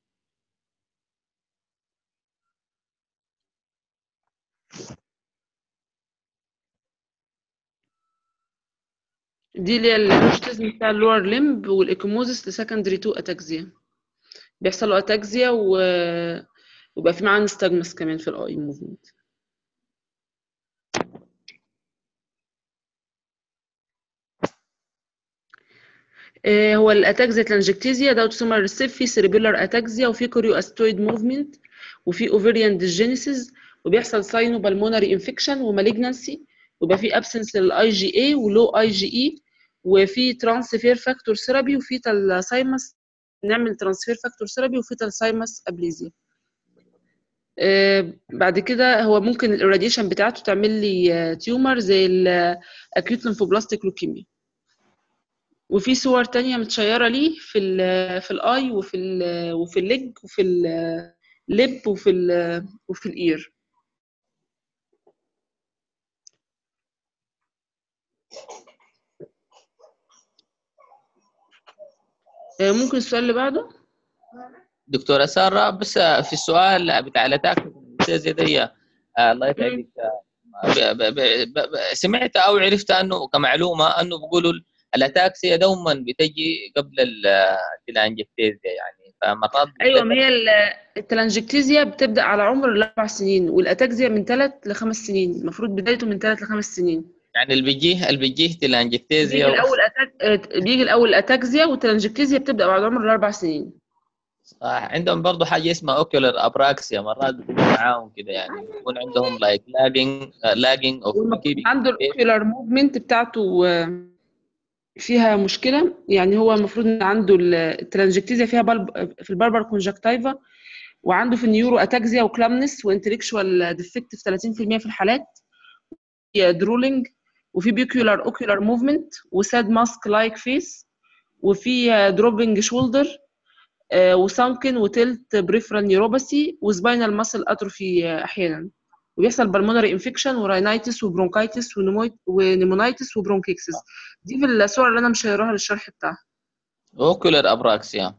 دي اللي هي الروشتزم بتاع اللور ليمب والايكوموزيس لسكندري تو اتاكزيا بيحصل له اتاكزيا و... ويبقى في معاه نستجمس كمان في الاي موفمنت آه، هو الاتاكزيا تلانجكتيزيا ده اوتوسومال ريسيف في سيريبيلر اتاكزيا وفي كوريو استويد موفمنت وفي اوفيريان ديجينيسيس وبيحصل ساينو بالمونري انفكشن ومالجنسي ويبقى في ابسنس للاي جي اي ولو اي جي اي وفي ترانسفير فاكتور ثيرابي وفي تالسايمس نعمل ترانسفير فاكتور ثيرابي وفي تالسايمس ابليزيا آه، بعد كده هو ممكن الراديشن بتاعته تعمل لي تيومر زي الاكيوت ليمفوبلاستيك لوكيميا وفي صور تانية متشيرة ليه في ال في الاي وفي ال وفي الليج وفي اللب وفي ال وفي الاير آه، ممكن السؤال اللي بعده دكتورة سارة بس في السؤال بتاع الاتاك زي دي آه، الله يسعدك آه، ب- ب- ب- ب- سمعت او عرفت انه كمعلومه انه بيقولوا الاتاكسيا دوما بتجي قبل ال- التلانجكتيزيا يعني فمرات ايوه ما هي ال- التلانجكتيزيا بتبدا على عمر الاربع سنين والاتاكزيا من ثلاث لخمس سنين المفروض بدايته من ثلاث لخمس سنين يعني اللي بيجيه اللي بيجيه بيجي تلانجكتيزيا الاول أتاك... آه، بيجي الاول الاتاكزيا والتلانجكتيزيا بتبدا بعد عمر الاربع سنين صح عندهم برضه حاجه اسمها اوكيولر ابراكسيا مرات بيكون معاهم كده يعني يكون عندهم لايك لاجينج لاجينج اوف عنده الاوكيولار موفمنت بتاعته آه، فيها مشكله يعني هو المفروض ان عنده ال- التلانجكتيزيا فيها بلب في البربر كونجكتيفا وعنده في النيورو اتاكزيا وكلامنس وانتلكشوال ديفكت في 30% في الحالات في درولينج وفي بيكيولار اوكيولار موفمنت وساد ماسك لايك فيس وفي دروبنج شولدر وسانكن وتلت بريفرال نيوروباثي وسباينال ماسل اتروفي احيانا وبيحصل بالمونري انفكشن وراينايتس وبرونكايتس ونمويت ونيمونايتس وبرونكيكسس دي في الصور اللي انا مشيرها للشرح بتاعها اوكيولر ابراكسيا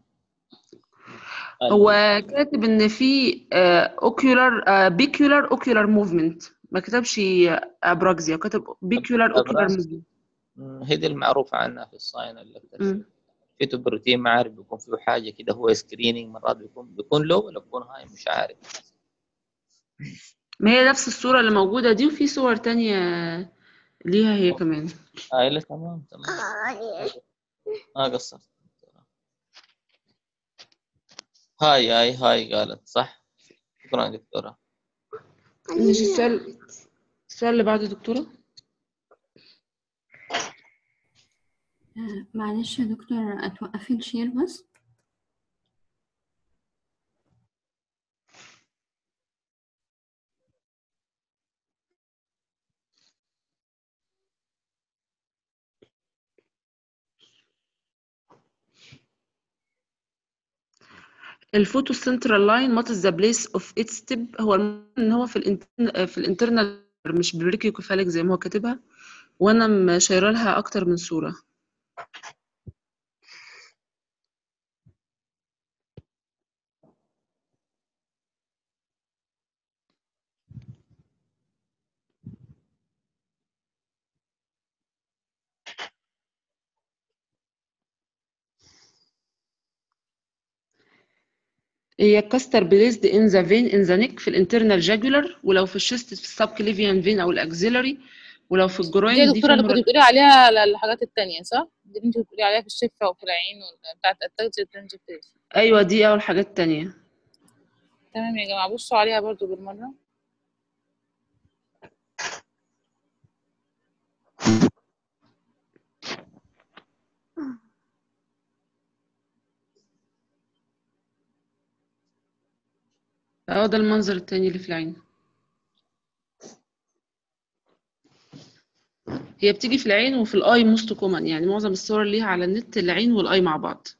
هو كاتب ان في اوكيولار بيكيولار اوكيولار موفمنت ما كتبش ابراكزيا كتب بيكيولار اوكيولار موفمنت هي دي المعروفه عنها في الصاين اللي في بروتين ما عارف بيكون فيه حاجه كده هو سكريننج مرات بيكون بيكون لو ولا بيكون هاي مش عارف ما هي نفس الصورة اللي موجودة دي وفي صور تانية ليها هي كمان هاي لا تمام تمام ما قصرت هاي هاي هاي قالت صح شكرا دكتورة مش السؤال السؤال اللي بعده دكتورة آه، معلش يا دكتور اتوقفي الشير بس الفوتو سنترال لاين وات از ذا بليس اوف ات ستيب هو المهم ان هو في الانترن في الانترنال مش بريكيوكيفاليك زي ما هو كاتبها وانا مشايره لها اكتر من صورة هي كاستر بليزد ان ذا فين ان ذا نيك في الانترنال جاجولار ولو في الشيست في السب كليفيان فين او الاكزيلاري ولو في دي الجروين يا دي دكتورة اللي كنت femoral- بتقولي عليها ال- الحاجات التانية صح؟ دي اللي انت بتقولي عليها في الشفة وفي العين وال- بتاعت التاكسي والتنجكتيز ايوه دي اول حاجات تانية تمام يا جماعة بصوا عليها برضو بالمرة اه ده المنظر التاني اللي في العين هي بتيجي في العين وفي الاي موست كومن يعني معظم الصور اللي ليها على النت العين والاي مع بعض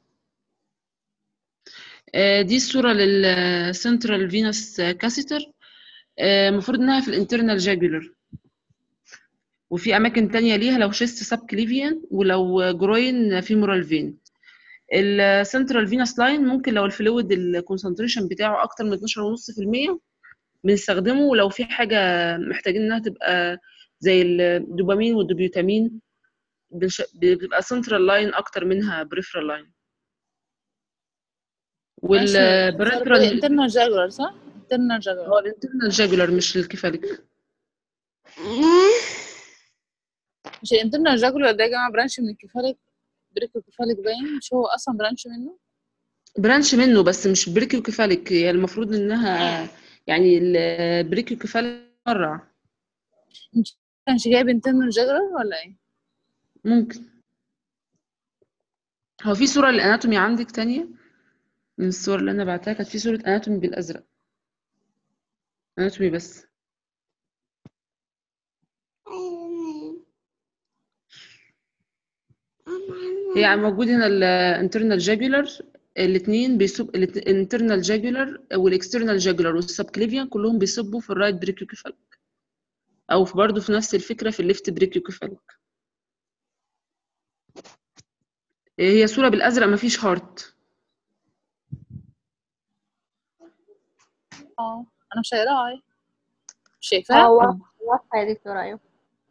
آه، دي الصورة للسنترال فينوس كاسيتر المفروض انها في الانترنال جاجولر وفي اماكن تانية ليها لو شيست سب كليفيان ولو جروين فيمورال فين السنترال فينوس لاين ممكن لو الفلويد الكونسنتريشن بتاعه اكتر من 12.5% بنستخدمه لو في حاجه محتاجين انها تبقى زي الدوبامين والدوبيوتامين بنش- بتبقى سنترال لاين اكتر منها بريفرال لاين والبريفرال انترنال جاجولار صح؟ انترنال جاجولار هو الانترنال جاجولار مش الكفاليك مش الانترنال جاجولار ده يا جماعه برانش من الكفالك بريكو كفالك باين مش هو اصلا برانش منه برانش منه بس مش بريكيو كفاليك هي المفروض انها يعني البريكيو كفاليك فرع مش كانش جايب انترنال جاجولار ولا ايه؟ ممكن هو في صورة للاناتومي عندك تانية من الصور اللي انا بعتها كانت في صورة اناتومي بالازرق اناتومي بس هي موجود هنا الانترنال جاجولار الاثنين بيصب الانترنال جاجولار والاكسترنال جاجولار والسبكليفيان كلهم بيصبوا في الرايت بريكيوكيفاليك او في برضه في نفس الفكره في الليفت بريكيوكيفاليك هي صوره بالازرق مفيش هارت اه انا مش هقراها اهي مش شايفاها؟ اه واضحة واضحة يا دكتورة أيوة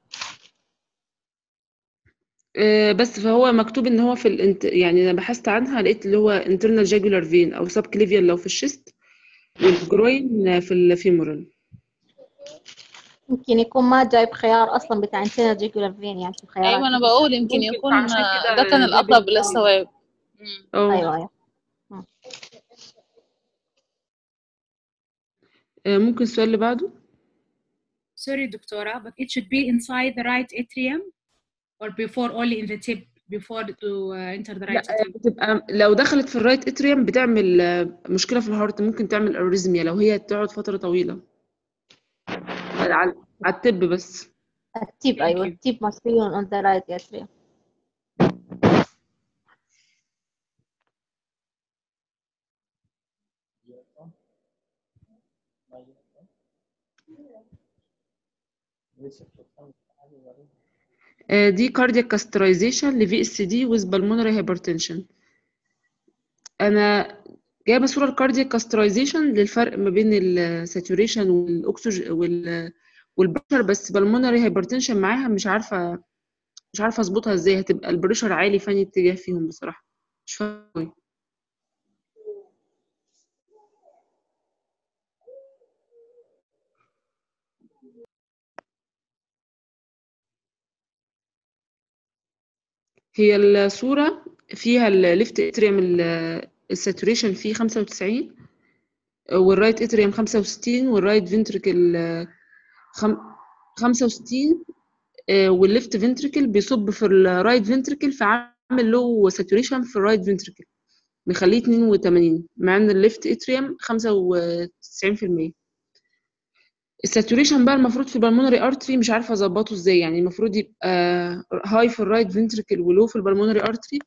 آه، بس فهو مكتوب ان هو في الانت... يعني انا بحثت عنها لقيت اللي هو internal jugular vein او subclavian لو في الشيست والجروين في الفيمورال يمكن يكون ما جايب خيار أصلا بتاع انتنا جيجولار فين يعني في الخيارات ايوه انا بقول يمكن ممكن يكون فعشان كده ده كان جاب الاقرب ال- للصواب اه أيوة أيوة آه، ممكن السؤال اللي بعده Sorry, Doctora, but it should be inside the right atrium or before only in the tip before to uh, enter the right لا آه، atrium. بتبقى لو دخلت في الرايت اتريوم بتعمل آه، مشكله في الهارت ممكن تعمل اريزميا لو هي تقعد فتره طويله على على التب بس التيب أيوة التيب must be on the right atrium آه، دي cardiac catheterization ل VSD with pulmonary hypertension انا جايبه صوره الكاردياك كاسترايزيشن للفرق ما بين الساتوريشن والاكسجين وال والبريشر بس بالمونري هايبرتنشن معاها مش عارفه مش عارفه اظبطها ازاي هتبقى البريشر عالي فاني اتجاه فيهم بصراحه مش فاهمه أوي. هي الصوره فيها الليفت اتريوم الساتوريشن فيه 95 والرايت اتريوم 65 والرايت فنتريكل 65 آه، والليفت فنتريكل بيصب في الرايت فنتريكل فعامل له ساتوريشن في الرايت فنتريكل مخليه 82 مع ان الليفت اتريوم 95% الساتوريشن بقى المفروض في البلمونري ارتري مش عارفه اظبطه ازاي يعني المفروض يبقى هاي في الرايت فنتريكل ولو في البلمونري ارتري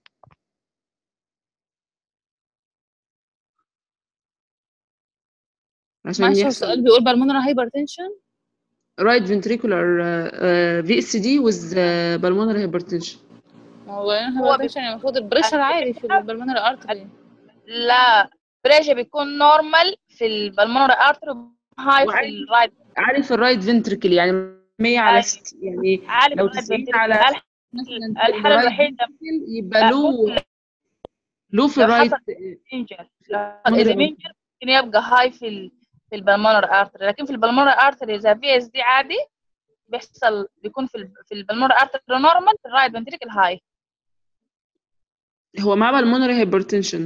عشان معلش هو يحصل السؤال بيقول بالمونر هايبرتنشن right ventricular uh, uh, VSD with uh, pulmonary hypertension ما هو هو هايبرتنشن يعني المفروض البريشر عالي في البلمونر ارتري لا بريشر بيكون نورمال في البلمونري ارتري هاي في وعالي الرايت عالي في الرايت فنتريكل يعني 100 على عالي ست يعني عالي في لو الرايت 90 فنتريكل على مثلا الحالة الرايت الوحيدة ventricle يبقى آه، له ممكن له في لو الرايت حصل انجل لو حصل pulmonary اذا ممكن يبقى هاي في ال في البلمونري ارتري لكن في البلمونري ارتري اذا في اس دي عادي بيحصل بيكون في ال في البلمونري ارتري نورمال في الرايت فنتريكل هاي هو معاه pulmonary hypertension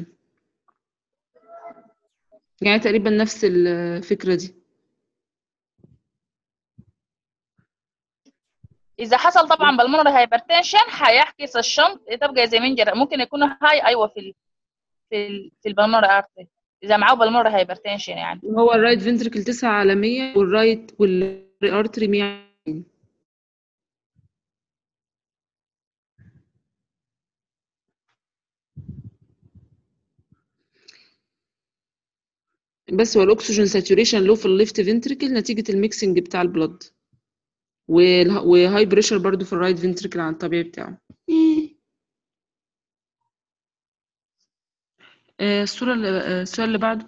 يعني تقريبا نفس الفكرة دي اذا حصل طبعا بالمونري هايبرتنشن هيحكس الشنط تبقى زي منجر ممكن يكون هاي ايوه في ال في ال في البلمونري ارتري اذا معاه بالمونري هايبرتنشن يعني هو الرايت فنتريكل 9 على 100 والرايت والارتري 100 بس هو الاكسجين ساتوريشن لو في الليفت فنتريكل نتيجة الميكسنج بتاع البلد وهاي بريشر برضو في الرايت فنتريكل عن الطبيعي بتاعه آه، الصورة اللي آه، السؤال اللي بعده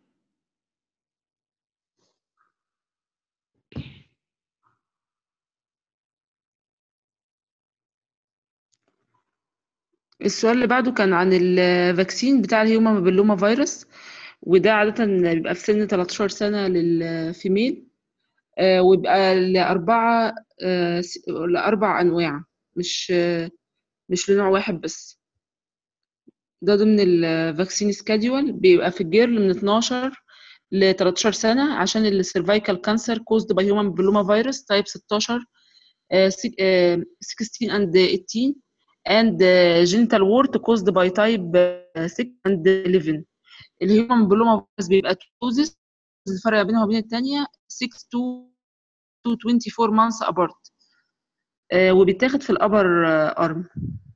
السؤال اللي بعده كان عن الفاكسين بتاع الهيومن بابيلوما فيروس وده عادة بيبقى في سن 13 سنة للفيميل آه، ويبقى لأربعة آه، س- لأربع أنواع مش آه، مش لنوع واحد بس ده ضمن الفاكسين سكادول بيبقى في الجيرل من 12 ل 13 سنة عشان السيرفايكال كانسر كوزد باي هيومن بابيلوما فيروس تايب 16 آه، سك- آه، 16 and 18 and آه، genital wart caused by type آه، 6 and 11 الهيومن بابيلوما فيروس بيبقى توزس الفرق بينها وبين التانية 6 to to 24 months apart آه، وبيتاخد في الأبر أرم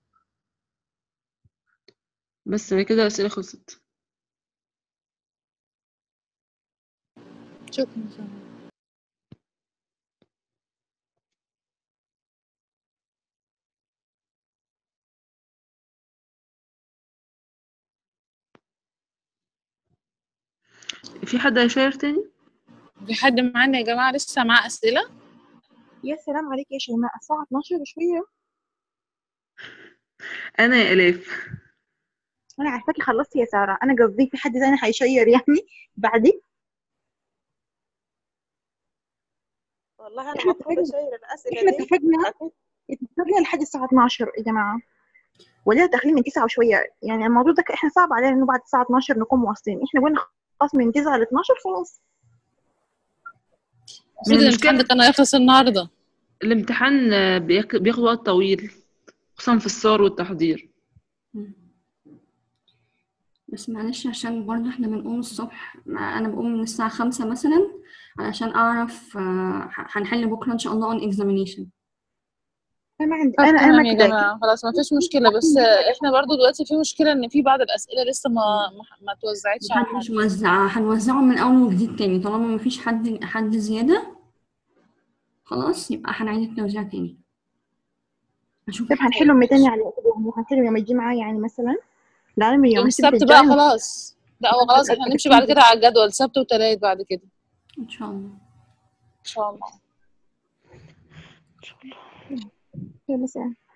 بس هي كده الأسئلة خلصت شكرا في حد هيشير تاني؟ في حد معانا يا جماعة لسه معاه أسئلة يا سلام عليك يا شيماء الساعة 12 وشوية أنا يا إلاف أنا عارفاكي خلصتي يا سارة أنا قصدي في حد تاني هيشير يعني بعدي والله انا احنا المفروض اتفقنا اشير الاسئله احنا دي اتفقنا اكيد اتفقنا لحد الساعة 12 يا جماعة وليه داخلين من 9 وشوية يعني الموضوع ده ك- احنا صعب علينا انه بعد الساعة 12 نكون واصلين احنا قلنا خلاص من 9 ل 12 خلاص المفروض الامتحان ده كان هيخلص النهاردة الامتحان آه، بياك- بياخد وقت طويل خصوصا في الصور والتحضير بس معلش عشان برضه احنا بنقوم الصبح انا بقوم من الساعة خمسة مثلا علشان اعرف آه، هنحل بكرة ان شاء الله on examination انا ما عندي طب انا انا تمام ما يا كده جماعة خلاص ما فيش مشكلة بس احنا برضو دلوقتي في مشكلة ان في بعض الأسئلة لسه ما ما, ما توزعتش على حد محدش وزع هنوزعه من اول وجديد تاني طالما مفيش حد حد زيادة خلاص يبقى هنعيد التوزيع تاني هشوف طب هنحلهم تاني على كده يعني هنحلهم يوم الجمعة يعني مثلا العلم يوم يوم السبت السبت بقى الجاي خلاص لا هو خلاص احنا هنمشي بعد كده على الجدول سبت وتلات بعد كده ان شاء الله ان شاء الله يلا سلام